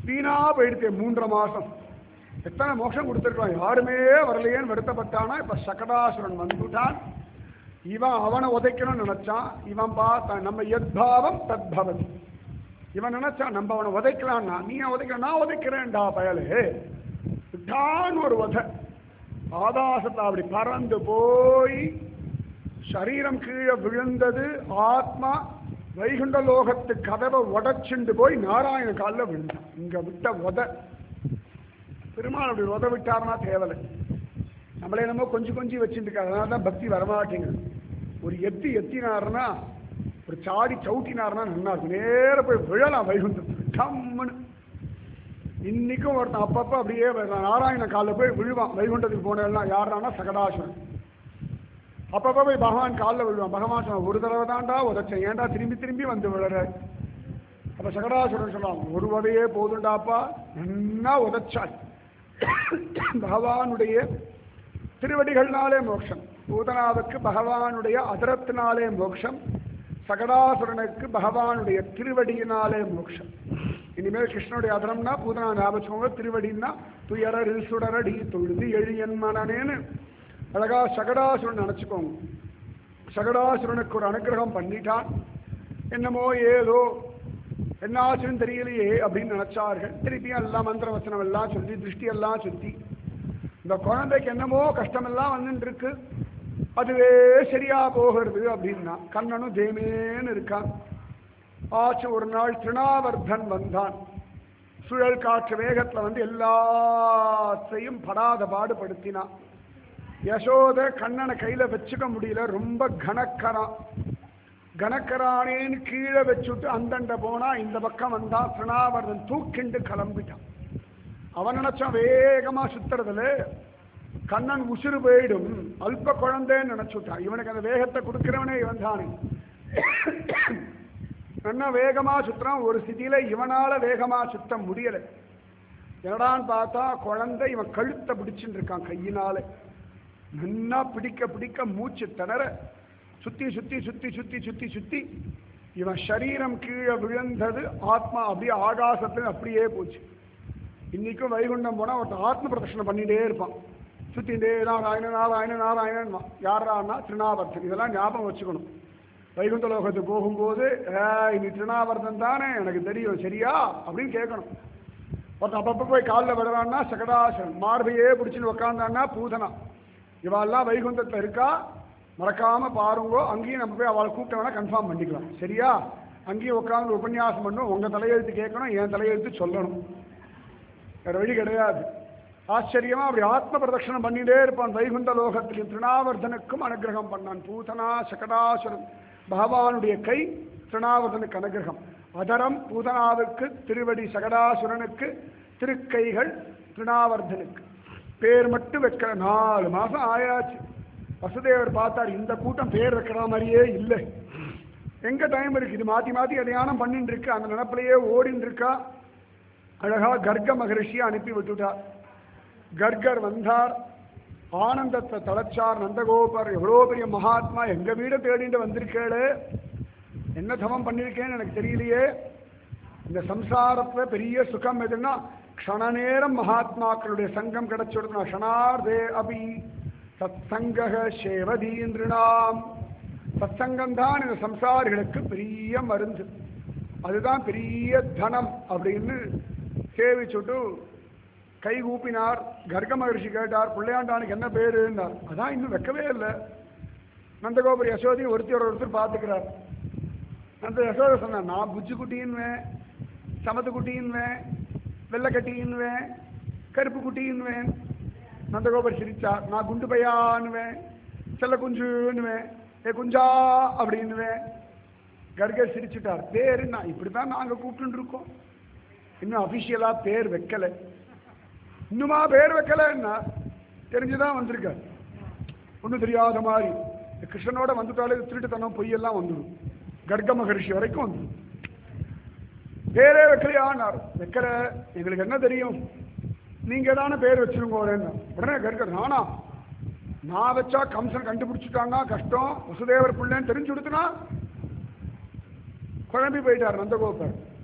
A: வீணா போயிடுச்சு மூன்றரை மாசம் எத்தனை மோட்சம் கொடுத்துருக்கான் யாருமே வரலையேன்னு வருத்தப்பட்டானா இப்ப சகடாசுரன் வந்துட்டான் இவன் அவனை உதைக்கணும்னு நினைச்சான் இவன் பார்த்தான் நம்ம எத்பாவம் தத்பவதி இவன் நினைச்சான் நம்ம அவனை உதைக்கலான்னா நீ உதைக்க நான் உதைக்கிறேன்டா பயலே விட்டான் ஒரு உதை ஆகாசத்துல அப்படி பறந்து போய் சரீரம் கீழே விழுந்தது ஆத்மா வைகுண்ட லோகத்து கதவை உடைச்சுண்டு போய் நாராயண காலில் விழுந்தான் இங்க விட்ட உத பெருமாள் அப்படி உத விட்டார்னா தேவலை நம்மளே நம்ம கொஞ்சம் கொஞ்சம் வச்சுட்டு இருக்காரு அதனால தான் பக்தி வரமாட்டேங்குது ஒரு எத்தி எத்தினாருன்னா ஒரு சாடி சவுட்டினாருன்னா நல்லா இருக்கும் நேர போய் விழலாம் வைகுண்டத்துக்கு டம்முன்னு இன்னைக்கும் ஒருத்தன் அப்பப்போ அப்படியே நாராயண காலில் போய் விழுவான் வைகுண்டத்துக்கு போனதெல்லாம் யாரானா சகடாசுரன் அப்பப்போ போய் பகவான் காலில் விழுவான் பகவான் சொன்னான் ஒரு தடவை தான்டா உதச்சேன் ஏன்டா திரும்பி திரும்பி வந்து விழற அப்ப சகடாசுரன் சொல்லுவான் ஒரு வதையே போதுண்டாப்பா நன்னா உதச்சாள் பகவானுடைய திருவடிகள்னாலே மோட்சம் பூதனாவுக்கு பகவானுடைய அதரத்தினாலே மோட்சம் சகடாசுரனுக்கு பகவானுடைய திருவடியினாலே மோட்சம் இனிமேல் கிருஷ்ணனுடைய அதரம்னா பூதனா ஞாபகம் திருவடின்னா துயரரில் சுடரடி தொழுது எழியன் மனனேன்னு அழகா சகடாசுரன் நினைச்சுக்கோங்க சகடாசுரனுக்கு ஒரு அனுகிரகம் பண்ணிட்டான் என்னமோ ஏதோ என்ன ஆச்சுன்னு தெரியலையே அப்படின்னு நினைச்சார்கள் திருப்பியும் எல்லாம் மந்திர வசனம் எல்லாம் சொல்லி திருஷ்டி எல்லாம் சுத்தி இந்த குழந்தைக்கு என்னமோ கஷ்டமெல்லாம் வந்துட்டு இருக்கு அதுவே சரியா போகிறது அப்படின்னா கண்ணனும் தேமேன்னு இருக்கான் ஆச்சு ஒரு நாள் திருணாவர்தன் வந்தான் சுழல் காற்று வேகத்துல வந்து எல்லாத்தையும் படாத பாடுபடுத்தினான் யசோத கண்ணனை கையில வச்சுக்க முடியல ரொம்ப கனக்கரான் கனக்கரானேன்னு கீழே வச்சுட்டு அந்தண்ட போனா இந்த பக்கம் வந்தா திருணாவர்தன் தூக்கிண்டு கிளம்பிட்டான் அவன் நினைச்சான் வேகமா சுத்துறதுல கண்ணன் உசுறு போயிடும் அல்ப குழந்தைன்னு நினைச்சுட்டான் இவனுக்கு அந்த வேகத்தை கொடுக்கிறவனே இவன் தானே நல்லா வேகமா சுத்துறான் ஒரு ஸ்திதியில இவனால வேகமா சுத்த முடியல என்னடான்னு பார்த்தா குழந்தை இவன் கழுத்தை பிடிச்சுட்டு இருக்கான் கையினால நன்னா பிடிக்க பிடிக்க மூச்சு திணற சுத்தி சுத்தி சுத்தி சுத்தி சுத்தி சுத்தி இவன் சரீரம் கீழே விழுந்தது ஆத்மா அப்படியே ஆகாசத்துல அப்படியே போச்சு இன்னைக்கும் வைகுண்டம் போனா ஒருத்தன் ஆத்ம பிரதர்ஷனம் பண்ணிட்டே இருப்பான் சுத்திண்டே நாராயண நாராயண நாராயணன் யாரான்னா திருநாவர்த்தன் இதெல்லாம் ஞாபகம் வச்சுக்கணும் வைகுண்ட லோகத்துக்கு போகும்போது "ஏய், நீ திருநாவர்த்தன் தானே எனக்கு தெரியும் சரியா அப்படின்னு கேட்கணும் ஒருத்தன் அப்பப்போ போய் காலில் விடுறான்னா சகடாசன் மார்பையே பிடிச்சின்னு உக்காந்தான்னா பூதனா இவாள்லாம் வைகுந்தத்தில் இருக்கா மறக்காம பாருங்கோ அங்கேயும் நம்ம போய் அவளை கூப்பிட்ட வேணா கன்ஃபார்ம் பண்ணிக்கலாம் சரியா அங்கேயும் உட்காந்து உபன்யாசம் பண்ணணும் உங்க தலையெழுத்து கேட்கணும் என் தலையெழுத்து சொல்லணும் வேற வழி கிடையாது ஆச்சரியமா அப்படி ஆத்ம பிரதட்சணம் பண்ணிட்டே இருப்பான் வைகுண்ட லோகத்தில் திருநாவர்தனுக்கும் அனுகிரகம் பண்ணான் பூதனா சகடாசுரன் பகவானுடைய கை திருநாவர்தனுக்கு அனுகிரகம் அதரம் பூதனாவுக்கு திருவடி சகடாசுரனுக்கு திருக்கைகள் திருநாவர்தனுக்கு பேர் மட்டும் வைக்கிற நாலு மாசம் ஆயாச்சு வசுதேவர் பார்த்தார் இந்த கூட்டம் பேர் வைக்கிற மாதிரியே இல்லை எங்க டைம் இருக்கு இது மாத்தி மாத்தி அடையாளம் பண்ணிட்டு இருக்கு அந்த நினப்பிலேயே ஓடின்னு இருக்கா அழகா கர்க்க மகரிஷியை அனுப்பி விட்டுட்டார் கர்கர் வந்தார் ஆனந்தத்தை தலைச்சார் நந்தகோபர் எவ்வளோ பெரிய மகாத்மா எங்க வீட தேடிட்டு வந்திருக்கேளே என்ன தவம் பண்ணியிருக்கேன்னு எனக்கு தெரியலையே இந்த சம்சாரத்துல பெரிய சுகம் எதுன்னா க்ஷண நேரம் மகாத்மாக்களுடைய சங்கம் கிடைச்சிடுதுனா க்ஷணார்தே அபி சத் சங்க சேவதீந்திரினாம் சத்சங்கம் தான் இந்த சம்சாரிகளுக்கு பெரிய மருந்து அதுதான் பெரிய தனம் அப்படின்னு சேவிச்சுட்டு கை கூப்பினார் கர்க்க மகர்ஷி கேட்டார் பிள்ளையாண்டானுக்கு என்ன பேருன்னார் அதான் இன்னும் வைக்கவே இல்லை நந்தகோபுரி யசோதி ஒருத்தர் ஒருத்தர் பார்த்துக்கிறார் அந்த யசோதை சொன்னான் நான் புஜ்ஜு குட்டின்வேன் சமத்து குட்டின்வேன் வெள்ளைக்கட்டின்வேன் கருப்பு குட்டின்வேன் நந்தகோபர் சிரிச்சார் நான் குண்டு பையான்வேன் செல்ல குஞ்சுன்னுவேன் ஏ குஞ்சா அப்படின்னுவேன் கர்கர் சிரிச்சுட்டார் பேரு நான் இப்படிதான் நாங்க கூப்பிட்டு இருக்கோம் இன்னும் அபிஷியலா பேர் வைக்கல இன்னுமா பேர் வைக்கலன்னா தெரிஞ்சுதான் வந்திருக்கார் ஒன்றும் தெரியாத மாதிரி இந்த கிருஷ்ணனோட வந்துட்டாலே திருட்டுத்தனம் பொய்யெல்லாம் வந்துடும் கர்க்க மகரிஷி வரைக்கும் வந்துடும் பேரே வைக்கலையான்னார் வைக்கல எங்களுக்கு என்ன தெரியும் நீங்க தானே பேர் வச்சிருங்கோன்னு உடனே கர்க்கர் நானா நான் வச்சா கம்சன் கண்டுபிடிச்சிட்டான்னா கஷ்டம் வசுதேவர் பிள்ளைன்னு தெரிஞ்சு கொடுத்தனா குழம்பி போயிட்டார் நந்தகோபர்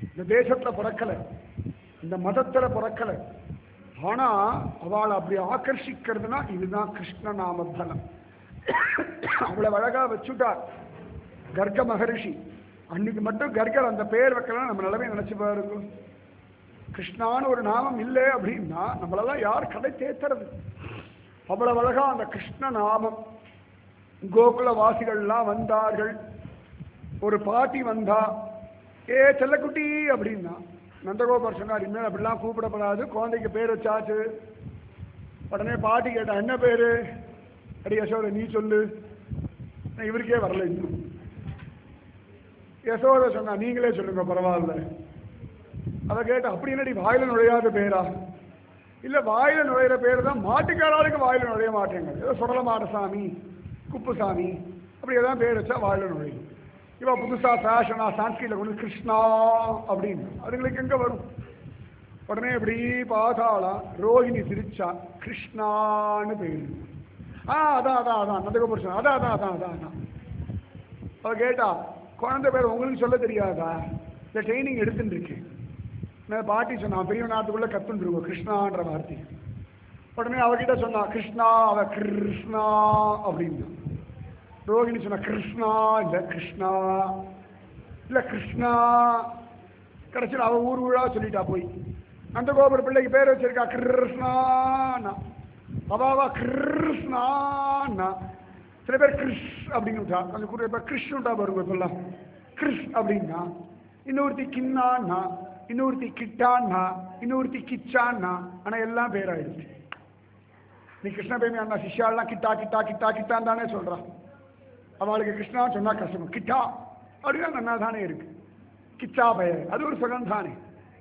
A: இந்த தேசத்துல பிறக்கல இந்த மதத்துல பிறக்கல ஆனா அவளை அப்படி ஆக்கர்ஷிக்கிறதுனா இதுதான் கிருஷ்ண நாம பலம் அவ்வளவு அழகா வச்சுட்டார் கர்க்க மகரிஷி அன்னைக்கு மட்டும் கர்கர் அந்த பேர் வைக்கலாம் நம்ம நிலைமை நினைச்சு பாருங்க கிருஷ்ணான்னு ஒரு நாமம் இல்லை அப்படின்னா நம்மளெல்லாம் யார் கடை தேத்துறது அவ்வளவு அழகா அந்த கிருஷ்ண நாமம் கோகுல வாசிகள்லாம் வந்தார்கள் ஒரு பாட்டி வந்தா ஏ செல்லக்குட்டி அப்படின்னா நந்தகோபால் சொன்னார் இனிமேல் அப்படிலாம் கூப்பிடப்படாது குழந்தைக்கு பேர் வச்சாச்சு உடனே பாட்டி கேட்டா என்ன பேரு அடி யசோத நீ சொல்லு நான் இவருக்கே வரல இன்னும் யசோத சொன்னா நீங்களே சொல்லுங்க பரவாயில்ல அவ கேட்டா அப்படி என்னடி வாயில நுழையாத பேரா இல்ல வாயில நுழையிற பேர் தான் மாட்டுக்காராளுக்கு வாயில நுழைய மாட்டேங்க ஏதோ சுடல மாடசாமி குப்புசாமி அப்படி ஏதாவது பேர் வச்சா வாயில நுழையும் இவ புதுசா ஃபேஷனா சான்ஸ்கிரிட்ல கொண்டு கிருஷ்ணா அப்படின்னு அதுங்களுக்கு எங்க வரும் உடனே இப்படி பார்த்தாலாம் ரோஹிணி சிரிச்சா கிருஷ்ணான்னு பேரு ஆ அதான் அதான் அதான் நந்தகோபுர சொன்ன அதான் அதான் அதான் அதான் அதான் அவ கேட்டா குழந்தை பேர் உங்களுக்கு சொல்ல தெரியாதா இந்த ட்ரைனிங் எடுத்துட்டு இருக்கேன் நான் பாட்டி சொன்னான் பெரிய நாட்டுக்குள்ள கத்துன்னு இருக்கோம் கிருஷ்ணான்ற வார்த்தை உடனே அவகிட்ட சொன்னா கிருஷ்ணா அவ கிருஷ்ணா அப்படின்னு ரோகிணி சொன்னா கிருஷ்ணா இல்ல கிருஷ்ணா இல்ல கிருஷ்ணா கடைசியில் அவ ஊர் ஊரா சொல்லிட்டா போய் அந்த கோபுர பிள்ளைக்கு பேர் வச்சிருக்கா கிருஷ்ணா அவாவா கிருஷ்ணா சில பேர் கிருஷ் அப்படின்னு விட்டா அந்த கூட இப்ப கிருஷ்ணுட்டா பாருங்க இப்பெல்லாம் கிருஷ் அப்படின்னா இன்னொருத்தி கின்னான்னா இன்னொருத்தி கிட்டான்னா இன்னொருத்தி கிச்சான்னா ஆனா எல்லாம் பேராயிடுச்சு நீ கிருஷ்ண பேமி அண்ணா சிஷ்யாலாம் கிட்டா கிட்டா கிட்டா கிட்டான்னு தானே சொல்றான் அவளுக்கு கிருஷ்ணா சொன்னா கஷ்டம் கிட்டா அப்படின்னா நன்னா தானே இருக்கு கிச்சா பெயர் அது ஒரு சுகம் தானே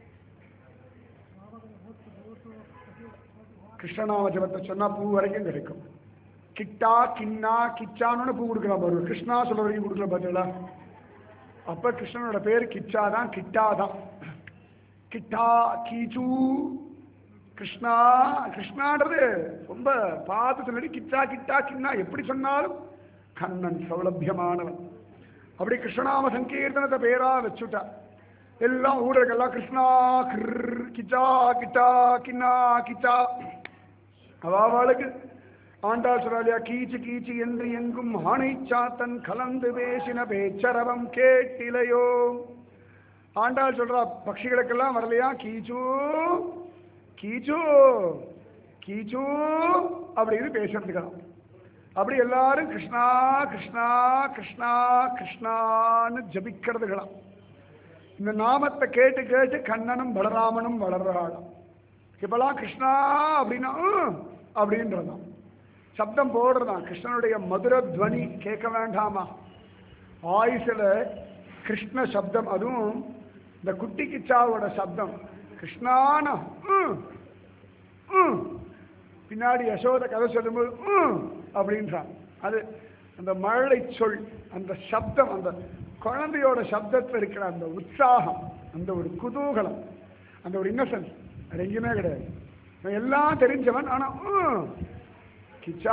A: கிருஷ்ணநாம ஜபத்தை சொன்னா பூ வரைக்கும் கிடைக்கும் கிட்டா கிண்ணா கிச்சான்னு பூ கொடுக்கலாம் பாருங்க கிருஷ்ணா சொல்ல வரைக்கும் கொடுக்கல பார்த்தீங்களா அப்ப கிருஷ்ணனோட பேர் கிச்சா தான் கிட்டா தான் கிட்டா கீச்சு கிருஷ்ணா கிருஷ்ணான்றது ரொம்ப பார்த்து சொல்லி கிச்சா கிட்டா கிண்ணா எப்படி சொன்னாலும் கண்ணன் சௌலபியமானவன் அப்படி கிருஷ்ணநாம சங்கீர்த்தனத்தை பேரா வச்சுட்டா எல்லாம் ஊரகெல்லாம் கிருஷ்ணா கிர் கிச்சா கிட்டா கிண்ணா கிச்சா அவாவாளுக்கு ஆண்டாள் சொல்றாளியா கீச்சு கீச்சு என்று எங்கும் ஆணை சாத்தன் கலந்து பேசின பேச்சரவம் கேட்டிலையோ ஆண்டாள் சொல்றா பட்சிகளுக்கெல்லாம் வரலையா கீச்சு கீச்சு கீச்சு அப்படின்னு பேசுறதுக்கலாம் அப்படி எல்லாரும் கிருஷ்ணா கிருஷ்ணா கிருஷ்ணா கிருஷ்ணான்னு ஜபிக்கிறதுகளாம் இந்த நாமத்தை கேட்டு கேட்டு கண்ணனும் பலராமனும் வளர்றாளாம் இப்பெல்லாம் கிருஷ்ணா அப்படின்னா "ம்" அப்படின்றதாம் சப்தம் போடுறதாம் கிருஷ்ணனுடைய மதுர துவனி கேட்க வேண்டாமா ஆயுசில் கிருஷ்ண சப்தம் அதுவும் இந்த குட்டி கிச்சாவோட சப்தம் கிருஷ்ணானா "ம், ம்." பின்னாடி யசோத கதை சொல்லும்போது "ம்" அப்படின்றான் அது அந்த மழலை சொல் அந்த சப்தம் அந்த குழந்தையோட சப்தத்தில் இருக்கிற அந்த உற்சாகம் அந்த ஒரு குதூகலம் அந்த ஒரு இன்னசென்ஸ் அது எங்கேயுமே கிடையாது நான் எல்லாம் தெரிஞ்சவன் ஆனா "ம், கிச்சா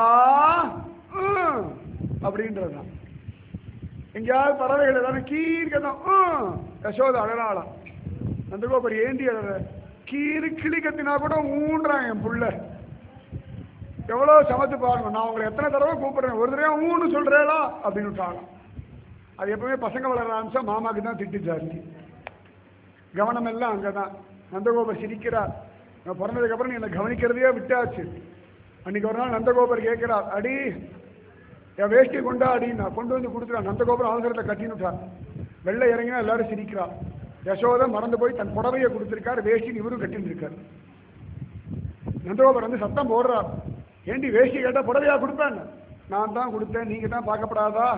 A: ம்" அப்படின்றதுதான் எங்கேயாவது பறவைகள் ஏதாவது கீர்க்கதான் யசோத அழகாளாம் நந்தகோபர் ஏந்தி அழற கீறு கிளி கத்தினா கூட ஊன்றான் என் புள்ள எவ்வளோ சமத்து பாருங்க நான் உங்களை எத்தனை தடவை கூப்பிடுறேன் ஒரு தடவை ஊன்னு சொல்றேளா அப்படின்னு விட்டாலாம் அது எப்பவுமே பசங்க வளர ஆரம்பிச்சா மாமாக்கு தான் திட்டு ஜாஸ்தி கவனம் எல்லாம் அங்கதான் நந்தகோபர் சிரிக்கிறார் நான் பிறந்ததுக்கப்புறம் நீ என்னை கவனிக்கிறதையே விட்டாச்சு அன்னைக்கு ஒரு நாள் நந்தகோபர் கேட்கிறார் அடி என் வேஷ்டி கொண்டா அடி நான் கொண்டு வந்து கொடுத்துறான் நந்தகோபுரம் அவசரத்தை கட்டினுட்டார் வெள்ளை இறங்கினா எல்லாரும் சிரிக்கிறார் யசோதை மறந்து போய் தன் புடவையை கொடுத்திருக்கார் வேஷ்டி இவரும் கட்டின்னு இருக்கார் நந்தகோபர் வந்து சத்தம் போடுறார் ஏண்டி வேஷ்டி கேட்டா புடவையா கொடுப்பேன் நான் தான் கொடுத்தேன் நீங்க தான் பார்க்கப்படாதா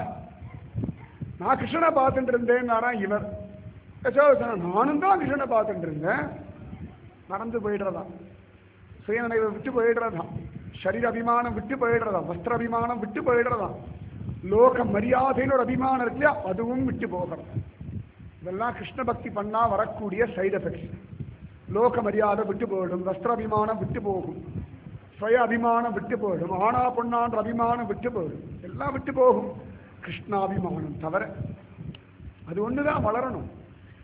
A: நான் கிருஷ்ணனை பார்த்துட்டு இருந்தேன்னாராம் இவர் யசோதை சொன்னா, நானும் தான் கிருஷ்ணனை பார்த்துட்டு இருந்தேன் மறந்து போயிடுறதாம் சுயநினைவை விட்டு போயிடுறதாம் சரீர அபிமானம் விட்டு போயிடுறதாம் வஸ்திர அபிமானம் விட்டு போயிடுறதாம் லோக மரியாதைன்னு ஒரு அபிமானம் இருக்கு இல்லையா அதுவும் விட்டு போகிறது இதெல்லாம் கிருஷ்ண பக்தி பண்ணா வரக்கூடிய சைடு எஃபெக்ட்ஸ் லோக மரியாதை விட்டு போயிடும் வஸ்திர அபிமானம் விட்டு போகும் சுய அபிமானம் விட்டு போயிடும் ஆனா பொண்ணான்ற அபிமானம் விட்டு போயிடும் எல்லாம் விட்டு போகும் கிருஷ்ணாபிமானம் தவிர அது ஒண்ணுதான் வளரணும்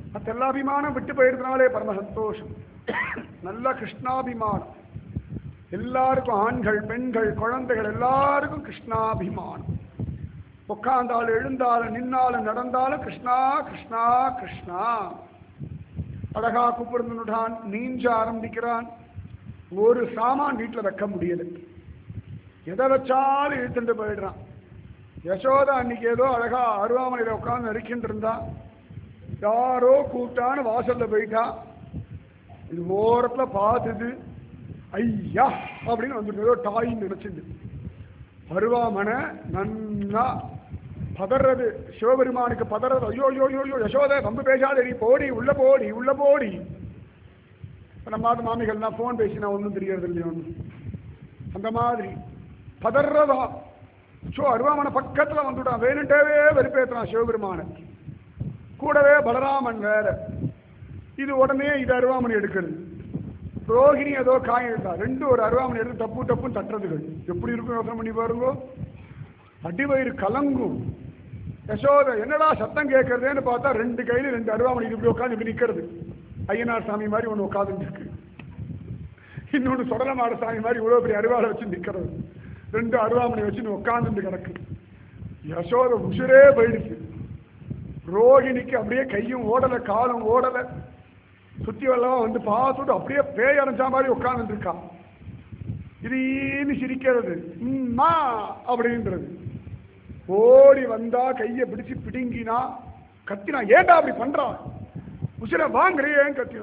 A: மற்ற எல்லா அபிமானம் விட்டு போயிருந்தனாலே பரம சந்தோஷம் நல்ல கிருஷ்ணாபிமானம் எல்லாருக்கும் ஆண்கள் பெண்கள் குழந்தைகள் எல்லாருக்கும் கிருஷ்ணாபிமானம் உட்கார்ந்தாலும் எழுந்தாலும் நின்னாலும் நடந்தாலும் கிருஷ்ணா கிருஷ்ணா கிருஷ்ணா அழகா கூப்பிடுந்துட்டான் நீஞ்ச ஆரம்பிக்கிறான் ஒரு சாமான் வீட்டில் வைக்க முடியல எதை வச்சாலும் இழுத்துட்டு போயிடுறான் யசோதா அன்னைக்கு ஏதோ அழகா அருவாமனையில உட்கார்ந்து நறுக்கிட்டு இருந்தா யாரோ கூட்டான்னு வாசல்ல போயிட்டா இது ஓரத்துல பார்த்துது ஐயா அப்படின்னு வந்துட்டு ஏதோ டாயின்னு நினைச்சிட்டு அருவாமனை நன்னா பதறது சிவபெருமானுக்கு பதறது ஐயோ ஐயோ ஐயோ ஐயோ யசோதை ரொம்ப பேசாதே நீ போடி உள்ள போடி உள்ள போடி இப்ப நம்ம மாத மாமிகள்லாம் ஃபோன் பேசினா ஒன்றும் தெரியறது இல்லையா ஒன்றும் அந்த மாதிரி பதறதா சோ அருவாமனை பக்கத்துல வந்துட்டான் வேணுட்டவே வெறுப்பேத்துறான் சிவபெருமான கூடவே பலராமன் வேற இது உடனே இது அருவாமனை எடுக்கிறது ரோகிணி ஏதோ காயம் எடுத்தா ரெண்டு ஒரு அருவாமனை எடுத்து தப்பு தப்புன்னு தட்டுறதுகள் எப்படி இருக்கும் யோசனை பண்ணி பாருங்க அடிவயிறு கலங்கும் யசோத என்னடா சத்தம் கேட்கறதேன்னு பார்த்தா ரெண்டு கையில ரெண்டு அருவாமனை இப்படி உட்காந்து இப்படி நிக்கிறது ஐயனார் சாமி மாதிரி ஒன்று உட்காந்து இருக்கு இன்னொன்று சொடலமாட சாமி மாதிரி இவ்வளோ பெரிய அருவாளை வச்சு நிற்கிறது ரெண்டு அருவாமனை வச்சு உட்காந்துட்டு கிடக்கு யசோத உசுரே போயிடுச்சு ரோகிணிக்கு அப்படியே கையும் ஓடலை காலும் ஓடலை சுத்தி வெள்ளம் வந்து பார்த்துட்டு அப்படியே பேய் அடைஞ்சா மாதிரி உட்கார்ந்துட்டு இருக்கா திடீர்னு சிரிக்கிறது ம்மா அப்படின்றது ஓடி வந்தா கையை பிடிச்சு பிடுங்கினா கத்தினா ஏன்டா அப்படி பண்றான் உசிர வாங்குறியேன் கத்தினா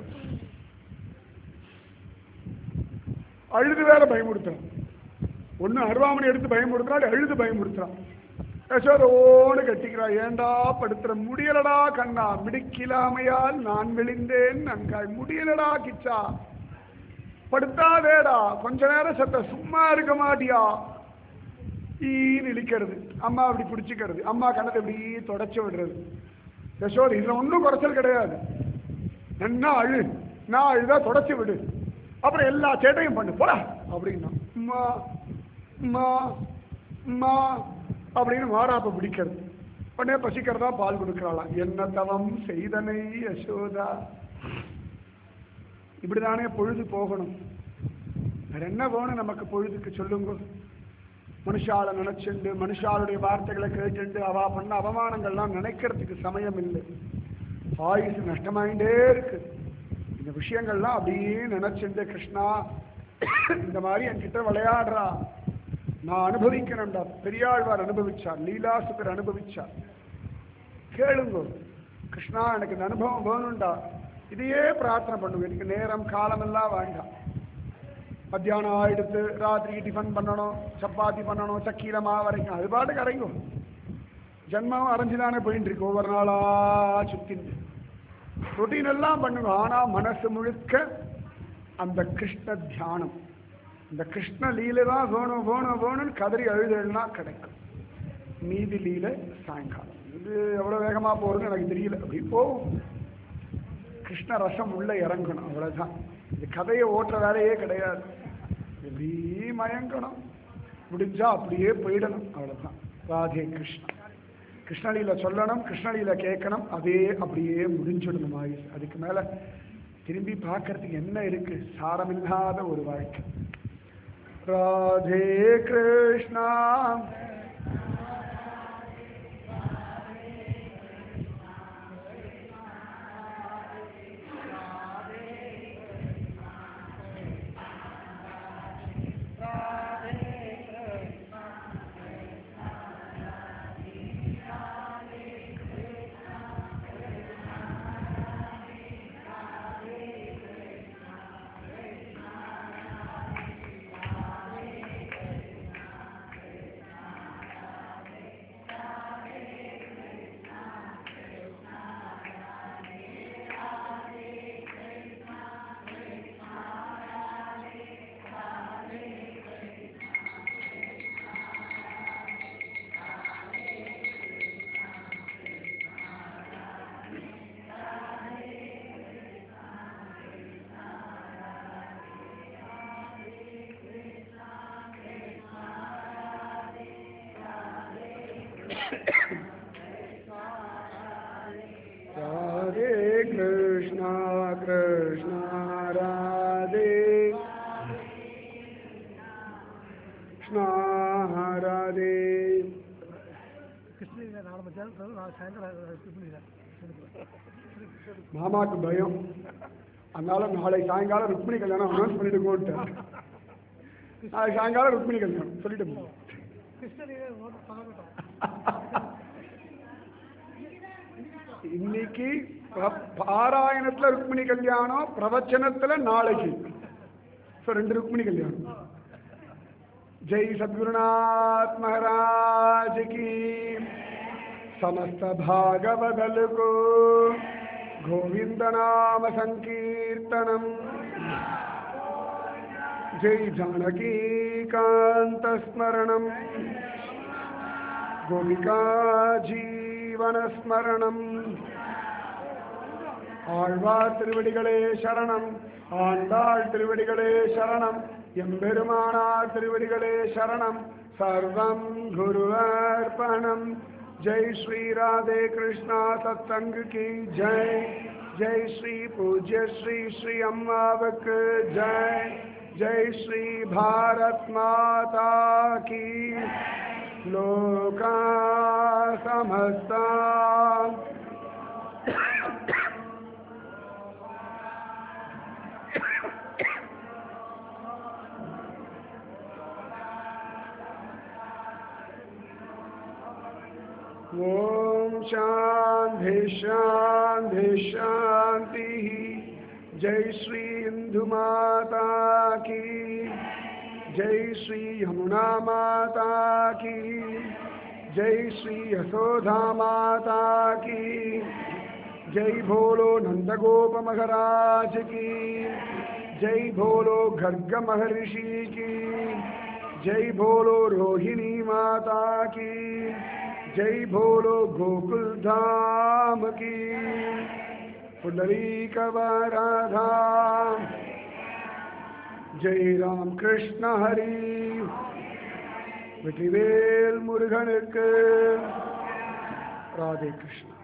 A: அழுது வேற பயமுறுத்துறான் ஒண்ணு அருவாமனை எடுத்து பயமுறுத்துறான் அழுது பயமுறுத்துறான் யசோத ஓடு கட்டிக்கிறா ஏண்டா படுத்துற முடியலடா கண்ணா மிடிக்கிலாமையால் நான் விழிந்தேன் நன்காய் முடியலடா கிச்சா படுத்தாதேடா கொஞ்ச நேரம் சத்த சும்மா இருக்க மாட்டியா ஈன்னு இழிக்கிறது அம்மா அப்படி பிடிச்சிக்கிறது அம்மா கண்ணத்தை இப்படி தொடச்சி விடுறது யசோத இதுல ஒன்றும் குறைச்சல் கிடையாது நன்னா அழு நான் அழுதா தொடச்சி விடு அப்புறம் எல்லா சேட்டையும் பண்ணு போடா அப்படின்னா அம்மா அம்மா அம்மா அப்படின்னு மாறாப்ப பிடிக்கிறது உடனே பசிக்கிறதா பால் கொடுக்கிறாளாம் என்ன தவம் செய்தனை யசோதா இப்படிதானே பொழுது போகணும் வேற என்ன வேணும் நமக்கு பொழுதுக்கு சொல்லுங்க மனுஷால நினைச்சுண்டு மனுஷாளுடைய வார்த்தைகளை கேட்டுண்டு அவா பண்ண அவமானங்கள்லாம் நினைக்கிறதுக்கு சமயம் இல்லை ஆயுசு நஷ்டமாயிட்டே இருக்கு இந்த விஷயங்கள்லாம் அப்படியே நினைச்சுண்டு கிருஷ்ணா இந்த மாதிரி என்கிட்ட விளையாடுறா நான் அனுபவிக்கணும்டா பெரியாழ்வார் அனுபவிச்சார் லீலாசுகர் அனுபவிச்சார் கேளுங்க கிருஷ்ணா எனக்கு இந்த அனுபவம் வேணும்டா இதையே பிரார்த்தனை பண்ணுங்க எனக்கு நேரம் காலம் எல்லாம் வேண்டாம் மத்தியானம் ஆயிடுத்து ராத்திரிக்கு டிஃபன் பண்ணணும் சப்பாத்தி பண்ணணும் சக்கீர மாவு அரைக்கணும் அது பாட்டுக்கு அரைங்கும் ஜென்மம் அரைஞ்சுதானே போயிட்டு இருக்கு ஒவ்வொரு நாளா சுத்தின்னு ரொட்டீன் எல்லாம் பண்ணுங்க ஆனா மனசு முழுக்க அந்த கிருஷ்ண தியானம் இந்த கிருஷ்ண லீலை தான் வேணும் வேணும் வேணும்னு கதறி அழுதல்னா கிடைக்கும் மீதி லீலை சாயங்காலம் இது எவ்வளவு வேகமா போறதுன்னு எனக்கு தெரியல அப்படி போகும் கிருஷ்ண ரசம் உள்ள இறங்கணும் அவ்வளவுதான் இது கதையை ஓட்டுற வேலையே கிடையாது எப்படி மயங்கணும் முடிஞ்சா அப்படியே போயிடணும் அவ்வளவுதான் ராதே கிருஷ்ணா கிருஷ்ணலீல சொல்லணும் கிருஷ்ணலீல கேட்கணும் அதே அப்படியே முடிஞ்சிடணும் ஆயுஷ் அதுக்கு மேல திரும்பி பார்க்கறதுக்கு என்ன இருக்கு சாரமில்லாத ஒரு வாழ்க்கை ராதே கிருஷ்ணா
B: கிருஷ்ணகிரி நாலு மத்தியானம் நான் சாயந்தரம் கிருஷ்ணகிரி
A: மாமாக்கு பயம் அதனால நாளை சாயங்காலம் ருக்மிணி கல்யாணம் அனௌன்ஸ் பண்ணிட்டு போட்டு நாளை சாயங்காலம் ருக்மிணி கல்யாணம் சொல்லிட்டு போ
B: கிருஷ்ணகிரி நோட்டு பழகட்டும்
A: இன்னைக்கு பிர- பாராயணத்துல ருக்மிணி கல்யாணம் பிரவச்சனத்துல நாளைக்கு So, ரெண்டு ருக்மிணி கல்யாணம் ஜெய் சத்குருநாத் மகாராஜ் की समस्त भागवदल को गोविंद नाम संकीर्तनम जय जानकी कांत स्मरणम गोपिका जीवन स्मरणम ஆழ்வார் திருவடிகளே சரணம் ஆண்டாள் திருவடிகளே சரணம் எம்பெருமானார் திருவடிகளே சரணம் சர்வம் குருவர்ப்பணம் ஜெய் ஸ்ரீ ராதே கிருஷ்ணா சத்சங்கு கி ஜெய் ஜெய் ஸ்ரீ பூஜ்ய ஸ்ரீ ஸ்ரீ அம்மாவுக்கு ஜெய் ஜெய் ஸ்ரீ பாரத் மாதா கி லோகா சமஸ்தா ॐ शान्ति शान्ति शान्तिः जय श्री इंदु माता की जय श्री यमुना माता की जय श्री यशोधा माता की जय भोलो नंदगोप महाराज की जय भोलो गर्ग महर्षि की जय भोलो रोहिणी माता की जय भोलो गोकुल धाम की पुंडरी राधा जय राम कृष्ण हरि வெற்றிவேல் முருகனுக்கு ராதே கிருஷ்ணா